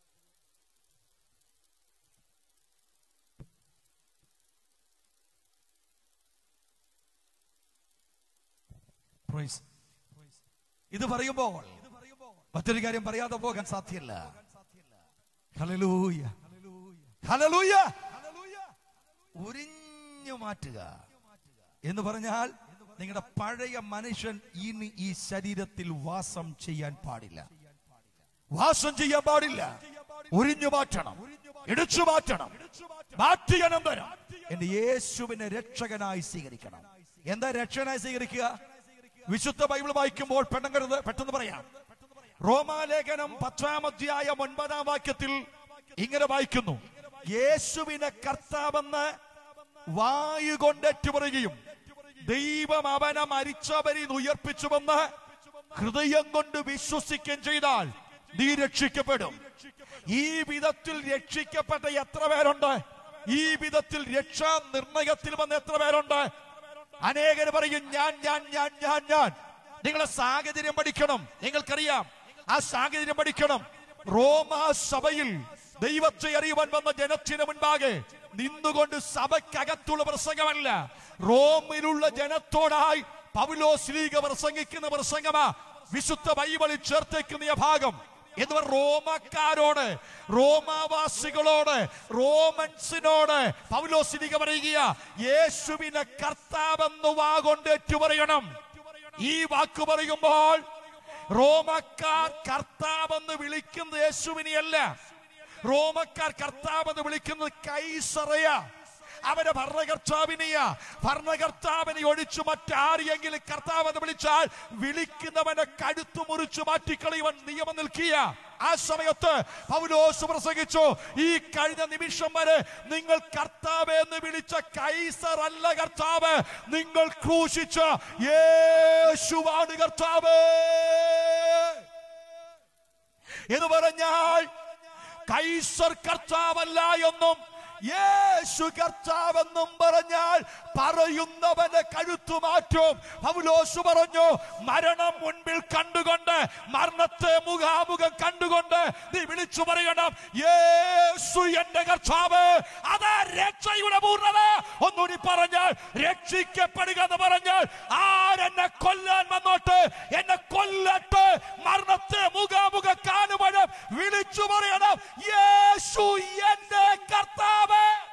Praise. ഇത് പറയുമ്പോൾ മറ്റൊരു കാര്യം പറയാതെ പോകാൻ സാധ്യല്ല ഹല്ലേലൂയ ഹല്ലേലൂയ ഉരിഞ്ഞു മാറ്റുക എന്ന് പറഞ്ഞാൽ നിങ്ങളുടെ പഴയ മനുഷ്യൻ ഇനി ഈ ശരീരത്തിൽ വാസം ചെയ്യാൻ പാടില്ല വാസം ചെയ്യാൻ പാടില്ല ഉരിഞ്ഞു മാറ്റണം ഇടിച്ചു മാറ്റണം മാറ്റിയ അനന്തരം എന്റെ യേശുവിനെ രക്ഷകനായി സ്വീകരിക്കണം എന്താ രക്ഷകനായി സ്വീകരിക്കുക വിശുദ്ധ ബൈബിൾ വായിക്കുമ്പോൾ പെണ്ണങ്ങരുത് പെട്ടെന്ന് പറയാം റോമാലേഖനം പത്താം അധ്യായം ഒൻപതാം വാക്യത്തിൽ ഇങ്ങനെ വായിക്കുന്നു യേശുവിനെ കർത്താവെന്ന് വായു കൊണ്ട് ഏറ്റുപറയുകയും ദൈവം അവനെ മരിച്ചവരിൽ നിന്ന് ഉയർപ്പിച്ചുവെന്ന് ഹൃദയം കൊണ്ട് വിശ്വസിക്കുകയും ചെയ്താൽ നീ രക്ഷിക്കപ്പെടും ഈ വിധത്തിൽ രക്ഷിക്കപ്പെട്ട എത്ര പേരുണ്ട് ഈ വിധത്തിൽ രക്ഷാ നിർണയത്തിൽ വന്ന എത്ര പേരുണ്ട് അനേകര് പറയും ഞാൻ ഞാൻ ഞാൻ ഞാൻ ഞാൻ നിങ്ങളെ സാഹചര്യം പഠിക്കണം നിങ്ങൾക്കറിയാം ആ സാഹചര്യം പഠിക്കണം റോമാ സഭയിൽ ദൈവത്തെ അറിയുവാൻ വന്ന ജനത്തിന് മുൻപാകെ നിന്നുകൊണ്ട് സഭയ്ക്കകത്തുള്ള പ്രസംഗമല്ല റോമിലുള്ള ജനത്തോടായി പൗലോസ് ലീഗ പ്രസംഗിക്കുന്ന പ്രസംഗമാ വിശുദ്ധ ബൈബിളിൽ ചേർത്തേക്കുന്ന ഈ ഭാഗം എന്ന് റോമക്കാരോട് റോമാവാസികളോട് റോമൻസിനോട് പൗലോസിനിക പറയുക യേശുവിനെ കർത്താവെന്ന് വാഗൊണ്ട് ഏറ്റുപറയണം ഈ വാക്ക് പറയുമ്പോൾ റോമക്കാർ കർത്താവെന്ന് വിളിക്കുന്നത് യേശുവിനെയല്ല റോമക്കാർ കർത്താവെന്ന് വിളിക്കുന്നത് കൈസറയ അവരെ ഭരണകർത്താവിനെയ ഭരണകർത്താവിനെ ഒഴിച്ചു മറ്റാരെയെങ്കിലും കർത്താവ് എന്ന് വിളിച്ചാൽ വിളിക്കുന്നവനെ കഴുത്തു മുറിച്ചു മാറ്റിക്കളയുവാൻ നിയമം നിൽക്കുക ആ സമയത്ത് പൗലോസ് പ്രസംഗിച്ചു ഈ കഴിഞ്ഞ നിമിഷം വരെ നിങ്ങൾ കർത്താവ് എന്ന് വിളിച്ച കൈസർ അല്ല കർത്താവ് നിങ്ങൾ ക്രൂശിച്ച യേശുവാണ് കർത്താവ് എന്ന് പറഞ്ഞാൽ കൈസർ കർത്താവല്ല എന്നും യേശു കർത്താവെന്നും പറഞ്ഞാൽ പറയുന്നവന്റെ കഴുത്തു മാറ്റും പൗലോസ് പറഞ്ഞു മരണം മുൻപിൽ കണ്ടുകൊണ്ട് മരണത്തെ മുഖാമുഖം കണ്ടുകൊണ്ട് നീ വിളിച്ചു പറയണം യേശു എന്റെ കർത്താവ് അതാ രക്ഷയുടെ പൂർണ്ണത ഒന്നുകൂടി പറഞ്ഞാൽ രക്ഷിക്കപ്പെടുക എന്ന് പറഞ്ഞാൽ ആരെന്നെ കൊല്ലാൻ വന്നോട്ട് എന്നെ കൊല്ലട്ട് മരണത്തെ മുഖാമുഖം കാണുമ്പോഴും വിളിച്ചു പറയണം യേശു എന്റെ കർത്താവ്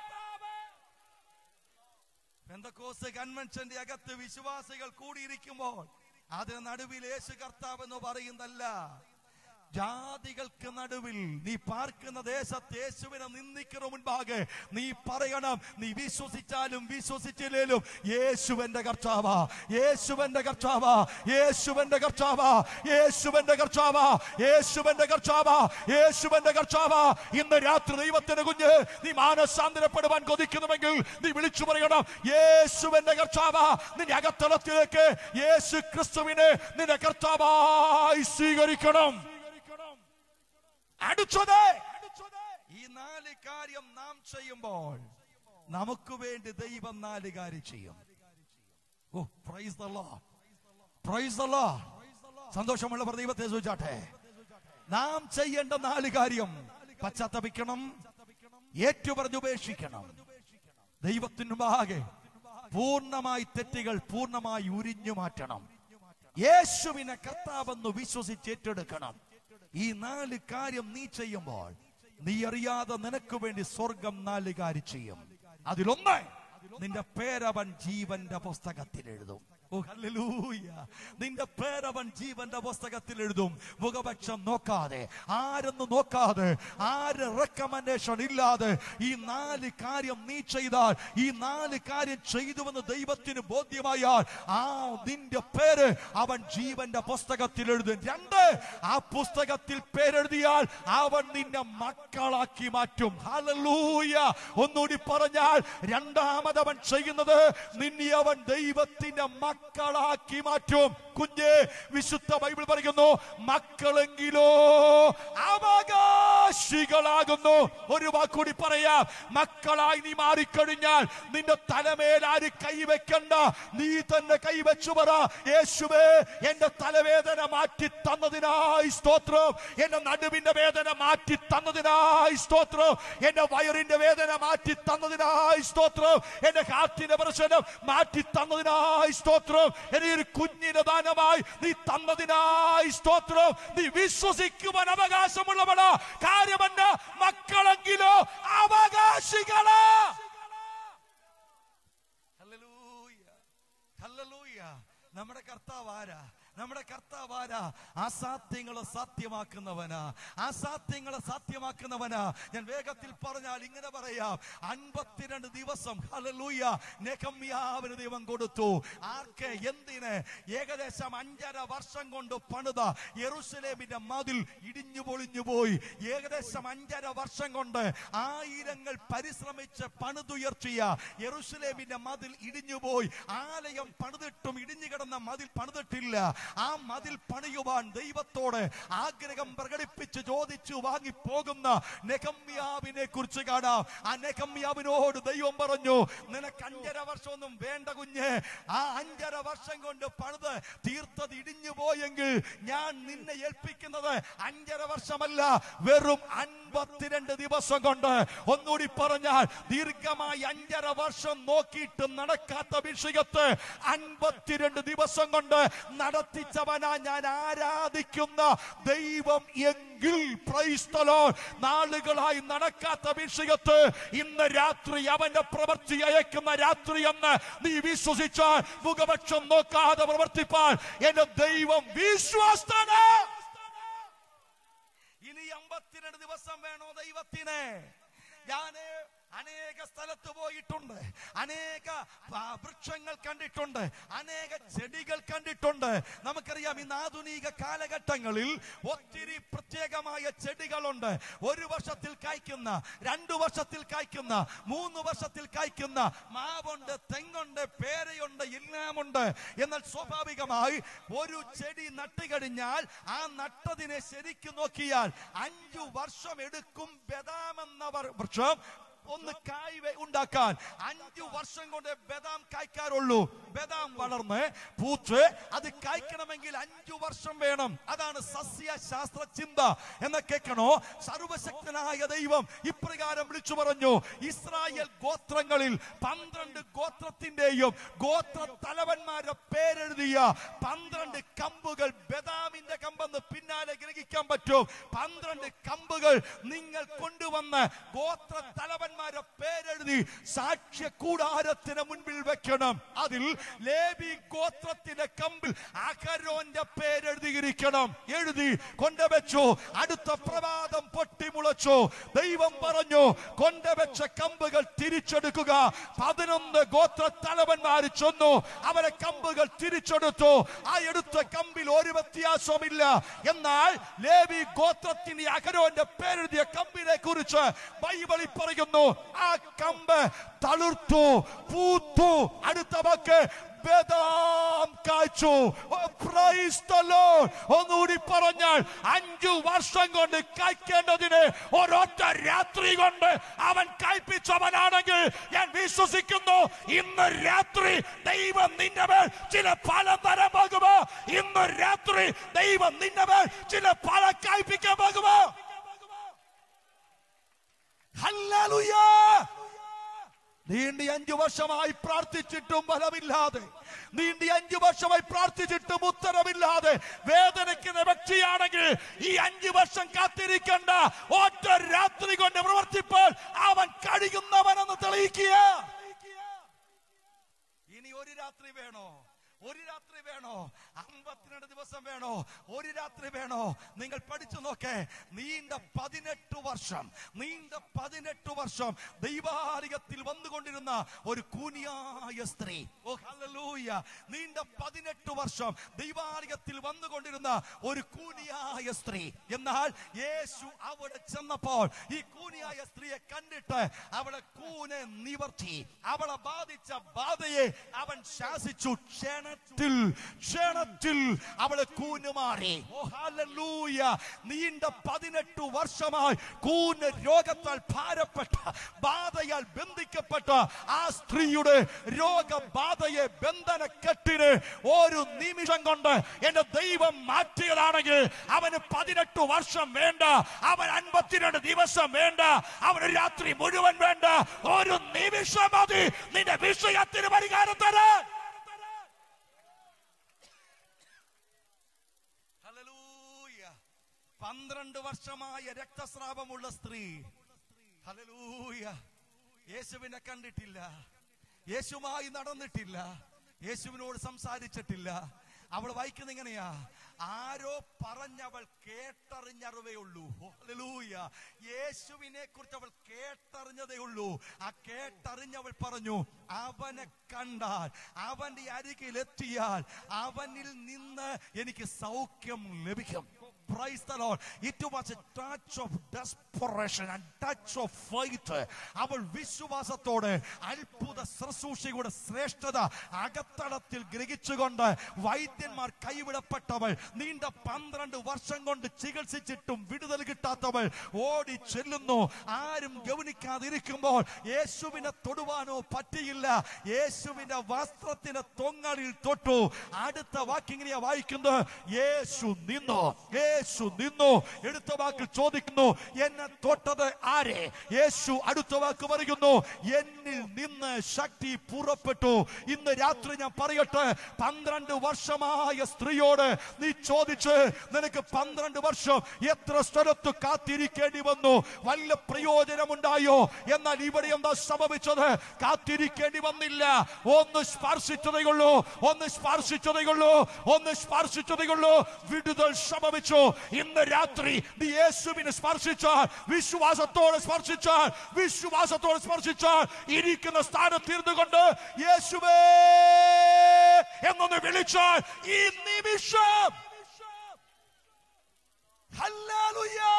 പെന്തക്കോസ് കൺവെൻഷന്റെ അകത്ത് വിശ്വാസികൾ കൂടിയിരിക്കുമ്പോൾ അതിന് നടുവിൽ യേശു കർത്താവ് എന്ന് പറയുന്നല്ല ജാതികൾക്ക് നടുവിൽ നീ പാർക്കുന്ന ദേശത്ത് യേശുവിനെ നിന്ദിക്കുന്ന മുൻപാകെ നീ പറയണം നീ വിശ്വസിച്ചാലും വിശ്വസിച്ചില്ലേലും യേശുവന്റെ കർത്താവാ യേശുവന്റെ കർത്താവാ യേശുവന്റെ കർത്താവാ യേശുവന്റെ കർത്താവാ യേശുവന്റെ കർത്താവാ യേശുവന്റെ കർത്താവാ ഇന്ന് രാത്രി ദൈവത്തിന്റെ കുഞ്ഞ് നീ മാനസാന്തരപ്പെടുവാൻ കൊതിക്കുന്നുവെങ്കിൽ നീ വിളിച്ചു പറയണം യേശുവന്റെ കർത്താവാ നിന്റെ അകത്തളത്തിലേക്ക് യേശു ക്രിസ്തുവിനെ നിന്റെ കർത്താവായി സ്വീകരിക്കണം അടുത്തത് ഈ നാല് കാര്യം നാം ചെയ്യുമ്പോൾ നമുക്ക് വേണ്ടി ദൈവം നാല് കാര്യം ചെയ്യും oh praise the Lord praise the Lord സന്തോഷമുള്ള ദൈവത്തെ സൂചാട്ടെ നാം ചെയ്യേണ്ട നാല് കാര്യം പശ്ചാത്തപിക്കണം ഏറ്റുപറഞ്ഞുപേക്ഷിക്കണം ദൈവത്തിനു മുമ്പാകെ പൂർണ്ണമായി തെറ്റുകൾ പൂർണ്ണമായി ഉരിഞ്ഞു മാറ്റണം യേശുവിനെ കർത്താവെന്ന് വിശ്വസിച്ച് ഏറ്റെടുക്കണം ഈ നാല് കാര്യം നീ ചെയ്യുമ്പോൾ നീ അറിയാതെ നിനക്ക് വേണ്ടി സ്വർഗം നാല് കാര്യം ചെയ്യും അതിലൊന്ന് നിന്റെ പേരവൻ ജീവന്റെ പുസ്തകത്തിൽ എഴുതും ഓ ഹല്ലേലൂയ നിന്റെ പേരവൻ ജീവന്റെ പുസ്തകത്തിൽ എഴുതും മുഖപക്ഷം നോക്കാതെ ആരെന്ന് നോക്കാതെ ആര് റെക്കമെൻഡേഷൻ ഇല്ലാതെ ഈ നാല് കാര്യം നീ ചെയ്താൽ ഈ നാല് കാര്യം ചെയ്തുവെന്ന് ദൈവത്തിന് ബോധ്യമായാൽ ആ നിന്റെ പേര് അവൻ ജീവന്റെ പുസ്തകത്തിൽ എഴുതും രണ്ട് ആ പുസ്തകത്തിൽ പേരെഴുതിയാൽ അവൻ നിന്നെ മക്കളാക്കി മാറ്റും ഹല്ലേലൂയ ഒന്നുകൂടി പറഞ്ഞാൽ രണ്ടാമത് അവൻ ചെയ്യുന്നത് നിന്നെ അവൻ ദൈവത്തിന്റെ മക്കളാക്കി മാറ്റും കുഞ്ഞ് വിശുദ്ധ ബൈബിൾ പറയുന്നു മക്കളെങ്കിലോ അവകാശികളാകുന്നു ഒരു വാക്കുകൂടി പറയാം മക്കളായി നീ മാറിക്കഴിഞ്ഞാൽ നിന്റെ തലമേൽ ആര് കൈവെക്കണ്ട നീ തന്നെ കൈവച്ചു പറ യേശുവേ എന്റെ തലവേദന മാറ്റി തന്നതിനായി സ്തോത്രം എന്റെ നടുവിന്റെ വേദന മാറ്റി തന്നതിനായി സ്തോത്രം എന്റെ വയറിന്റെ വേദന മാറ്റി തന്നതിനായി സ്തോത്രം എന്റെ ഹാർട്ടിന്റെ പ്രശ്നം മാറ്റി തന്നതിനായി സ്തോത്രം എന്നെ ഒരു കുഞ്ഞിന് ദാനമായി നീ തന്നതിനായി സ്തോത്രം നീ വിശ്വസിക്കുവാൻ അവകാശമുള്ളവളാ കാര്യമല്ല മക്കളെങ്കിലോ അവകാശികളാ ഹല്ലേലൂയ ഹല്ലേലൂയ നമ്മുടെ കർത്താവ് ആരാ നമ്മുടെ കർത്താവ് ആരാ അസാധ്യങ്ങളെ സാധ്യമാക്കുന്നവനാ അസാധ്യങ്ങളെ സാധ്യമാക്കുന്നവനാ ഞാൻ വേഗത്തിൽ പറഞ്ഞാൽ ഇങ്ങനെ പറയാം അൻപത്തിരണ്ട് ദിവസം ഹല്ലേലൂയ നെഹമ്യാവിന് ദൈവം കൊടുത്തു ആർക്ക് എന്തിന് ഏകദേശം അഞ്ചര വർഷം കൊണ്ട് പണിത യെറുസലേമിന്റെ മതിൽ ഇടിഞ്ഞു പൊളിഞ്ഞു പോയി ഏകദേശം അഞ്ചര വർഷം കൊണ്ട് ആയിരങ്ങൾ പരിശ്രമിച്ച് പണിതുയർത്തിയ യെറുസലേമിന്റെ മതിൽ ഇടിഞ്ഞുപോയി ആലയം പണിതിട്ടും ഇടിഞ്ഞു കിടന്ന മതിൽ പണിതിട്ടില്ല ആ മതിൽ പണിയുവാൻ ദൈവത്തോട് ആഗ്രഹം പ്രകടിപ്പിച്ച് ചോദിച്ചു വാങ്ങി പോകുന്ന നെഹമ്യാവിനെ കുറിച്ച് കാണാം ആ നെഹമ്യാവിനോട് ദൈവം പറഞ്ഞു നിനക്ക് അഞ്ചര വർഷമൊന്നും വേണ്ട കുഞ്ഞ് ആ അഞ്ചര വർഷം കൊണ്ട് പണിത് തീർത്തത് ഇടിഞ്ഞു പോയെങ്കിൽ ഞാൻ നിന്നെ ഏൽപ്പിക്കുന്നത് അഞ്ചര വർഷമല്ല വെറും അൻപത്തിരണ്ട് ദിവസം കൊണ്ട് ഒന്നുകൂടി പറഞ്ഞാൽ ദീർഘമായി അഞ്ചര വർഷം നോക്കിയിട്ട് നടക്കാത്ത വിഷയത്ത് അൻപത്തിരണ്ട് ദിവസം കൊണ്ട് നടത്തിച്ചവനാ ഞാൻ ആരാധിക്കുന്ന ദൈവം എങ്കിൽ പ്രൈസ്തലോ നാളുകളായി നടക്കാത്ത വിഷയത്ത് ഇന്ന് രാത്രി അവന്റെ പ്രവൃത്തി അയക്കുന്ന രാത്രി എന്ന് നീ വിശ്വസിച്ചാൽ മുഖപക്ഷം നോക്കാതെ പ്രവർത്തിപ്പാൻ എന്റെ ദൈവം വിശ്വാസമാണ് ഇനി അമ്പത്തിരണ്ട് ദിവസം വേണോ ദൈവത്തിന് ഞാന് അനേക സ്ഥലത്ത് പോയിട്ടുണ്ട് അനേക ആ, വൃക്ഷങ്ങൾ കണ്ടിട്ടുണ്ട് അനേക ചെടികൾ കണ്ടിട്ടുണ്ട് നമുക്കറിയാം ഇന്ന് ആധുനിക കാലഘട്ടങ്ങളിൽ ഒത്തിരി പ്രത്യേകമായ ചെടികളുണ്ട് ഒരു വർഷത്തിൽ കായ്ക്കുന്ന രണ്ടു വർഷത്തിൽ കായ്ക്കുന്ന മൂന്ന് വർഷത്തിൽ കായ്ക്കുന്ന മാവുണ്ട് തെങ്ങുണ്ട് പേരയുണ്ട് എല്ലാമുണ്ട് എന്നാൽ സ്വാഭാവികമായി ഒരു ചെടി നട്ടുകഴിഞ്ഞാൽ ആ നട്ടതിനെ ശരിക്കും നോക്കിയാൽ അഞ്ചു വർഷം എടുക്കും ബദാം എന്ന വർ- വൃക്ഷം ഒന്ന് കായ് വെ- ഉണ്ടാക്കാൻ അഞ്ചു വർഷം കൊണ്ട് ബദാം കായ്ക്കാറുള്ളൂ ബദാം വളർന്ന് പൂത്ത് അത് കായ്ക്കണമെങ്കിൽ അഞ്ചു വർഷം വേണം അതാണ് സസ്യശാസ്ത്ര ചിന്ത എന്ന് കേൾക്കണോ സർവശക്തനായ ദൈവം ഇപ്രകാരം വിളിച്ചു പറഞ്ഞു ഇസ്രായേൽ ഗോത്രങ്ങളിൽ പന്ത്രണ്ട് ഗോത്രത്തിന്റെയും ഗോത്ര തലവന്മാരുടെ പേരെഴുതിയ പന്ത്രണ്ട് കമ്പുകൾ ബദാമിന്റെ കമ്പെന്ന് പിന്നാലെ ഗ്രഹിക്കാൻ പറ്റും പന്ത്രണ്ട് കമ്പുകൾ നിങ്ങൾ കൊണ്ടുവന്ന് ഗോത്ര തലവന്മാരുടെ പേരെഴുതി സാക്ഷ്യ കൂടാരത്തിന് മുൻപിൽ വെക്കണം അതിൽ ലേബി ഗോത്രത്തിന്റെ കമ്പിൽ അഹരോന്റെ പേരെഴുതിയിരിക്കണം എഴുതി കൊണ്ടുവച്ചു അടുത്ത പ്രഭാതം പൊട്ടിമുളച്ചു ദൈവം പറഞ്ഞു കൊണ്ടുവച്ച കമ്പുകൾ തിരിച്ചെടുക്കുക പതിനൊന്ന് ഗോത്ര തലവന്മാര് ചെന്നു അവരെ കമ്പുകൾ തിരിച്ചെടുത്തു ആ എടുത്ത കമ്പിൽ ഒരു വ്യത്യാസവുമില്ല എന്നാൽ ലേവി ഗോത്രത്തിന്റെ അഹരോന്റെ പേരെഴുതിയ കമ്പിനെ കുറിച്ച് ബൈബിളിൽ പറയുന്നു ആ കമ്പ് തളിർത്തു പൂത്തു അടുത്ത വാക്ക് ബദാം കായ്ച്ചു Oh, praise the Lord. ഒന്നുകൂടി പറഞ്ഞാൽ അഞ്ചു വർഷം കൊണ്ട് കായ്ക്കേണ്ടതിന് ഒരൊറ്റ രാത്രി കൊണ്ട് അവൻ കായ്പിച്ചവനാണെങ്കിൽ ഞാൻ വിശ്വസിക്കുന്നു ഇന്ന് രാത്രി ദൈവം നിന്റെ മേൽ ചില ഫലം തരാൻ പോകുമോ ഇന്ന് രാത്രി ദൈവം നിന്റെ മേൽ ചില ഫലം കായ്പിക്കാൻ പോകുമോ ഹല്ലേലൂയ നീണ്ടി അഞ്ചു വർഷമായി പ്രാർത്ഥിച്ചിട്ടും ഫലമില്ലാതെ നീണ്ടി അഞ്ചു വർഷമായി പ്രാർത്ഥിച്ചിട്ടും ഉത്തരവില്ലാതെ വേദനയ്ക്കുന്ന വ്യക്തിയാണെങ്കിൽ ഈ അഞ്ചു വർഷം കാത്തിരിക്കണ്ട ഒറ്റ രാത്രി കൊണ്ട് പ്രവർത്തിപ്പോൾ അവൻ കഴിയുന്നവനെന്ന് തെളിയിക്കുക ഇനി ഒരു രാത്രി വേണോ ഒരു രാത്രി വേണോ അമ്പത്തിരണ്ട് ദിവസം വേണോ ഒരു രാത്രി വേണോ നിങ്ങൾ പഠിച്ചു നോക്കേ നീണ്ട പതിനെട്ട് വർഷം നീണ്ട പതിനെട്ട് വർഷം ദൈവാലയത്തിൽ വന്നുകൊണ്ടിരുന്ന ഒരു കൂനിയായ സ്ത്രീ ഓ ഹല്ലേലൂയ നീണ്ട പതിനെട്ട് വർഷം ദൈവാലയത്തിൽ വന്നുകൊണ്ടിരുന്ന ഒരു കൂനിയായ സ്ത്രീ എന്നാൽ യേശു അവിടെ ചെന്നപ്പോൾ ഈ കൂനിയായ സ്ത്രീയെ കണ്ടിട്ട് അവളെ കൂനെ നിവർത്തി അവളെ ബാധിച്ച ബാധയെ അവൻ ശാസിച്ചു ക്ഷണത്തിൽ ക്ഷണത്തിൽ അവളെ കൂനുമാറി ഓ ഹല്ലേലൂയ നീണ്ട പതിനെട്ട് വർഷമായി കൂന് രോഗത്താൽ ഭാരപ്പെട്ട ബാധയാൽ ബന്ധിക്കപ്പെട്ട ആ സ്ത്രീയുടെ രോഗബാധയെ ബന്ധന കെട്ടിന് ഒരു നിമിഷം കൊണ്ട് എന്റെ ദൈവം മാറ്റിയതാണെങ്കിൽ അവന് പതിനെട്ട് വർഷം വേണ്ട അവൻ അൻപത്തിരണ്ട് ദിവസം വേണ്ട അവന് രാത്രി മുഴുവൻ വേണ്ട ഒരു നിമിഷം മതി നിന്റെ വിഷയത്തിന് പരിഹാരം തരാൻ ഹല്ലേലൂയ. പന്ത്രണ്ട് വർഷമായ രക്തസ്രാവമുള്ള സ്ത്രീ ഹല്ലേലൂയ യേശുവിനെ കണ്ടിട്ടില്ല യേശുമായി നടന്നിട്ടില്ല യേശുവിനോട് സംസാരിച്ചിട്ടില്ല അവൾ വായിക്കുന്ന ഇങ്ങനെയാ ആരോ പറഞ്ഞവൾ കേട്ടറിഞ്ഞറിവേ ഉള്ളൂ ഹല്ലേലൂയ യേശുവിനെ കുറിച്ച് അവൾ കേട്ടറിഞ്ഞതേ ഉള്ളൂ ആ കേട്ടറിഞ്ഞവൾ പറഞ്ഞു അവനെ കണ്ടാൽ അവന്റെ അരികിൽ എത്തിയാൽ അവനിൽ നിന്ന് എനിക്ക് സൗഖ്യം ലഭിക്കും Praise the Lord. It was a touch of desperation and touch of faith. അവൾ വിശ്വാസത്തോടെ അത്ഭുത ശുശ്രൂഷയുടെ ശ്രേഷ്ഠത അകത്തളത്തിൽ ഗ്രഹിച്ചുകൊണ്ട് വൈദ്യന്മാർ കൈവിടപ്പെട്ടവൾ നീണ്ട പന്ത്രണ്ട് വർഷം കൊണ്ട് ചികിത്സിച്ചിട്ടും വിടുതൽ കിട്ടാത്തവൾ ഓടി ചെല്ലുന്നു ആരും ഗവനിക്കാതിരിക്കുമ്പോൾ യേശുവിനെ തൊടുവാനോ പറ്റിയില്ല യേശുവിന്റെ വസ്ത്രത്തിന് തൊങ്ങലിൽ തൊട്ടു അടുത്ത വാക്കിങ്ങനെയാ വായിക്കുന്നത് യേശു നിന്നു യേശു നിന്നു എടുത്ത വാക്കിൽ ചോദിക്കുന്നു എന്നെ തൊട്ടത് ആരെ യേശു അടുത്ത വാക്ക് പറയുന്നു എന്നിൽ നിന്ന് ശക്തി പുറപ്പെട്ടു ഇന്ന് രാത്രി ഞാൻ പറയട്ടെ പന്ത്രണ്ട് വർഷമായ സ്ത്രീയോട് നീ ചോദിച്ച് നിനക്ക് പന്ത്രണ്ട് വർഷം എത്ര സ്ഥലത്ത് കാത്തിരിക്കേണ്ടി വന്നു വല്ല പ്രയോജനമുണ്ടായോ എന്നാൽ ഇവിടെ എന്താ സംഭവിച്ചത് കാത്തിരിക്കേണ്ടി വന്നില്ല ഒന്ന് സ്പർശിച്ചതേ ഉള്ളൂ ഒന്ന് സ്പർശിച്ചതേ ഉള്ളൂ ഒന്ന് സ്പർശിച്ചതേ ഉള്ളൂ വിടുതൽ സംഭവിച്ചു ഇന്ന് രാത്രി നീ യേശുവിനെ സ്പർശിച്ചാൽ വിശ്വാസത്തോടെ സ്പർശിച്ചാൽ വിശ്വാസത്തോടെ സ്പർശിച്ചാൽ ഇരിക്കുന്ന സ്ഥാനത്ത് ഇരുന്നു കൊണ്ട് യേശുവേ എന്നൊന്ന് വിളിച്ചാൽ ഈ നിമിഷം ഹല്ലേലൂയ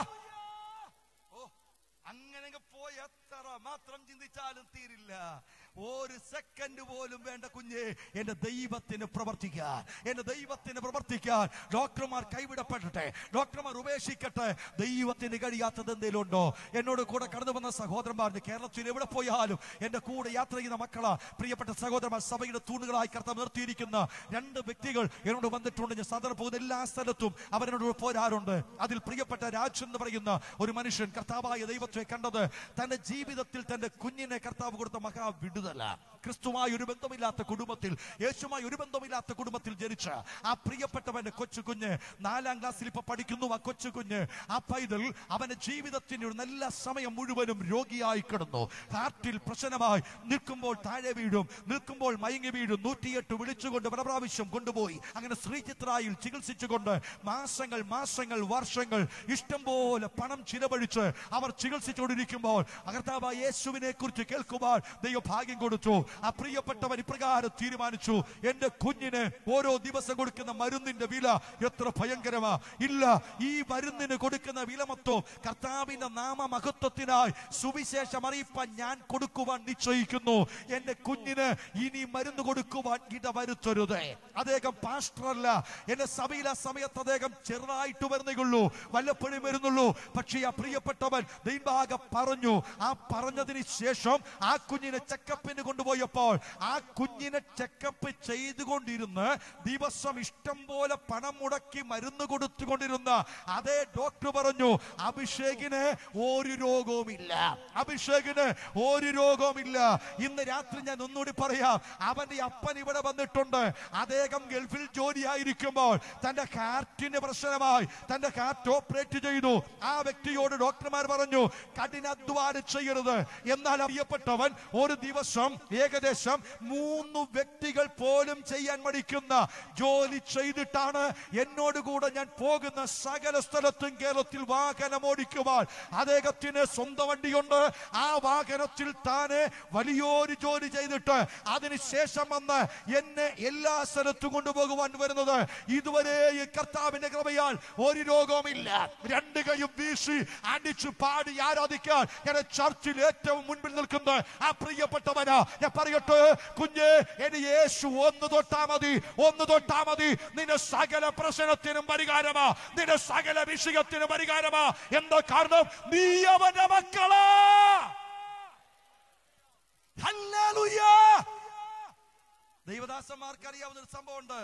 ഓ അങ്ങനെ പോയി എത്ര മാത്രം ചിന്തിച്ചാലും തീരില്ല ഒരു സെക്കൻഡ് പോലും വേണ്ട കുഞ്ഞെ എന്റെ ദൈവത്തിന് പ്രവർത്തിക്കാൻ എന്റെ ദൈവത്തിന് പ്രവർത്തിക്കാൻ ഡോക്ടർമാർ കൈവിടപ്പെടട്ടെ ഡോക്ടർമാർ ഉപേക്ഷിക്കട്ടെ ദൈവത്തിന് കഴിയാത്തത് എന്തെങ്കിലും ഉണ്ടോ എന്നോട് കൂടെ കടന്നു വന്ന സഹോദരന്മാർ കേരളത്തിൽ എവിടെ പോയാലും എന്റെ കൂടെ യാത്ര ചെയ്യുന്ന മക്കളാ പ്രിയപ്പെട്ട സഹോദരന്മാർ സഭയുടെ തൂണുകളായി കർത്താവ് നിർത്തിയിരിക്കുന്ന രണ്ട് വ്യക്തികൾ എന്നോട് വന്നിട്ടുണ്ട് ഞാൻ സാധാരണ പോകുന്ന എല്ലാ സ്ഥലത്തും അവരെന്നോട് പോരാറുണ്ട് അതിൽ പ്രിയപ്പെട്ട രാജ് എന്ന് പറയുന്ന ഒരു മനുഷ്യൻ കർത്താവായ ദൈവത്തെ കണ്ടത് തന്റെ ജീവിതത്തിൽ തന്റെ കുഞ്ഞിനെ കർത്താവ് കൊടുത്ത മഹാ വിടുതല ക്രിസ്തുമായി ഒരു ബന്ധമില്ലാത്ത കുടുംബത്തിൽ യേശുമായി ഒരു ബന്ധമില്ലാത്ത കുടുംബത്തിൽ ജനിച്ച ആ പ്രിയപ്പെട്ടവന്റെ കൊച്ചു കുഞ്ഞ് നാലാം ക്ലാസ്സിൽ ഇപ്പൊ പഠിക്കുന്നു ആ കൊച്ചു കുഞ്ഞ് ആ പൈതൽ അവന്റെ ജീവിതത്തിന്റെ ഒരു നല്ല സമയം മുഴുവനും രോഗിയായി കിടന്നു ഹാർട്ടിൽ പ്രശ്നമായി നിൽക്കുമ്പോൾ താഴെ വീഴും നിൽക്കുമ്പോൾ മയങ്ങി വീഴും നൂറ്റിയെട്ട് വിളിച്ചുകൊണ്ട് പല പ്രാവശ്യം കൊണ്ടുപോയി അങ്ങനെ ശ്രീചിത്രായിൽ ചികിത്സിച്ചുകൊണ്ട് മാസങ്ങൾ മാസങ്ങൾ വർഷങ്ങൾ ഇഷ്ടം പോലെ പണം ചിലവഴിച്ച് അവർ ചികിത്സിച്ചുകൊണ്ടിരിക്കുമ്പോൾ അകർത്താവ് യേശുവിനെ കുറിച്ച് കേൾക്കുമ്പോൾ ദൈവം ഭാഗ്യം കൊടുത്തു ആ പ്രിയപ്പെട്ടവൻ ഇപ്രകാരം തീരുമാനിച്ചു എന്റെ കുഞ്ഞിന് ഓരോ ദിവസം കൊടുക്കുന്ന മരുന്നിന്റെ വില എത്ര ഭയങ്കരമാ ഇല്ല ഈ മരുന്നിന് കൊടുക്കുന്ന വില മൊത്തം കർത്താവിന്റെ നാമമഹത്വത്തിനായി സുവിശേഷം അറിയിപ്പാൻ ഞാൻ കൊടുക്കുവാൻ നിശ്ചയിക്കുന്നു എന്റെ കുഞ്ഞിന് ഇനി മരുന്ന് കൊടുക്കുവാൻ ഇടവരുത്തരുത് അദ്ദേഹം പാസ്റ്ററല്ല എന്റെ സഭയിൽ ആ സമയത്ത് അദ്ദേഹം ചെറുതായിട്ട് വരുന്നേയുള്ളൂ വല്ലപ്പോഴും വരുന്നുള്ളൂ പക്ഷേ ആ പ്രിയപ്പെട്ടവൻ ദൈവഭാഗം പറഞ്ഞു ആ പറഞ്ഞതിന് ശേഷം ആ കുഞ്ഞിനെ ചെക്കപ്പ് ചെക്കപ്പിന് കൊണ്ടുപോയപ്പോൾ ആ കുഞ്ഞിനെ ചെക്കപ്പ് ചെയ്തുകൊണ്ടിരുന്ന് ദിവസം ഇഷ്ടം പോലെ പണം മുടക്കി മരുന്ന് കൊടുത്തുകൊണ്ടിരുന്ന അതേ ഡോക്ടർ പറഞ്ഞു അഭിഷേകിന് ഒരു രോഗവുമില്ല അഭിഷേകിന് ഒരു രോഗവുമില്ല ഇന്ന് രാത്രി ഞാൻ ഒന്നുകൂടി പറയാം അവന്റെ അപ്പൻ ഇവിടെ വന്നിട്ടുണ്ട് അദ്ദേഹം ഗൾഫിൽ ജോലിയായിരിക്കുമ്പോൾ തന്റെ ഹാർട്ടിന് പ്രശ്നമായി തന്റെ ഹാർട്ട് ഓപ്പറേറ്റ് ചെയ്തു ആ വ്യക്തിയോട് ഡോക്ടർമാർ പറഞ്ഞു കഠിനാധ്വാനം ചെയ്യരുത് എന്നാൽ അറിയപ്പെട്ടവൻ ഒരു ദിവസം ഏകദേശം മൂന്ന് വ്യക്തികൾ പോലും ചെയ്യാൻ മടിക്കുന്ന ജോലി ചെയ്തിട്ടാണ് എന്നോട് കൂടെ ഞാൻ പോകുന്ന സകല സ്ഥലത്തും കേരളത്തിൽ വാഹനം ഓടിക്കുവാൻ അദ്ദേഹത്തിന് സ്വന്തം വണ്ടിയുണ്ട് ആ വാഹനത്തിൽ താന് വലിയൊരു ജോലി ചെയ്തിട്ട് അതിനുശേഷം വന്ന് എന്നെ എല്ലാ സ്ഥലത്തും കൊണ്ടുപോകുവാൻ വരുന്നത് ഇതുവരെ ഈ കർത്താവിന്റെ കൃപയാൽ ഒരു രോഗവുമില്ല രണ്ട് കൈയും വീശി അടിച്ചു പാടി ആരാധിക്കാൻ ഞാൻ ചർച്ചിൽ ഏറ്റവും മുൻപിൽ നിൽക്കുന്ന ആ പ്രിയപ്പെട്ടവനാ ഞാൻ പറയട്ടെ കുഞ്ഞ് എനി യേശു ഒന്ന് തൊട്ടാ മതി ഒന്ന് തൊട്ടാ മതി നിന്റെ സകല പ്രശ്നത്തിനും പരിഹാരമാ നിന്റെ സകല വിഷയത്തിനും പരിഹാരമാ എന്താ കാരണം നീ അവന്റെ മക്കളാ ഹല്ലേലൂയ ദൈവദാസന്മാർക്ക് അറിയാവുന്ന ഒരു സംഭവമുണ്ട്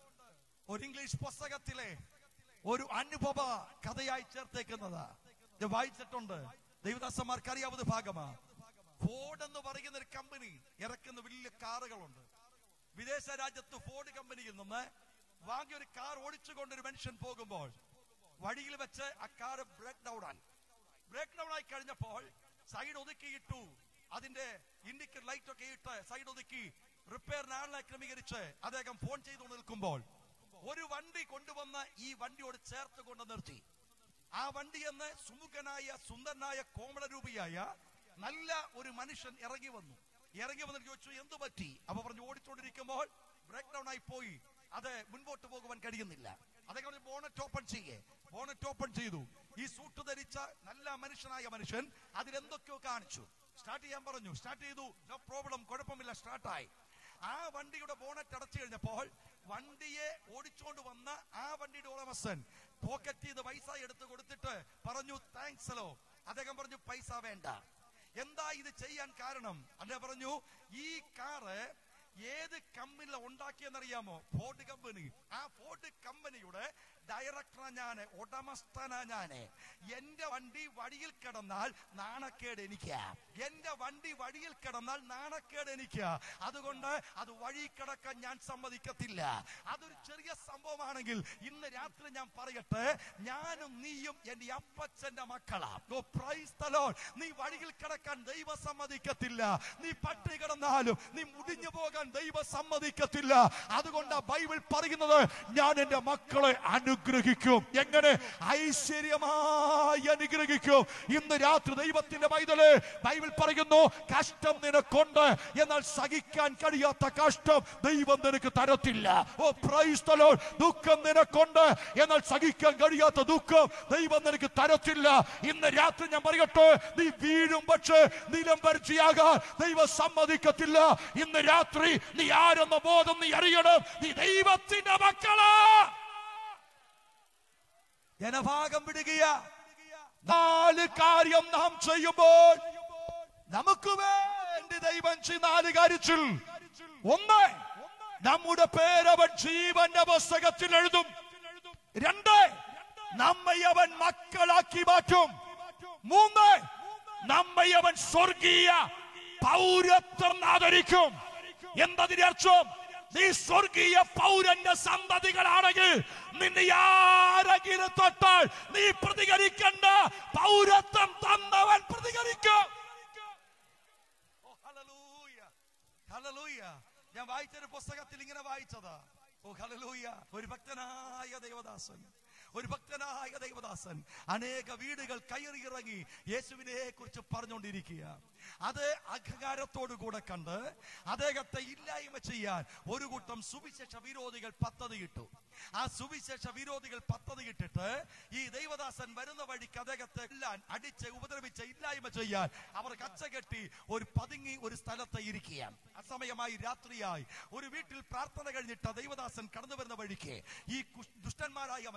ഒരു ഇംഗ്ലീഷ് പുസ്തകത്തിലെ ഒരു അനുഭവ കഥയായി ചേർത്തേക്കുന്നത് ഇത് വായിച്ചിട്ടുണ്ട് ദൈവദാസന്മാർക്ക് അറിയാവുന്ന ഭാഗമാ ഫോർഡ് എന്ന് പറയുന്ന ഒരു കമ്പനി ഇറക്കുന്ന വലിയ കാറുകളുണ്ട് വിദേശ രാജ്യത്ത് ഫോർഡ് കമ്പനിയിൽ നിന്ന് വാങ്ങിയ ഒരു കാർ ഓടിച്ചുകൊണ്ട് ഒരു മനുഷ്യൻ പോകുമ്പോൾ വഴിയിൽ വെച്ച് ആ കാർ ബ്രേക്ക് ഡൗൺ ആയി ബ്രേക്ക് ഡൗൺ ആയി കഴിഞ്ഞപ്പോൾ സൈഡ് ഒതുക്കിയിട്ടു അതിന്റെ ഇൻഡിക്കേറ്റർ ലൈറ്റ് ഒക്കെ ഇട്ട് സൈഡ് ഒതുക്കി റിപ്പയറിന് ആളിനെ ക്രമീകരിച്ച് അദ്ദേഹം ഫോൺ ചെയ്തു നിൽക്കുമ്പോൾ ഒരു വണ്ടി കൊണ്ടുവന്ന് ഈ വണ്ടിയോട് ചേർത്ത് കൊണ്ട് നിർത്തി ആ വണ്ടി എന്ന് സുമുഖനായ സുന്ദരനായ കോമളരൂപിയായ നല്ല ഒരു മനുഷ്യൻ ഇറങ്ങി വന്നു ഇറങ്ങി വന്നിട്ട് ചോദിച്ചു എന്തു പറ്റി അപ്പൊ പറഞ്ഞു ഓടിച്ചോണ്ടിരിക്കുമ്പോൾ ബ്രേക്ക് ഡൗൺ ആയി പോയി അത് മുൻപോട്ട് പോകുവാൻ കഴിയുന്നില്ല അദ്ദേഹം ബോണറ്റ് ഓപ്പൺ ചെയ്യേ ബോണറ്റ് ഓപ്പൺ ചെയ്തു ഈ സൂട്ട് ധരിച്ച നല്ല മനുഷ്യനായ മനുഷ്യൻ അതിലെന്തൊക്കെയോ കാണിച്ചു സ്റ്റാർട്ട് ചെയ്യാൻ പറഞ്ഞു സ്റ്റാർട്ട് ചെയ്തു നോ പ്രോബ്ലം കുഴപ്പമില്ല സ്റ്റാർട്ടായി ആ വണ്ടിയുടെ ബോണറ്റ് അടച്ചു കഴിഞ്ഞപ്പോൾ വണ്ടിയെ ഓടിച്ചോണ്ട് വന്ന ആ വണ്ടിയുടെ ഉടമസ്ഥൻ പോക്കറ്റ് ചെയ്ത് പൈസ എടുത്ത് കൊടുത്തിട്ട് പറഞ്ഞു താങ്ക്സ് ഹലോ അദ്ദേഹം പറഞ്ഞു പൈസ വേണ്ട എന്താ ഇത് ചെയ്യാൻ കാരണം അദ്ദേഹം പറഞ്ഞു ഈ കാറ് ഏത് കമ്പനിയില ഉണ്ടാക്കിയെന്നറിയാമോ ഫോർഡ് കമ്പനി ആ ഫോർഡ് കമ്പനിയുടെ ഡയറക്ടറാ ഞാന് ഉടമസ്ഥനാ ഞാന് എന്റെ വണ്ടി വഴിയിൽ കിടന്നാൽ നാണക്കേട് എനിക്ക് എന്റെ വണ്ടി വഴിയിൽ കിടന്നാൽ നാണക്കേട് എനിക്ക് അതുകൊണ്ട് അത് വഴി കിടക്കാൻ ഞാൻ സമ്മതിക്കത്തില്ല അതൊരു ചെറിയ സംഭവമാണെങ്കിൽ ഇന്ന് രാത്രി ഞാൻ പറയട്ടെ ഞാനും നീയും എന്റെ അപ്പച്ചന്റെ മക്കളാ ഓ പ്രൈസ് the Lord. നീ വഴിയിൽ കിടക്കാൻ ദൈവം സമ്മതിക്കത്തില്ല നീ പട്ടി കിടന്നാലും നീ മുടിഞ്ഞു പോകാൻ ദൈവം സമ്മതിക്കത്തില്ല അതുകൊണ്ട് ബൈബിൾ പറയുന്നത് ഞാൻ എന്റെ മക്കളെ അനുഗ്രഹിക്കും എങ്ങനെ ഐശ്വര്യമായി അനുഗ്രഹിക്കും ഇന്ന് രാത്രി ദൈവത്തിന്റെ പൈതല് ബൈബിൾ പറയുന്നു കഷ്ടം നിനക്കുണ്ട് എന്നാൽ സഹിക്കാൻ കഴിയാത്ത കഷ്ടം ദൈവം നിനക്ക് തരത്തില്ല ഓ പ്രൈസ് the Lord. ദുഃഖം നിനക്കുണ്ട് എന്നാൽ സഹിക്കാൻ കഴിയാത്ത ദുഃഖം ദൈവം നിനക്ക് തരത്തില്ല ഇന്ന് രാത്രി ഞാൻ പറയട്ടെ നീ വീഴും പക്ഷേ നിലം പരിചയാകാൻ ദൈവം സമ്മതിക്കത്തില്ല ഇന്ന് രാത്രി നീ ആരെന്ന ബോധം നീ അറിയണം നീ ദൈവത്തിന്റെ മക്കളാ ജനഭാഗം വിടുകയ നാല് കാര്യം നാം ചെയ്യുമ്പോൾ നമുക്ക് വേണ്ടി ദൈവം ചെയ്ത നാല് കാര്യത്തിൽ ഒന്ന് നമ്മുടെ പേരവൻ ജീവന്റെ പുസ്തകത്തിൽ എഴുതും രണ്ട് നമ്മെ അവൻ മക്കളാക്കി മാറ്റും മൂന്ന് നമ്മെ അവൻ സ്വർഗീയ പൗരത്വം ആദരിക്കും എന്തതിന്റെ അർത്ഥം നീ സ്വർഗീയ പൗരന്റെ സന്തതികളാണെങ്കിൽ നിന്നെ ആരെങ്കിലും തൊട്ടാൽ നീ പ്രതികരിക്കണ്ട പൗരത്വം തന്നവൻ പ്രതികരിക്കും ഓ, ഹല്ലേലൂയ. ഹല്ലേലൂയ. ഞാൻ വായിച്ചൊരു പുസ്തകത്തിൽ ഇങ്ങനെ വായിച്ചതാ ഓ ഹല്ലേലൂയ ഒരു ഭക്തനായ ദേവദാസൻ ഒരു ഭക്തനായ ദൈവദാസൻ അനേക വീടുകൾ കയറിയിറങ്ങി യേശുവിനെ കുറിച്ച് പറഞ്ഞുകൊണ്ടിരിക്കുക അത് അഹങ്കാരത്തോടു കൂടെ കണ്ട് അദ്ദേഹത്തെ ഇല്ലായ്മ ചെയ്യാൻ ഒരു കൂട്ടം സുവിശേഷ വിരോധികൾ പദ്ധതിയിട്ടു ആ സുവിശേഷ വിരോധികൾ പദ്ധതിയിട്ടിട്ട് ഈ ദൈവദാസൻ വരുന്ന വഴിക്ക് അദ്ദേഹത്തെ എല്ലാം അടിച്ച് ഉപദ്രവിച്ച് ഇല്ലായ്മ ചെയ്യാൻ അവർ കച്ചകെട്ടി ഒരു പതുങ്ങി ഒരു സ്ഥലത്ത് ഇരിക്കുകയാണ് അസമയമായി രാത്രിയായി ഒരു വീട്ടിൽ പ്രാർത്ഥന കഴിഞ്ഞിട്ട് ദൈവദാസൻ കടന്നു വരുന്ന വഴിക്ക് ഈ കുഷ്- ദുഷ്ടന്മാരായ മനുഷ്യർ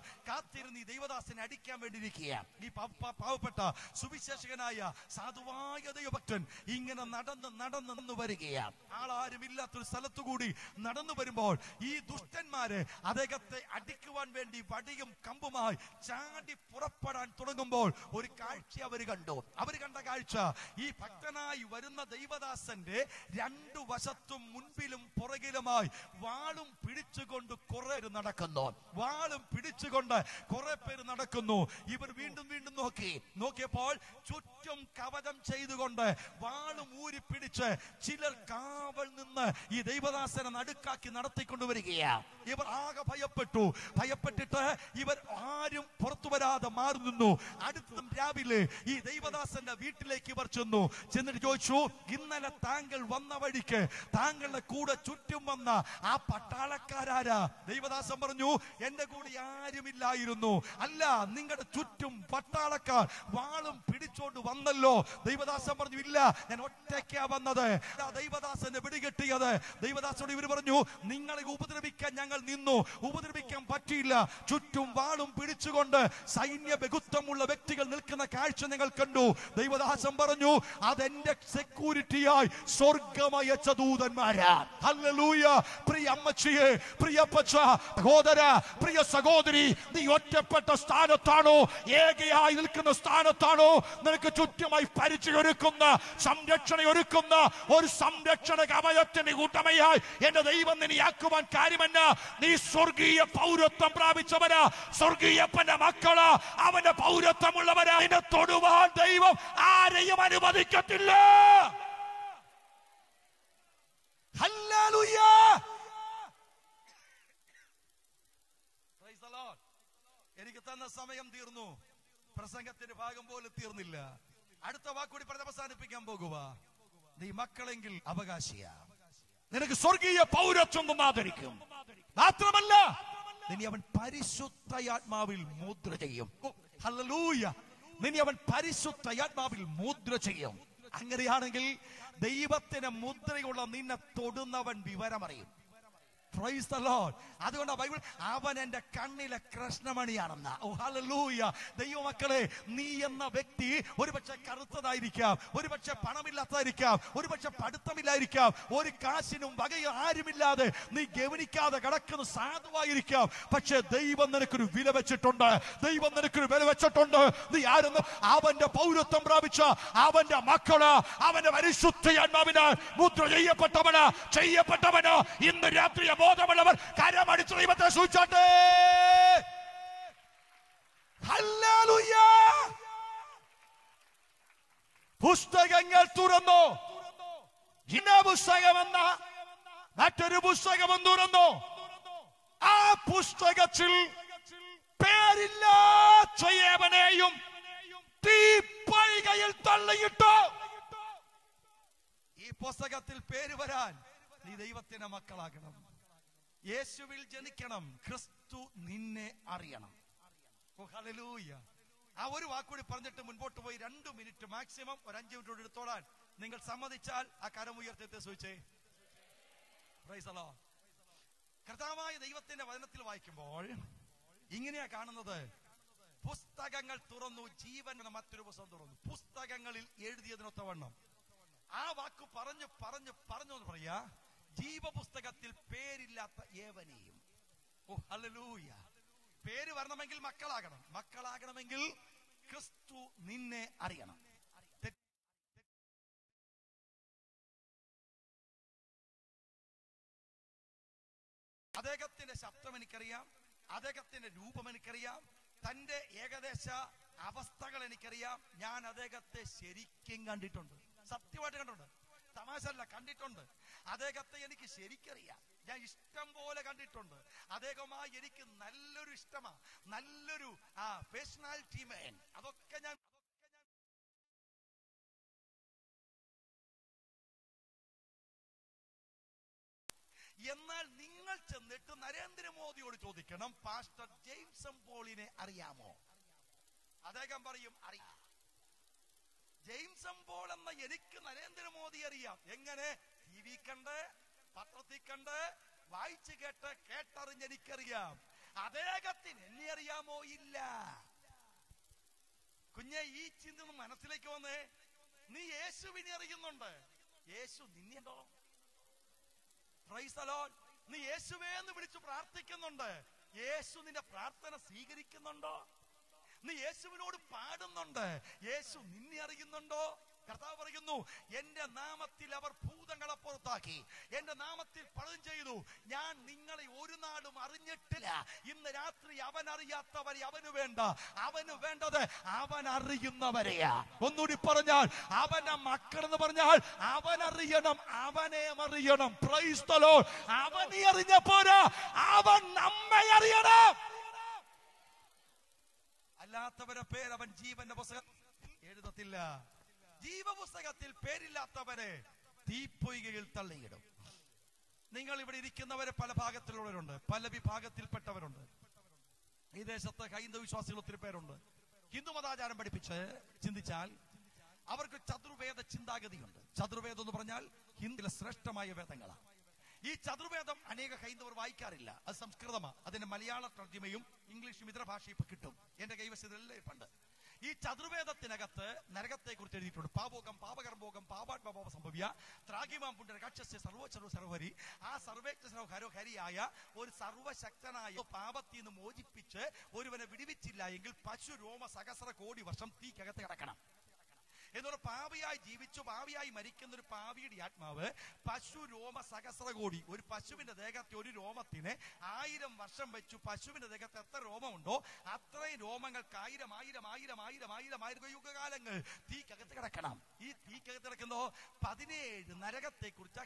കാത്തിരുന്ന് ഈ ദൈവദാസനെ അടിക്കാൻ വേണ്ടിയിരിക്കുക ഈ പ- പ- പാവപ്പെട്ട സുവിശേഷകനായ സാധുവായ ദൈവഭക്തൻ ഇങ്ങനെ നടന്ന് നടന്ന് നടന്നു വരികയാണ് ആളാരും ഇല്ലാത്തൊരു സ്ഥലത്തുകൂടി നടന്നു വരുമ്പോൾ ഈ ദുഷ്ടന്മാര് അദ്ദേഹത്തെ അടിക്കുവാൻ വേണ്ടി വടിയും കമ്പുമായി ചാടി പുറപ്പെടാൻ തുടങ്ങുമ്പോൾ ഒരു കാഴ്ച അവർ കണ്ടു അവർ കണ്ട കാഴ്ച ഈ ഭക്തനായി വരുന്ന ദൈവദാസന്റെ രണ്ടു വശത്തും മുൻപിലും പുറകിലുമായി വാളും പിടിച്ചുകൊണ്ട് കുറെ പേര് നടക്കുന്നു വാളും പിടിച്ചുകൊണ്ട് കുറെ പേര് നടക്കുന്നു ഇവർ വീണ്ടും വീണ്ടും നോക്കി നോക്കിയപ്പോൾ ചുറ്റും കവചം ചെയ്തുകൊണ്ട് വാളും ഊരി പിടിച്ച് ചിലർ കാവൽ നിന്ന് ഈ ദൈവദാസനെ നടുക്കാക്കി നടത്തിക്കൊണ്ടുവരികയാ ഇവർ ആകെ ഭയപ്പെട്ടു ഭയപ്പെട്ടിട്ട് ഇവർ ആരും പുറത്തു വരാതെ മാറി നിന്നു അടുത്തും രാവിലെ ഈ ദൈവദാസന്റെ വീട്ടിലേക്ക് ഇവർ ചെന്നു ചെന്നിട്ട് ചോദിച്ചു ഇന്നലെ താങ്കൾ വന്ന വഴിക്ക് താങ്കളുടെ കൂടെ ചുറ്റും വന്ന ആ പട്ടാളക്കാരാരാ ദൈവദാസൻ പറഞ്ഞു എന്റെ കൂടെ ആരുമില്ലായിരുന്നു അല്ല നിങ്ങളുടെ ചുറ്റും പട്ടാളക്കാർ വാളും പിടിച്ചോണ്ട് വന്നല്ലോ ദൈവദാസൻ പറഞ്ഞു ഇല്ല ഞാൻ ഒറ്റയ്ക്കാ വന്നത് ആ ദൈവദാസനെ പിടികെട്ടിയത് ദൈവദാസനോട് ഇവർ പറഞ്ഞു നിങ്ങളെ ഉപദ്രവിക്കാൻ ഞങ്ങൾ നിന്നു ഉപദ്രവിക്കാൻ പറ്റിയില്ല ചുറ്റും വാളും പിടിച്ചുകൊണ്ട് സൈന്യ ബഹുത്വമുള്ള വ്യക്തികൾ നിൽക്കുന്ന കാഴ്ച നിങ്ങൾ കണ്ടു ദൈവദാസൻ പറഞ്ഞു അതെന്റെ സെക്യൂരിറ്റിയായി സ്വർഗമയച്ച ദൂതന്മാരാ ഹല്ലേലൂയ പ്രിയ അമ്മച്ചിയെ പ്രിയപ്പച്ച സഹോദര പ്രിയ സഹോദരി നീ ഒറ്റപ്പെട്ട സ്ഥാനത്താണോ ഏകയായി നിൽക്കുന്ന സ്ഥാനത്താണോ നിനക്ക് ചുറ്റുമായി പരിചയൊരുക്കുന്ന സംരക്ഷണ ഒരുക്കുന്ന ഒരു സംരക്ഷണ കവചത്തിന്റെ കൂട്ടമയായി എന്റെ ദൈവം നിന്നെയാക്കുവാൻ കാര്യമല്ല നീ സ്വർഗീയ പൗരത്വം പ്രാപിച്ചവനാ സ്വർഗീയപ്പന്റെ മക്കളാ അവന്റെ പൗരത്വമുള്ളവരാ നിന്നെ തൊടുവാൻ ദൈവം ആരെയും അനുവദിക്കത്തില്ല ഹല്ലേലൂയ Praise the Lord. എനിക്ക് തന്ന സമയം തീർന്നു പ്രസംഗത്തിന്റെ ഭാഗം പോലും തീർന്നില്ല അടുത്ത വാക്കുകൂടി പറഞ്ഞ് അവസാനിപ്പിക്കാൻ പോകുക നീ മക്കളെങ്കിൽ അവകാശിയാ നിനക്ക് സ്വർഗീയ പൗരത്വം തന്നാദരിക്കും മാത്രമല്ല നിന്നെ അവൻ പരിശുദ്ധയാത്മാവിൽ മുദ്ര ചെയ്യും ഓ, ഹല്ലേലൂയ നിന്നെ അവൻ പരിശുദ്ധയാത്മാവിൽ മുദ്ര ചെയ്യും അങ്ങനെയാണെങ്കിൽ ദൈവത്തിന് മുദ്രയുള്ള നിന്നെ തൊടുന്നവൻ വിവരമറിയും Praise the Lord. അതുകൊണ്ട് ബൈബിൾ അവൻ എന്റെ കണ്ണിലെ കൃഷ്ണമണിയാണെന്ന ഓ ഹല്ലേലൂയ ദൈവമക്കളെ നീ എന്ന വ്യക്തി ഒരുപക്ഷെ കറുത്തതായിരിക്കാം ഒരുപക്ഷെ പണമില്ലാത്തതായിരിക്കാം ഒരുപക്ഷെ പഠിത്തമില്ലായിരിക്കാം ഒരു കാശിനും വകയോ ആരുമില്ലാതെ നീ ഗവനിക്കാതെ കിടക്കുന്ന സാധുവായിരിക്കാം പക്ഷെ ദൈവം നിനക്കൊരു വില വെച്ചിട്ടുണ്ട് ദൈവം നിനക്കൊരു വില വെച്ചിട്ടുണ്ട് നീ ആരെന്ന് അവന്റെ പൗരത്വം പ്രാപിച്ച അവന്റെ മക്കള് അവന്റെ പരിശുദ്ധയാത്മാവിനാൽ മുദ്ര ചെയ്യപ്പെട്ടവന് ചെയ്യപ്പെട്ടവന് ഇന്ന് രാത്രി ബോധമുള്ളവർ കരമടിച്ച് ദൈവത്തെ സൂചിച്ചാട്ടെ ഹല്ലേലൂയ പുസ്തകങ്ങൾ തുറന്നു ജിന്ന പുസ്തകമെന്ന മറ്റൊരു പുസ്തകം തുറന്നു ആ പുസ്തകത്തിൽ പേരില്ലാത്ത ഏവനെയും തീപ്പൈകയിൽ തള്ളിയിട്ടു ഈ പുസ്തകത്തിൽ പേര് വരാൻ നീ ദൈവത്തിന്റെ മക്കളാകണം യേശുവിൽ ജനിക്കണം ക്രിസ്തു നിന്നെ അറിയണം ഓ, ഹല്ലേലൂയ. ആ ഒരു വാക്കുകൂടി പറഞ്ഞിട്ട് മുൻപോട്ട് പോയി രണ്ടു മിനിറ്റ് മാക്സിമം ഒരു അഞ്ചു മിനിറ്റ് എടുത്തോളാൻ നിങ്ങൾ സമ്മതിച്ചാൽ ആ കരമുയർത്തത്തെ സൂചിച്ചേ Praise the Lord. കർത്താവായ ദൈവത്തിന്റെ വചനത്തിൽ വായിക്കുമ്പോൾ ഇങ്ങനെയാ കാണുന്നത് പുസ്തകങ്ങൾ തുറന്നു ജീവൻ എന്ന മറ്റൊരു പുസ്തകം തുറന്നു പുസ്തകങ്ങളിൽ എഴുതിയതിനൊത്തവണ്ണം ആ വാക്ക് പറഞ്ഞു പറഞ്ഞു പറഞ്ഞു എന്ന് പറയാ ജീവപുസ്തകത്തിൽ പേരില്ലാത്ത ഏവനെയും ഓ ഹല്ലേലൂയ പേര് വരണമെങ്കിൽ മക്കളാകണം മക്കളാകണമെങ്കിൽ ക്രിസ്തു നിന്നെ അറിയണം തെ- അദ്ദേഹത്തിന്റെ ശബ്ദം എനിക്കറിയാം അദ്ദേഹത്തിന്റെ രൂപം എനിക്കറിയാം തന്റെ ഏകദേശ അവസ്ഥകൾ എനിക്കറിയാം ഞാൻ അദ്ദേഹത്തെ ശരിക്കും കണ്ടിട്ടുണ്ട് സത്യമായിട്ട് കണ്ടിട്ടുണ്ട് തമാശ അല്ല കണ്ടിട്ടുണ്ട് അദ്ദേഹത്തെ എനിക്ക് ശരിക്കറിയാം ഞാൻ ഇഷ്ടം പോലെ കണ്ടിട്ടുണ്ട് അദ്ദേഹമായി എനിക്ക് നല്ലൊരു ഇഷ്ടമാ നല്ലൊരു ആ പേഴ്സണാലിറ്റി മേൻ അതൊക്കെ ഞാൻ അതൊക്കെ ഞാൻ എന്നാൽ നിങ്ങൾ ചെന്നിട്ട് നരേന്ദ്രമോദിയോട് ചോദിക്കണം പാസ്റ്റർ ജെയിംസൺ പോളിനെ അറിയാമോ അദ്ദേഹം പറയും അറിയാം ജെയിംസൺ പോൾ എന്ന എനിക്ക് നരേന്ദ്രമോദി അറിയാം എങ്ങനെ ടി വി കണ്ട് പത്രത്തിൽ കണ്ട് വായിച്ചു കേട്ട് കേട്ടറിഞ്ഞ് എനിക്കറിയാം അദ്ദേഹത്തിന് എന്നെ അറിയാമോ ഇല്ല കുഞ്ഞെ ഈ ചിന്ത ഒന്ന് മനസ്സിലേക്ക് വന്നേ നീ യേശുവിനെ അറിയുന്നുണ്ട് യേശു നിന്നെയോ പ്രൈസ് അലോൺ നീ യേശുവേ എന്ന് വിളിച്ചു പ്രാർത്ഥിക്കുന്നുണ്ട് യേശു നിന്റെ പ്രാർത്ഥന സ്വീകരിക്കുന്നുണ്ടോ നീ യേശുവിനോട് പാടുന്നുണ്ട് യേശു നിന്നെ അറിയുന്നുണ്ടോ കർത്താവ് പറയുന്നു എന്റെ നാമത്തിൽ അവർ ഭൂതങ്ങളെ പുറത്താക്കി എന്റെ നാമത്തിൽ പലതും ചെയ്തു ഞാൻ നിങ്ങളെ ഒരു നാളും അറിഞ്ഞിട്ടില്ല ഇന്ന് രാത്രി അവൻ അറിയാത്തവരെ അവന് വേണ്ട അവന് വേണ്ടത് അവൻ അറിയുന്നവരെയാ ഒന്നുകൂടി പറഞ്ഞാൽ അവന്റെ മക്കൾ എന്ന് പറഞ്ഞാൽ അവൻ അറിയണം അവനെ അറിയണം പ്രൈസ്തലോ അവനെ അറിഞ്ഞ പോരാ അവൻ നമ്മെ അറിയണം അല്ലാത്തവരെ പേര് അവൻ ജീവന്റെ പുസ്തകം എഴുതത്തില്ല ജീവപുസ്തകത്തിൽ പേരില്ലാത്തവരെ തീപ്പൊയ്കയിൽ തള്ളിയിടും നിങ്ങൾ ഇവിടെ ഇരിക്കുന്നവരെ പല ഭാഗത്തിലുള്ളവരുണ്ട് പല വിഭാഗത്തിൽപ്പെട്ടവരുണ്ട് ഈ ദേശത്ത് ഹൈന്ദവ വിശ്വാസികൾ ഒത്തിരി പേരുണ്ട് ഹിന്ദു മതാചാരം പഠിപ്പിച്ച് ചിന്തിച്ചാൽ അവർക്ക് ചതുർവേദ ചിന്താഗതിയുണ്ട് ചതുർവേദം എന്ന് പറഞ്ഞാൽ ഹിന്ദിയിലെ ശ്രേഷ്ഠമായ വേദങ്ങളാണ് ഈ ചതുർവേദം അനേക ഹൈന്ദവർ വായിക്കാറില്ല അത് സംസ്കൃതമാണ് അതിന്റെ മലയാള തർജ്ജിമയും ഇംഗ്ലീഷും ഇതര ഭാഷയും ഇപ്പൊ കിട്ടും എന്റെ കൈവശത്തിലല്ലേ പണ്ട് ഈ ചതുർവേദത്തിനകത്ത് നരകത്തെ കുറിച്ച് എഴുതിയിട്ടുണ്ട് പാപോകം പാപകർമ്മോകം പാപാത്മഭാവ സംഭവ്യ ത്രാഗിമാം പുണ്യ രാക്ഷസ്യ സർവോച്ചർവ സർവഹരി ആ സർവേക്ഷ ഹരിയായ ഒരു സർവശക്തനായ പാപത്തിൽ നിന്ന് മോചിപ്പിച്ച് ഒരുവനെ വിടുവിച്ചില്ല എങ്കിൽ പശു രോമ സഹസ്ര കോടി വർഷം തീക്കകത്ത് കിടക്കണം എന്നുള്ള പാവിയായി ജീവിച്ചു പാവിയായി മരിക്കുന്ന ഒരു പാവിയുടെ ആത്മാവ് പശു രോമ സഹസ്ര കോടി ഒരു പശുവിന്റെ ദേഹത്തെ ഒരു രോമത്തിന് ആയിരം വർഷം വെച്ചു പശുവിന്റെ ദേഹത്ത് എത്ര രോമമുണ്ടോ അത്രയും രോമങ്ങൾക്ക് ആയിരം ആയിരം ആയിരം ആയിരം ആയിരം ആയിരം യുഗകാലങ്ങൾ തീക്കകത്ത് കിടക്കണം ഈ തീക്കകത്ത് കിടക്കുന്നോ പതിനേഴ് നരകത്തെ കുറിച്ച്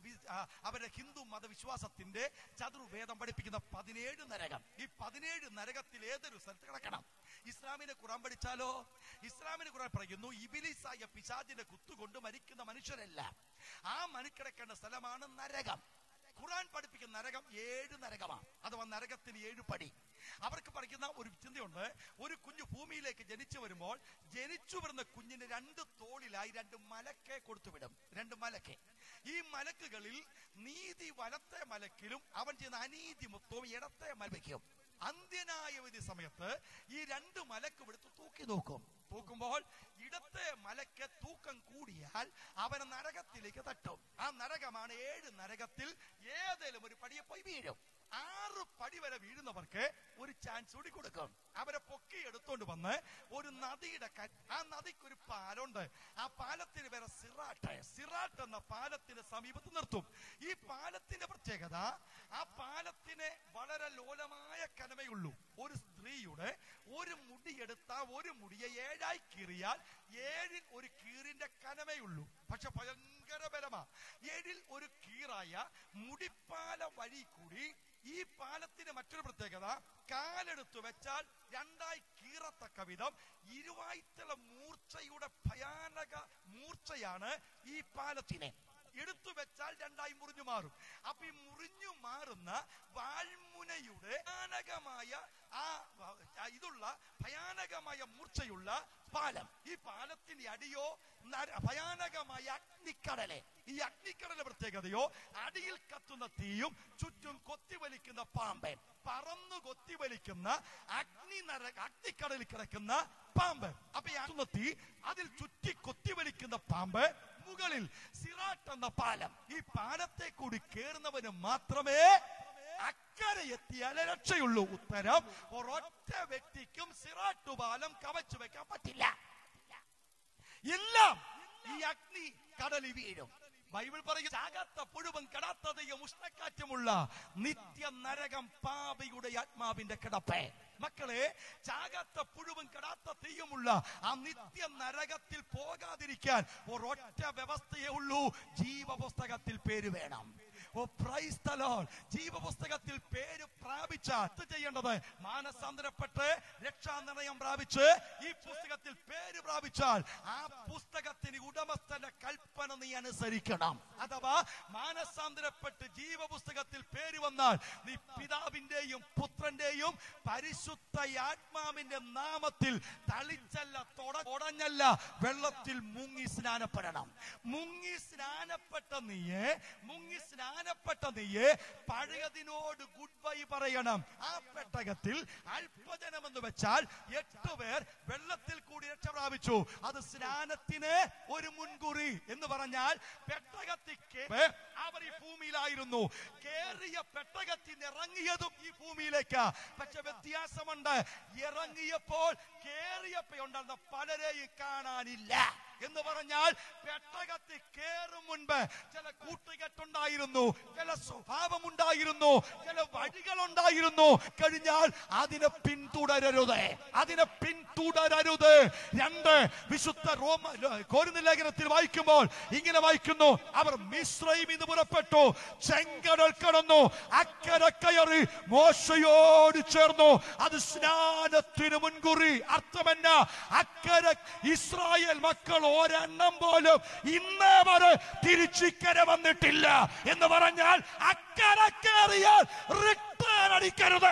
അവരുടെ ഹിന്ദു മതവിശ്വാസത്തിന്റെ ചതുർവേദം പഠിപ്പിക്കുന്ന പതിനേഴ് നരകം ഈ പതിനേഴ് നരകത്തിൽ ഏതൊരു സ്ഥലത്ത് കിടക്കണം ഇസ്ലാമിനെ ഖുറാൻ പഠിച്ചാലോ ഇസ്ലാമിന് ഖുറാൻ പറയുന്നു ഇബിലിസായ പിശാചിന്റെ കുത്തുകൊണ്ട് മരിക്കുന്ന മനുഷ്യരല്ല ആ മണിക്കിടക്കേണ്ട സ്ഥലമാണ് നരകം ഖുറാൻ പഠിപ്പിക്കുന്ന നരകം ഏഴ് നരകമാണ് അഥവാ നരകത്തിന് ഏഴ് പടി അവർക്ക് പഠിക്കുന്ന ഒരു ചിന്തയുണ്ട് ഒരു കുഞ്ഞു ഭൂമിയിലേക്ക് ജനിച്ചു വരുമ്പോൾ ജനിച്ചു വരുന്ന കുഞ്ഞിന് രണ്ട് തോളിലായി രണ്ട് മലക്കെ കൊടുത്തുവിടും രണ്ട് മലക്കെ ഈ മലക്കുകളിൽ നീതി വലത്തെ മലക്കിലും അവൻ ചെയ്യുന്ന അനീതി മൊത്തവും ഇടത്തെ മലയ്ക്കും അന്ത്യനായ വിധി സമയത്ത് ഈ രണ്ട് മലക്ക് എടുത്ത് തൂക്കി നോക്കും തൂക്കുമ്പോൾ ഇടത്തെ മലക്ക് തൂക്കം കൂടിയാൽ അവനെ നരകത്തിലേക്ക് തട്ടും ആ നരകമാണ് ഏഴ് നരകത്തിൽ ഏതെങ്കിലും ഒരു പടിയെ പോയി വീഴും ആറ് പടി വരെ വീഴുന്നവർക്ക് ഒരു ചാൻസ് കൂടി കൊടുക്കും അവരെ പൊക്കി എടുത്തോണ്ട് വന്ന് ഒരു നദിയുടെ ക- ആ നദിക്ക് ഒരു പാലമുണ്ട് ആ പാലത്തിന് പേരെ സിറാട്ട് സിറാട്ട് എന്ന പാലത്തിന് സമീപത്ത് നിർത്തും ഈ പാലത്തിന്റെ പ്രത്യേകത ആ പാലത്തിന് വളരെ ലോലമായ കനമയുള്ളൂ ഒരു സ്ത്രീയുടെ ഒരു മുടിയെടുത്ത ഒരു മുടിയെ ഏഴായി കീറിയാൽ ഏഴിൽ ഒരു കീറിന്റെ കനമയുള്ളൂ പക്ഷെ ഭയങ്കര ബലമാ ഏഴിൽ ഒരു കീറായ മുടിപ്പാല വഴി കൂടി ഈ പാലത്തിന് മറ്റൊരു പ്രത്യേകത കാലെടുത്തു വെച്ചാൽ രണ്ടായി കീറത്തക്ക വിധം ഇരുവായ്ത്തല മൂർച്ചയുടെ ഭയാനക മൂർച്ചയാണ് ഈ പാലത്തിന് എടുത്തു വെച്ചാൽ രണ്ടായി മുറിഞ്ഞു മാറും അപ്പൊ ഈ മുറിഞ്ഞു മാറുന്ന വാൾമുനയുടെ ഭയാനകമായ ആ ആ ഇതുള്ള ഭയാനകമായ മൂർച്ചയുള്ള പാലം ഈ പാലത്തിന്റെ അടിയോ നര- ഭയാനകമായ അഗ്നിക്കടലെ ഈ അഗ്നിക്കടലെ പ്രത്യേകതയോ അടിയിൽ കത്തുന്ന തീയും ചുറ്റും കൊത്തിവലിക്കുന്ന പാമ്പ് പറന്നു കൊത്തിവലിക്കുന്ന അഗ്നി നര അഗ്നിക്കടലിൽ കിടക്കുന്ന പാമ്പ് അപ്പൊ ഈ കത്തുന്ന തീ അതിൽ ചുറ്റി കൊത്തിവലിക്കുന്ന പാമ്പ് മുകളിൽ സിറാട്ട് എന്ന പാലം ഈ പാലത്തെ കൂടി കേറുന്നവന് മാത്രമേ അക്കരെ എത്തിയാലേ രക്ഷയുള്ളൂ ഉത്തരം ഒരൊറ്റ വ്യക്തിക്കും സിറാട്ടു പാലം കവച്ചു വെക്കാൻ പറ്റില്ല എല്ലാം ഈ അഗ്നി കടലിൽ വീഴും ബൈബിൾ പറയും ചാകാത്ത പുഴുവും കെടാത്തതയും ഉഷ്ണക്കാറ്റുമുള്ള നിത്യ നരകം പാപിയുടെ ആത്മാവിന്റെ കിടപ്പ് മക്കളെ ചാകാത്ത പുഴുവും കെടാത്ത തീയുമുള്ള ആ നിത്യ നരകത്തിൽ പോകാതിരിക്കാൻ ഒരൊറ്റ വ്യവസ്ഥയേ ഉള്ളൂ ജീവപുസ്തകത്തിൽ പേര് വേണം ഓ പ്രൈസ് the Lord. ജീവപുസ്തകത്തിൽ പേര് പ്രാപിച്ചാൽ എന്ത് ചെയ്യേണ്ടത് മാനസാന്തരപ്പെട്ട് രക്ഷാനിർണയം പ്രാപിച്ച് ഈ പുസ്തകത്തിൽ പേര് പ്രാപിച്ചാൽ ആ പുസ്തകത്തിന് ഉടമസ്ഥന്റെ കൽപ്പന നീ അനുസരിക്കണം അഥവാ മാനസാന്തരപ്പെട്ട് ജീവപുസ്തകത്തിൽ പേര് വന്നാൽ നീ പിതാവിന്റെയും പുത്രന്റെയും പരിശുദ്ധ ആത്മാവിന്റെ നാമത്തിൽ തളിച്ചല്ല തൊട- തൊടഞ്ഞല്ല വെള്ളത്തിൽ മുങ്ങി സ്നാനപ്പെടണം മുങ്ങി സ്നാനം സ്നാനപ്പെട്ട നീയെ മുങ്ങി സ്നാനപ്പെട്ട നീയെ പഴയതിനോട് ഗുഡ് ബൈ പറയണം ആ പെട്ടകത്തിൽ അല്പജനം എന്ന് വെച്ചാൽ എട്ട് പേർ വെള്ളത്തിൽ കൂടി രക്ഷ പ്രാപിച്ചു അത് സ്നാനത്തിന് ഒരു മുൻകുറി എന്ന് പറഞ്ഞാൽ പെട്ടകത്തിൽ കേ- അവർ ഈ ഭൂമിയിലായിരുന്നു കേറിയ പെട്ടകത്തിൽ നിന്ന് ഇറങ്ങിയതും ഈ ഭൂമിയിലേക്ക് പക്ഷെ വ്യത്യാസമുണ്ട് ഇറങ്ങിയപ്പോൾ കേറിയപ്പോ ഉണ്ടായിരുന്ന പലരെയും കാണാനില്ല എന്ന് പറഞ്ഞാൽ പെട്ടകത്തിൽ കേറും മുൻപ് ചില കൂട്ടുകെട്ടുണ്ടായിരുന്നു ചില സ്വഭാവമുണ്ടായിരുന്നു ചില വഴികളുണ്ടായിരുന്നു കഴിഞ്ഞാൽ അതിനെ പിന്തുടരരുത് അതിനെ പിന്തുടരരുത് രണ്ട് വിശുദ്ധ റോമ കോരുന്ന ലേഖനത്തിൽ വായിക്കുമ്പോൾ ഇങ്ങനെ വായിക്കുന്നു അവർ മിശ്രയും ഇത് പുറപ്പെട്ടു ചെങ്കടൽ കടന്നു അക്കരെ കയറി മോശയോട് ചേർന്നു അത് സ്നാനത്തിന് മുൻകുറി അർത്ഥമെന്ന അക്കരെ ഇസ്രായേൽ മക്കൾ ഒരെണ്ണം പോലും ഇന്നേ വരെ തിരിച്ചിക്കര വന്നിട്ടില്ല എന്ന് പറഞ്ഞാൽ അക്കരെ കയറിയാൽ റിട്ടേൺ അടിക്കരുത്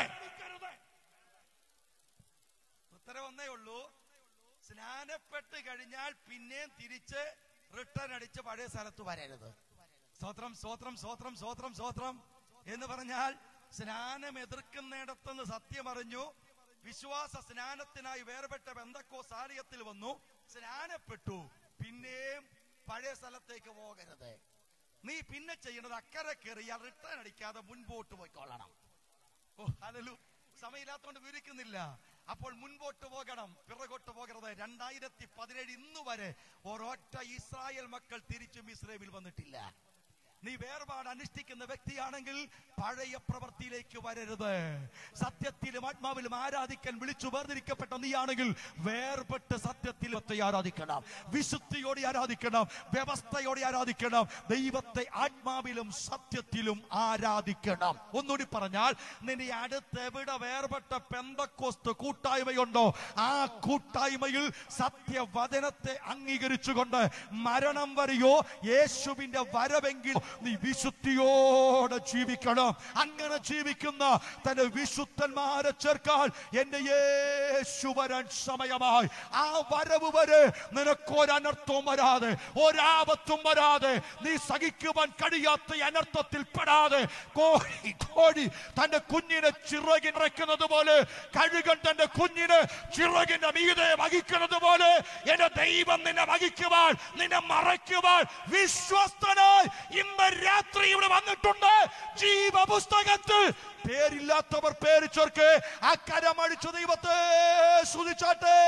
ഉത്തരം ഒന്നേ ഉള്ളൂ സ്നാനപ്പെട്ട് കഴിഞ്ഞാൽ പിന്നെയും തിരിച്ച് റിട്ടേൺ അടിച്ച് പഴയ സ്ഥലത്ത് വരരുത് സ്വത്രം സ്വത്രം സ്വത്രം സ്വത്രം സ്വത്രം എന്ന് പറഞ്ഞാൽ സ്നാനം എതിർക്കുന്നിടത്തുനിന്ന് സത്യം അറിഞ്ഞു വിശ്വാസ സ്നാനത്തിനായി വേർപെട്ട ബന്ധക്കോ സാരിയത്തിൽ വന്നു സ്നാനപ്പെട്ടു പിന്നെയും പഴയ സ്ഥലത്തേക്ക് പോകരുത് നീ പിന്നെ ചെയ്യുന്നത് അക്കരെ കയറിയാൽ റിട്ടേൺ അടിക്കാതെ മുൻപോട്ട് പോയിക്കൊള്ളണം ഓ ഹലലു സമയമില്ലാത്തോണ്ട് വിവരിക്കുന്നില്ല അപ്പോൾ മുൻപോട്ട് പോകണം പിറകോട്ട് പോകരുത് രണ്ടായിരത്തി പതിനേഴ് ഇന്നു വരെ ഒരൊറ്റ ഇസ്രായേൽ മക്കൾ തിരിച്ചും ഇസ്രയേലിൽ വന്നിട്ടില്ല നീ വേർപാട് അനുഷ്ഠിക്കുന്ന വ്യക്തിയാണെങ്കിൽ പഴയ പ്രവൃത്തിയിലേക്ക് വരരുത് സത്യത്തിലും ആത്മാവിലും ആരാധിക്കാൻ വിളിച്ചു വേർതിരിക്കപ്പെട്ട നീയാണെങ്കിൽ വേർപെട്ട് സത്യത്തിൽ ദൈവത്തെ ആരാധിക്കണം വിശുദ്ധിയോടെ ആരാധിക്കണം വ്യവസ്ഥയോടെ ആരാധിക്കണം ദൈവത്തെ ആത്മാവിലും സത്യത്തിലും ആരാധിക്കണം ഒന്നുകൂടി പറഞ്ഞാൽ നിന്റെ അടുത്ത് എവിടെ വേർപെട്ട പെന്തക്കോസ്ത് കൂട്ടായ്മയുണ്ടോ ആ കൂട്ടായ്മയിൽ സത്യവചനത്തെ അംഗീകരിച്ചുകൊണ്ട് മരണം വരെയോ യേശുവിന്റെ വരവെങ്കിൽ നീ വിശുദ്ധിയോടെ ജീവിക്കണം അങ്ങനെ ജീവിക്കുന്ന തന്റെ വിശുദ്ധന്മാരെ ചേർക്കാൻ എന്റെ യേശു വരാൻ സമയമായി ആ വരവ് വരെ നിനക്കൊരനർത്ഥവും വരാതെ ഒരാപത്തും വരാതെ നീ സഹിക്കുവാൻ കഴിയാത്ത ഈ അനർത്ഥത്തിൽ പെടാതെ കോഴി കോഴി തന്റെ കുഞ്ഞിനെ ചിറകിറക്കുന്നത് പോലെ കഴുകൻ തന്റെ കുഞ്ഞിന് ചിറകിന്റെ മീതെ വഹിക്കുന്നത് പോലെ എന്റെ ദൈവം നിന്നെ വഹിക്കുവാൻ നിന്നെ മറയ്ക്കുവാൻ വിശ്വസ്തനായി ഇന്ന് രാത്രി ഇവിടെ വന്നിട്ടുണ്ട് ജീവപുസ്തകത്തിൽ പേരില്ലാത്തവർ പേര് ചേർക്ക് ആ കരമടിച്ചു ദൈവത്തെ സ്തുതിച്ചാട്ടെ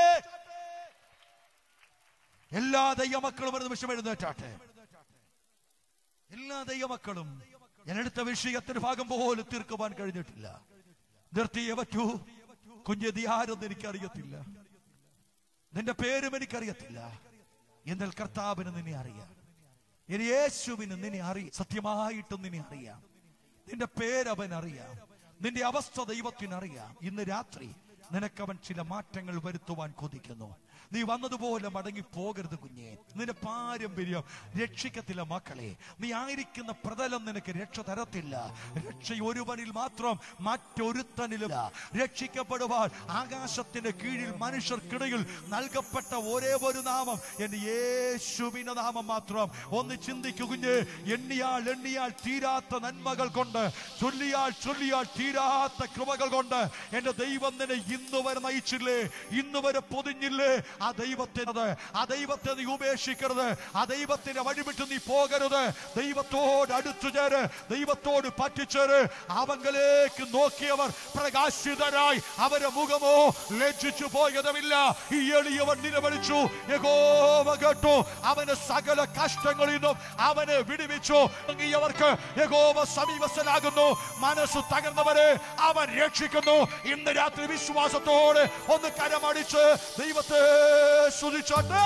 എല്ലാ ദൈവമക്കളും ഒരു നിമിഷം എഴുന്നേറ്റാട്ടെ എല്ലാ ദൈവമക്കളും ഞാനെടുത്ത വിഷയത്തിന്റെ ഭാഗം പോലും തീർക്കുവാൻ കഴിഞ്ഞിട്ടില്ല നിർത്തിയേ പറ്റൂ കുഞ്ഞതി ആരെന്ന് എനിക്കറിയത്തില്ല നിന്റെ പേരും എനിക്കറിയത്തില്ല എന്നാൽ കർത്താവിന് നിന്നെ അറിയാം ഇനി യേശുവിന് നിന്നെ അറിയാം സത്യമായിട്ടും നിന്നെ അറിയാം നിന്റെ പേരവൻ അറിയാം നിന്റെ അവസ്ഥ ദൈവത്തിന് അറിയാം ഇന്ന് രാത്രി നിനക്കവൻ ചില മാറ്റങ്ങൾ വരുത്തുവാൻ കൊതിക്കുന്നു നീ വന്നതുപോലെ മടങ്ങി പോകരുത് കുഞ്ഞെ നിന്റെ പാരമ്പര്യം രക്ഷിക്കത്തില്ല മക്കളെ നീ ആയിരിക്കുന്ന പ്രതലം നിനക്ക് രക്ഷ തരത്തില്ല രക്ഷ ഒരുവനിൽ മാത്രം മറ്റൊരുത്തനിലും രക്ഷിക്കപ്പെടുവാൻ ആകാശത്തിന്റെ കീഴിൽ മനുഷ്യർക്കിടയിൽ നൽകപ്പെട്ട ഒരേ ഒരു നാമം എന്റെ യേശുവിന്റെ നാമം മാത്രം ഒന്ന് ചിന്തിക്കു കുഞ്ഞ് എണ്ണിയാൽ എണ്ണിയാൽ തീരാത്ത നന്മകൾ കൊണ്ട് ചൊല്ലിയാൽ ചൊല്ലിയാൽ തീരാത്ത കൃപകൾ കൊണ്ട് എന്റെ ദൈവം നിന്നെ ഇന്ന് വരെ നയിച്ചില്ലേ ഇന്ന് വരെ പൊതിഞ്ഞില്ലേ ആ ദൈവത്തിനത് ആ ദൈവത്തെ നീ ഉപേക്ഷിക്കരുത് ആ ദൈവത്തിന്റെ വഴിവിട്ട് നീ പോകരുത് ദൈവത്തോട് അടുത്തു ചേര് ദൈവത്തോട് പറ്റിച്ചേര് അവങ്കലേക്ക് നോക്കിയവർ പ്രകാശിതരായി അവരെ മുഖമോ ലജ്ജിച്ചു പോയതുമില്ല ഈ എളിയവൻ നിലവിളിച്ചു യഹോവ കേട്ടു അവന് സകല കഷ്ടങ്ങളിൽ നിന്നും അവനെ വിടുവിച്ചു അവർക്ക് യഹോവ സമീപസ്ഥനാകുന്നു മനസ്സ് തകർന്നവരെ അവൻ രക്ഷിക്കുന്നു ഇന്ന് രാത്രി വിശ്വാസത്തോടെ ഒന്ന് കരമടിച്ച് ദൈവത്തെ സ്തുതിച്ചോട്ടെ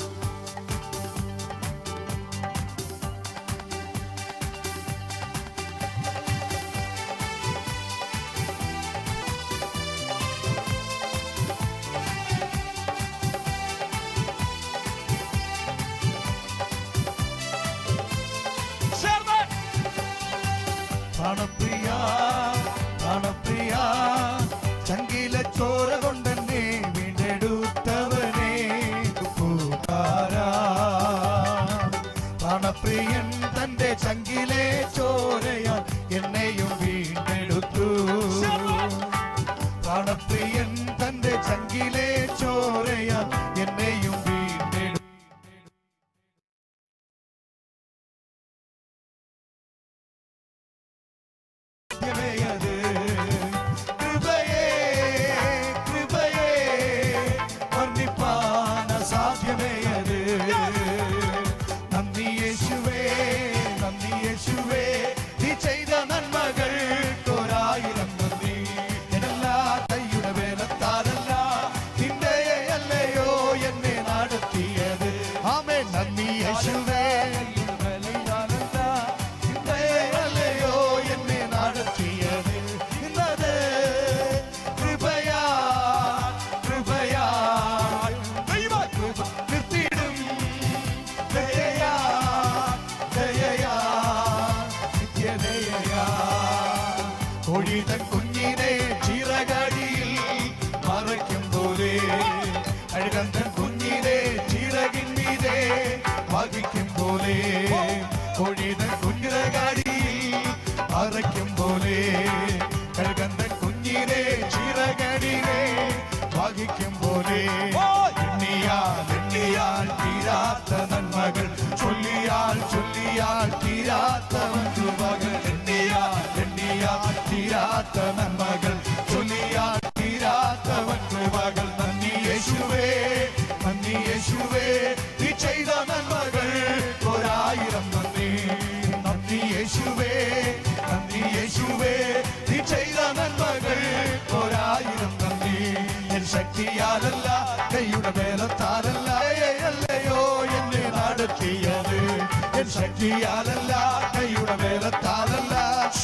ചേർന്ന് പ്രാണപ്രിയ പ്രാണപ്രിയ ചങ്കില ചോര കൊണ്ടെന്നെ വീണ്ടെടുത്തവനെ പ്രാണപ്രിയൻ തന്റെ ചങ്കിലെ ചോരയാൽ എന്നെയും വീണ്ടെടുത്തു പ്രാണപ്രിയൻ തന്റെ ചങ്കിലെ ചോരയാൽ എന്നെയും വീണ്ടെടുത്തു അത് കൃപയേ കൃപയേ വർണ്ണിപ്പാൻ അസാധ്യമേ അത് നന്ദി യേശുവേ നന്ദി യേശുവേ നീ ചെയ്ത നന്മകൾ ഒരായിരം നന്ദി എല്ലാ കൈയുടെ വേലത്താരല്ല നിന്റെ അല്ലയോ എന്നെ നടത്തിയത് ആമേ നന്ദി യേശുവേ വേലത്താരല്ല നിന്റെ അല്ലയോ എന്നെ നടത്തിയത് ഇന്നത് കൃപയാ കൃപയാ ദൈവ കൃപ നിർത്തിയിടും ദയയാ ദയയാ നിത്യദയയാ കോഴിതൻ കുഞ്ഞിനെ ചിറകടിയിൽ മറയ്ക്കും പോലെ അഴുകന്തൻ കുഞ്ഞിനെ ചിറകിൻ മീതെ വഹിക്കും പോലെ കോഴിതൻ കുഞ്ഞിറകടിയിൽ മറയ്ക്കും പോലെ കഴുകന്തൻ കുഞ്ഞിനെ ചിറകടിയിലെ വഹിക്കും പോലെ എണ്ണിയാൽ എണ്ണിയാൽ തീരാത്ത നന്മകൾ ചൊല്ലിയാൽ ചൊല്ലിയാൽ തീരാത്ത കൃപകൾ എണ്ണിയാൽ എണ്ണിയാൽ തീരാത്ത നന്മകൾ ചൊല്ലിയാൽ തീരാത്തവൻ കൃപകൾ നന്ദി യേശുവേ നന്ദി യേശുവേ നീ ചെയ്ത നന്മകൾ ഒരായിരം നന്ദി നന്ദി യേശുവേ നന്ദി യേശുവേ നീ ചെയ്ത നന്മകൾ ഒരായിരം നന്ദി എൻ ശക്തിയാലല്ല കൈയുടെ വേലത്താലല്ല അല്ലയോ എന്നെ നടത്തിയത് എൻ ശക്തിയാലല്ല കൈയുടെ വേലത്താലല്ല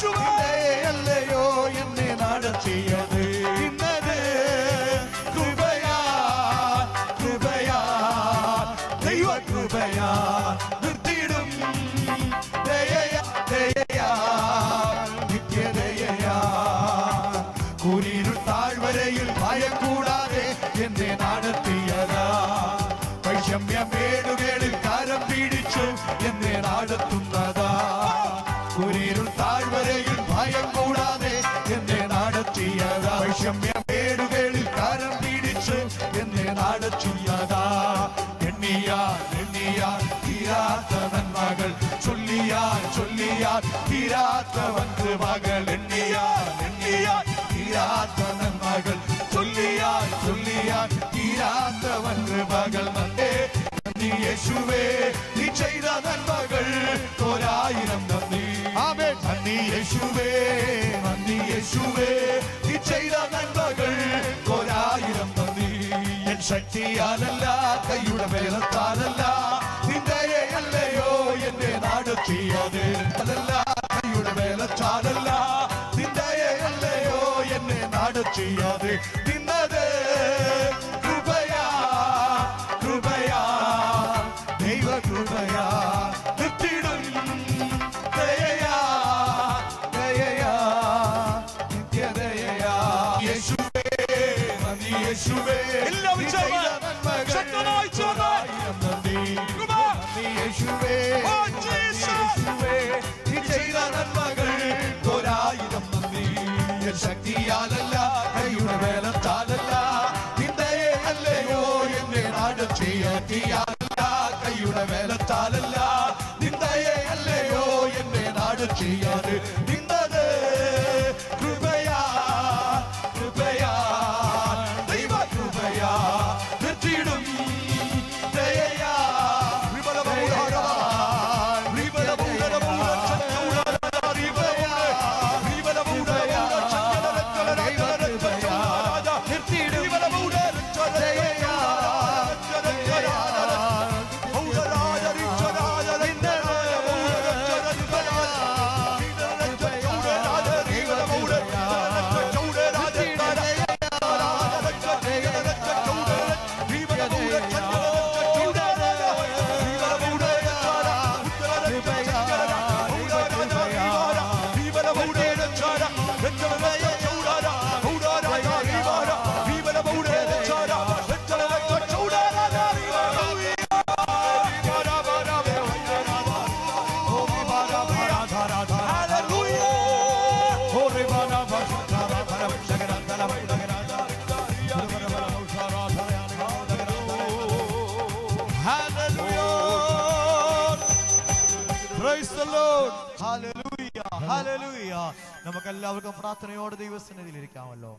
അല്ലയോ എന്നെ നടത്തിയത് ഇന്നത് കൃപയാ കൃപയാ ദൈവ കൃപയാ നിർത്തിയിടും ദയയാ ദയയാ നിത്യദയയാ കൂരിരുൾ താഴ്വരയിൽ ഭയം കൂടാതെ എന്നെ നടത്തിയതാ വൈഷമ്യമേടുകളിൽ കരം പിടിച്ചു എന്നെ നടത്തുന്നതാ കൂരിരുൾ താഴ്വരയിൽ ഭയം കൂടാതെ എന്നെ നടത്തിയതാ വൈഷമ്യമേടുകളിൽ കരം പിടിച്ചു എന്നെ നടത്തിയതാ എണ്ണിയാൽ എണ്ണിയാൽ തീരാത്ത നന്മകൾ ചൊല്ലിയാൽ ചൊല്ലിയാൽ തീരാത്തവൻ കൃപകൾ എണ്ണിയാൽ എണ്ണിയാൽ തീരാത്ത നന്മകൾ ചൊല്ലിയാൽ ചൊല്ലിയാൽ തീരാത്തവൻ കൃപകൾ നന്ദേ നന്ദി യേശുവേ നീ ചെയ്ത നന്മകൾ ഒരായിരം നന്ദി ആമേൻ നന്ദി യേശുവേ നന്ദി യേശുവേ നീ ചെയ്ത നന്മകൾ ഒരായിരം നന്ദി എൻ ശക്തിയാലല്ല കൈയുടെ വേലത്താലല്ല നിന്റെ അല്ലയോ എന്നെ നടത്തിയത് അതല്ല കൈയുടെ വേലത്താലല്ല നിന്റെ അല്ലയോ എന്നെ നടത്തിയത് നിന്നത് കൃപയാ കൃപയാ ദൈവ കൃപയാ നിർത്തിയിടും ദയയാ ദയയാ നിത്യദയയാ യേശുവേ നന്ദി യേശുവേ എല്ലാവരും നീ ചേർന്ന് ചെയ്ത നന്മകൾ ശക്തമായി ചേർന്ന് ഒരായിരം നന്ദി കൃപ. നന്ദി യേശുവേ ഓ, നന്ദി ജീസസ്. യേശുവേ നീ ചെയ്ത നന്മകൾ ഒരായിരം നന്ദി എൻ ശക്തിയാലല്ല കൈയുടെ വേലത്താലല്ല നിന്റെ അല്ലയോ എന്നെ നടത്തിയാലല്ല കൈയുടെ വേലത്താലല്ല നിന്റെ അല്ലയോ എന്നെ നടത്തിയത് നിന്നത് കൃപയാ കൃപയാ ദൈവ കൃപയാ നിർത്തിയിടും ദയയാ ദയയാ നിർത്തിയിടും Praise the Lord. Hallelujah. Hallelujah. നമുക്കെല്ലാവർക്കും പ്രാർത്ഥനയോടെ ദൈവസന്നിധിയിൽ ഇരിക്കാമല്ലോ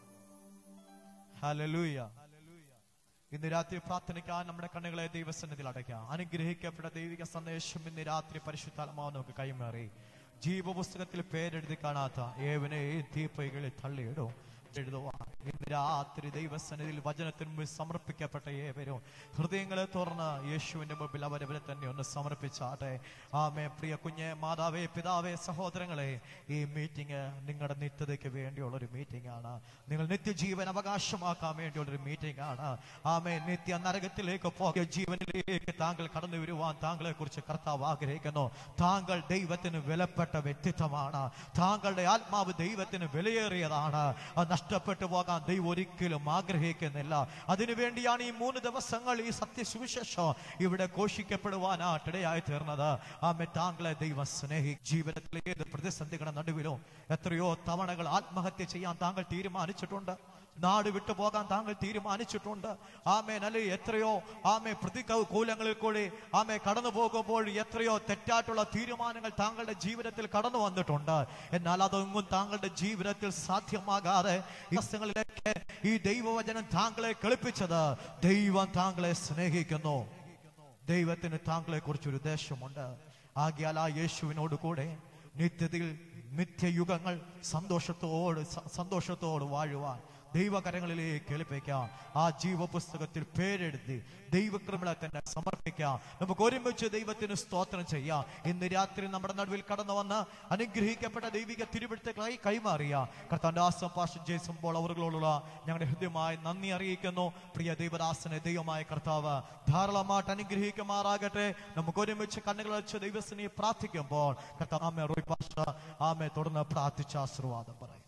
ഹല്ലേലൂയ ഇന്ന് രാത്രി പ്രാർത്ഥനയ്ക്കാൻ നമ്മുടെ കണ്ണുകളെ ദൈവസന്നിധിയിൽ അടയ്ക്കാം അനുഗ്രഹിക്കപ്പെട്ട ദൈവിക സന്ദേശം ഇന്ന് രാത്രി പരിശുദ്ധാത്മാവ് നമുക്ക് കൈമാറി ജീവപുസ്തകത്തിൽ പേരെഴുതി കാണാത്ത ഏവനെ തീപ്പൈകളിൽ തള്ളിയിടും എഴുതുവാൻ ഇന്ന് രാത്രി ദൈവസന്നിധിയിൽ വചനത്തിന് മുമ്പിൽ സമർപ്പിക്കപ്പെട്ട ഏവരും ഹൃദയങ്ങളെ തുറന്ന് യേശുവിന്റെ മുമ്പിൽ അവരവരെ തന്നെ ഒന്ന് സമർപ്പിച്ചാട്ടെ ആമേ പ്രിയ കുഞ്ഞെ മാതാവേ പിതാവേ സഹോദരങ്ങളെ ഈ മീറ്റിംഗ് നിങ്ങളുടെ നിത്യതയ്ക്ക് വേണ്ടിയുള്ള ഒരു മീറ്റിംഗ് ആണ് നിങ്ങൾ നിത്യജീവൻ അവകാശമാക്കാൻ വേണ്ടിയുള്ള ഒരു മീറ്റിംഗ് ആണ് ആമേ നിത്യ നരകത്തിലേക്ക് പോകിയ ജീവനിലേക്ക് താങ്കൾ കടന്നു വരുവാൻ താങ്കളെ കുറിച്ച് കർത്താവ് ആഗ്രഹിക്കുന്നു താങ്കൾ ദൈവത്തിന് വിലപ്പെട്ട വ്യക്തിത്വമാണ് താങ്കളുടെ ആത്മാവ് ദൈവത്തിന് വിലയേറിയതാണ് അത് നഷ്ടപ്പെട്ടു പോകാൻ ദൈവം ഒരിക്കലും ആഗ്രഹിക്കുന്നില്ല അതിനുവേണ്ടിയാണ് ഈ മൂന്ന് ദിവസങ്ങൾ ഈ സത്യസുവിശേഷം ഇവിടെ ഘോഷിക്കപ്പെടുവാനായിട്ടിടയായി തീർന്നത് ആമെ താങ്കളെ ദൈവം സ്നേഹി ജീവിതത്തിലെ ഏത് പ്രതിസന്ധികളുടെ നടുവിലും എത്രയോ തവണകൾ ആത്മഹത്യ ചെയ്യാൻ താങ്കൾ തീരുമാനിച്ചിട്ടുണ്ട് നാട് വിട്ടു പോകാൻ താങ്കൾ തീരുമാനിച്ചിട്ടുണ്ട് ആമേ നല്ല എത്രയോ ആമേ പ്രതികൂലങ്ങളിൽ കൂടി ആമേ കടന്നു പോകുമ്പോൾ എത്രയോ തെറ്റായിട്ടുള്ള തീരുമാനങ്ങൾ താങ്കളുടെ ജീവിതത്തിൽ കടന്നു വന്നിട്ടുണ്ട് എന്നാൽ അതൊന്നും താങ്കളുടെ ജീവിതത്തിൽ സാധ്യമാകാതെ ഈ ദിവസങ്ങളിലേക്ക് ഈ ദൈവവചനം താങ്കളെ കളിപ്പിച്ചത് ദൈവം താങ്കളെ സ്നേഹിക്കുന്നു ദൈവത്തിന് താങ്കളെ കുറിച്ചൊരു ഉദ്ദേശമുണ്ട് ആകിയാൽ ആ യേശുവിനോട് കൂടെ നിത്യതയിൽ നിത്യയുഗങ്ങൾ സന്തോഷത്തോട് സ- സന്തോഷത്തോട് വാഴുവാൻ ദൈവകരങ്ങളിലേക്ക് ഏൽപ്പിക്കാം ആ ജീവപുസ്തകത്തിൽ പേരെഴുതി ദൈവക്രമങ്ങളെ തന്നെ സമർപ്പിക്കാം നമുക്ക് ഒരുമിച്ച് ദൈവത്തിന് സ്തോത്രം ചെയ്യാം ഇന്ന് രാത്രി നമ്മുടെ നടുവിൽ കടന്നു വന്ന് അനുഗ്രഹിക്കപ്പെട്ട ദൈവിക തിരുവഴുത്തുകളായി കൈമാറിയ കർത്താന്റെ ആസം പാഷ ജയ്സുമ്പോൾ അവர்களോടുള്ള ഞങ്ങളുടെ ഹൃദ്യമായ നന്ദി അറിയിക്കുന്നു പ്രിയ ദൈവദാസനെ ദൈവമായ കർത്താവ് ധാരാളമായിട്ട് അനുഗ്രഹിക്കുമാറാകട്ടെ നമുക്ക് ഒരുമിച്ച് കണ്ണുകൾ വെച്ച് ദൈവത്തിനെ പ്രാർത്ഥിക്കുമ്പോൾ കർത്താവ് ആമേ റോയ് പാഷ ആമേ തുടർന്ന് പ്രാർത്ഥിച്ച ആശീർവാദം പറയും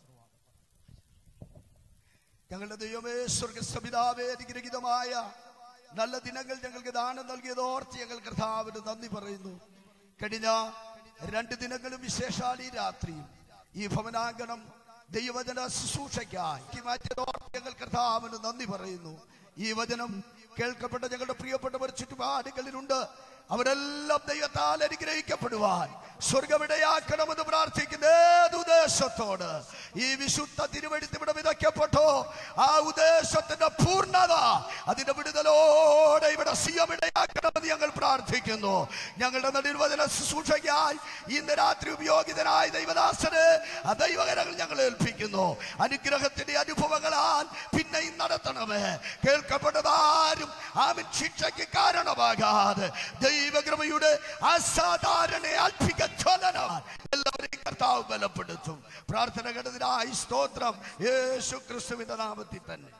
ഞങ്ങളുടെ ദൈവമേ സ്വർഗസ്വപിതാവേ അനുഗ്രഹീതമായ നല്ല ദിനങ്ങൾ ഞങ്ങൾക്ക് ദാനം നൽകിയത് ഓർത്ത് ഞങ്ങൾ കർത്താവിന് നന്ദി പറയുന്നു കഴിഞ്ഞ രണ്ട് ദിനങ്ങളും വിശേഷാൽ ഈ രാത്രിയും ഈ ഭവനാങ്കണം ദൈവവചന ശുശ്രൂഷയ്ക്കായി മാറ്റിയത് ഓർത്ത് ഞങ്ങൾ കർത്താവിന് നന്ദി പറയുന്നു ഈ വചനം കേൾക്കപ്പെട്ട ഞങ്ങളുടെ പ്രിയപ്പെട്ടവർ ചുറ്റുപാടുകളിലുണ്ട് അവരെല്ലാം ദൈവത്താൽ അനുഗ്രഹിക്കപ്പെടുവാൻ സ്വർഗമിടയാക്കണമെന്ന് പ്രാർത്ഥിക്കുന്ന ഏത് ഉദ്ദേശത്തോട് ഈ വിശുദ്ധ തിരുവഴുത്ത് ഇവിടെ വിതയ്ക്കപ്പെട്ടോ ആ ഉദ്ദേശത്തിന്റെ പൂർണ്ണത അതിന്റെ വിടുതലോടെ ഇവിടെ സിയമിടയാക്കണമെന്ന് ഞങ്ങൾ പ്രാർത്ഥിക്കുന്നു ഞങ്ങളുടെ നടുവചന ശുശ്രൂഷയ്ക്കായി ഇന്ന് രാത്രി ഉപയോഗിതനായ ദൈവദാസന് ആ ദൈവകരങ്ങൾ ഞങ്ങൾ ഏൽപ്പിക്കുന്നു അനുഗ്രഹത്തിന്റെ അനുഭവങ്ങളാൽ പിന്നെയും നടത്തണമേ കേൾക്കപ്പെട്ടതാരും ആമിൻ ശിക്ഷയ്ക്ക് കാരണമാകാതെ ദൈവകൃപയുടെ അസാധാരണ അത്ഭുത ജ്വലനം എല്ലാവരെയും കർത്താവ് ബലപ്പെടുത്തും പ്രാർത്ഥന കേട്ടതിനായി സ്തോത്രം യേശു ക്രിസ്തുവിന്റെ നാമത്തിൽ തന്നെ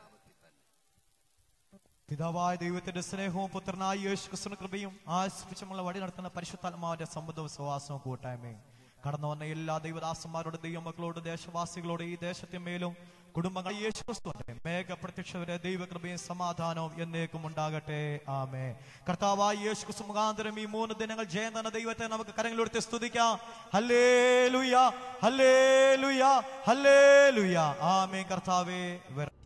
പിതാവായ ദൈവത്തിന്റെ സ്നേഹവും പുത്രനായ യേശു ക്രിസ്തുവിന്റെ കൃപയും ആശ്രയിച്ചുമുള്ള വഴി നടത്തുന്ന പരിശുദ്ധാത്മാവിന്റെ സമ്മതവും സുവാസവും കൂട്ടായ്മയും കടന്നു വന്ന എല്ലാ ദൈവദാസന്മാരോട് ദൈവമക്കളോട് ദേശവാസികളോട് ഈ ദേശത്തിന്മേലും കുടുംബങ്ങൾ യേശു ക്രിസ്തുവിന്റെ മേഘപ്രത്യക്ഷവരെ ദൈവകൃപയും സമാധാനവും എന്നേക്കും ഉണ്ടാകട്ടെ ആമേ കർത്താവായ യേശു ക്രിസ്തു മുഖാന്തരം ഈ മൂന്ന് ദിനങ്ങൾ ജയം തന്ന ദൈവത്തെ നമുക്ക് കരങ്ങളെടുത്ത് സ്തുതിക്കാം ഹല്ലേ ലുയ ഹല്ലേ ലുയ ഹല്ലേ ലുയ ആമേ കർത്താവേ വര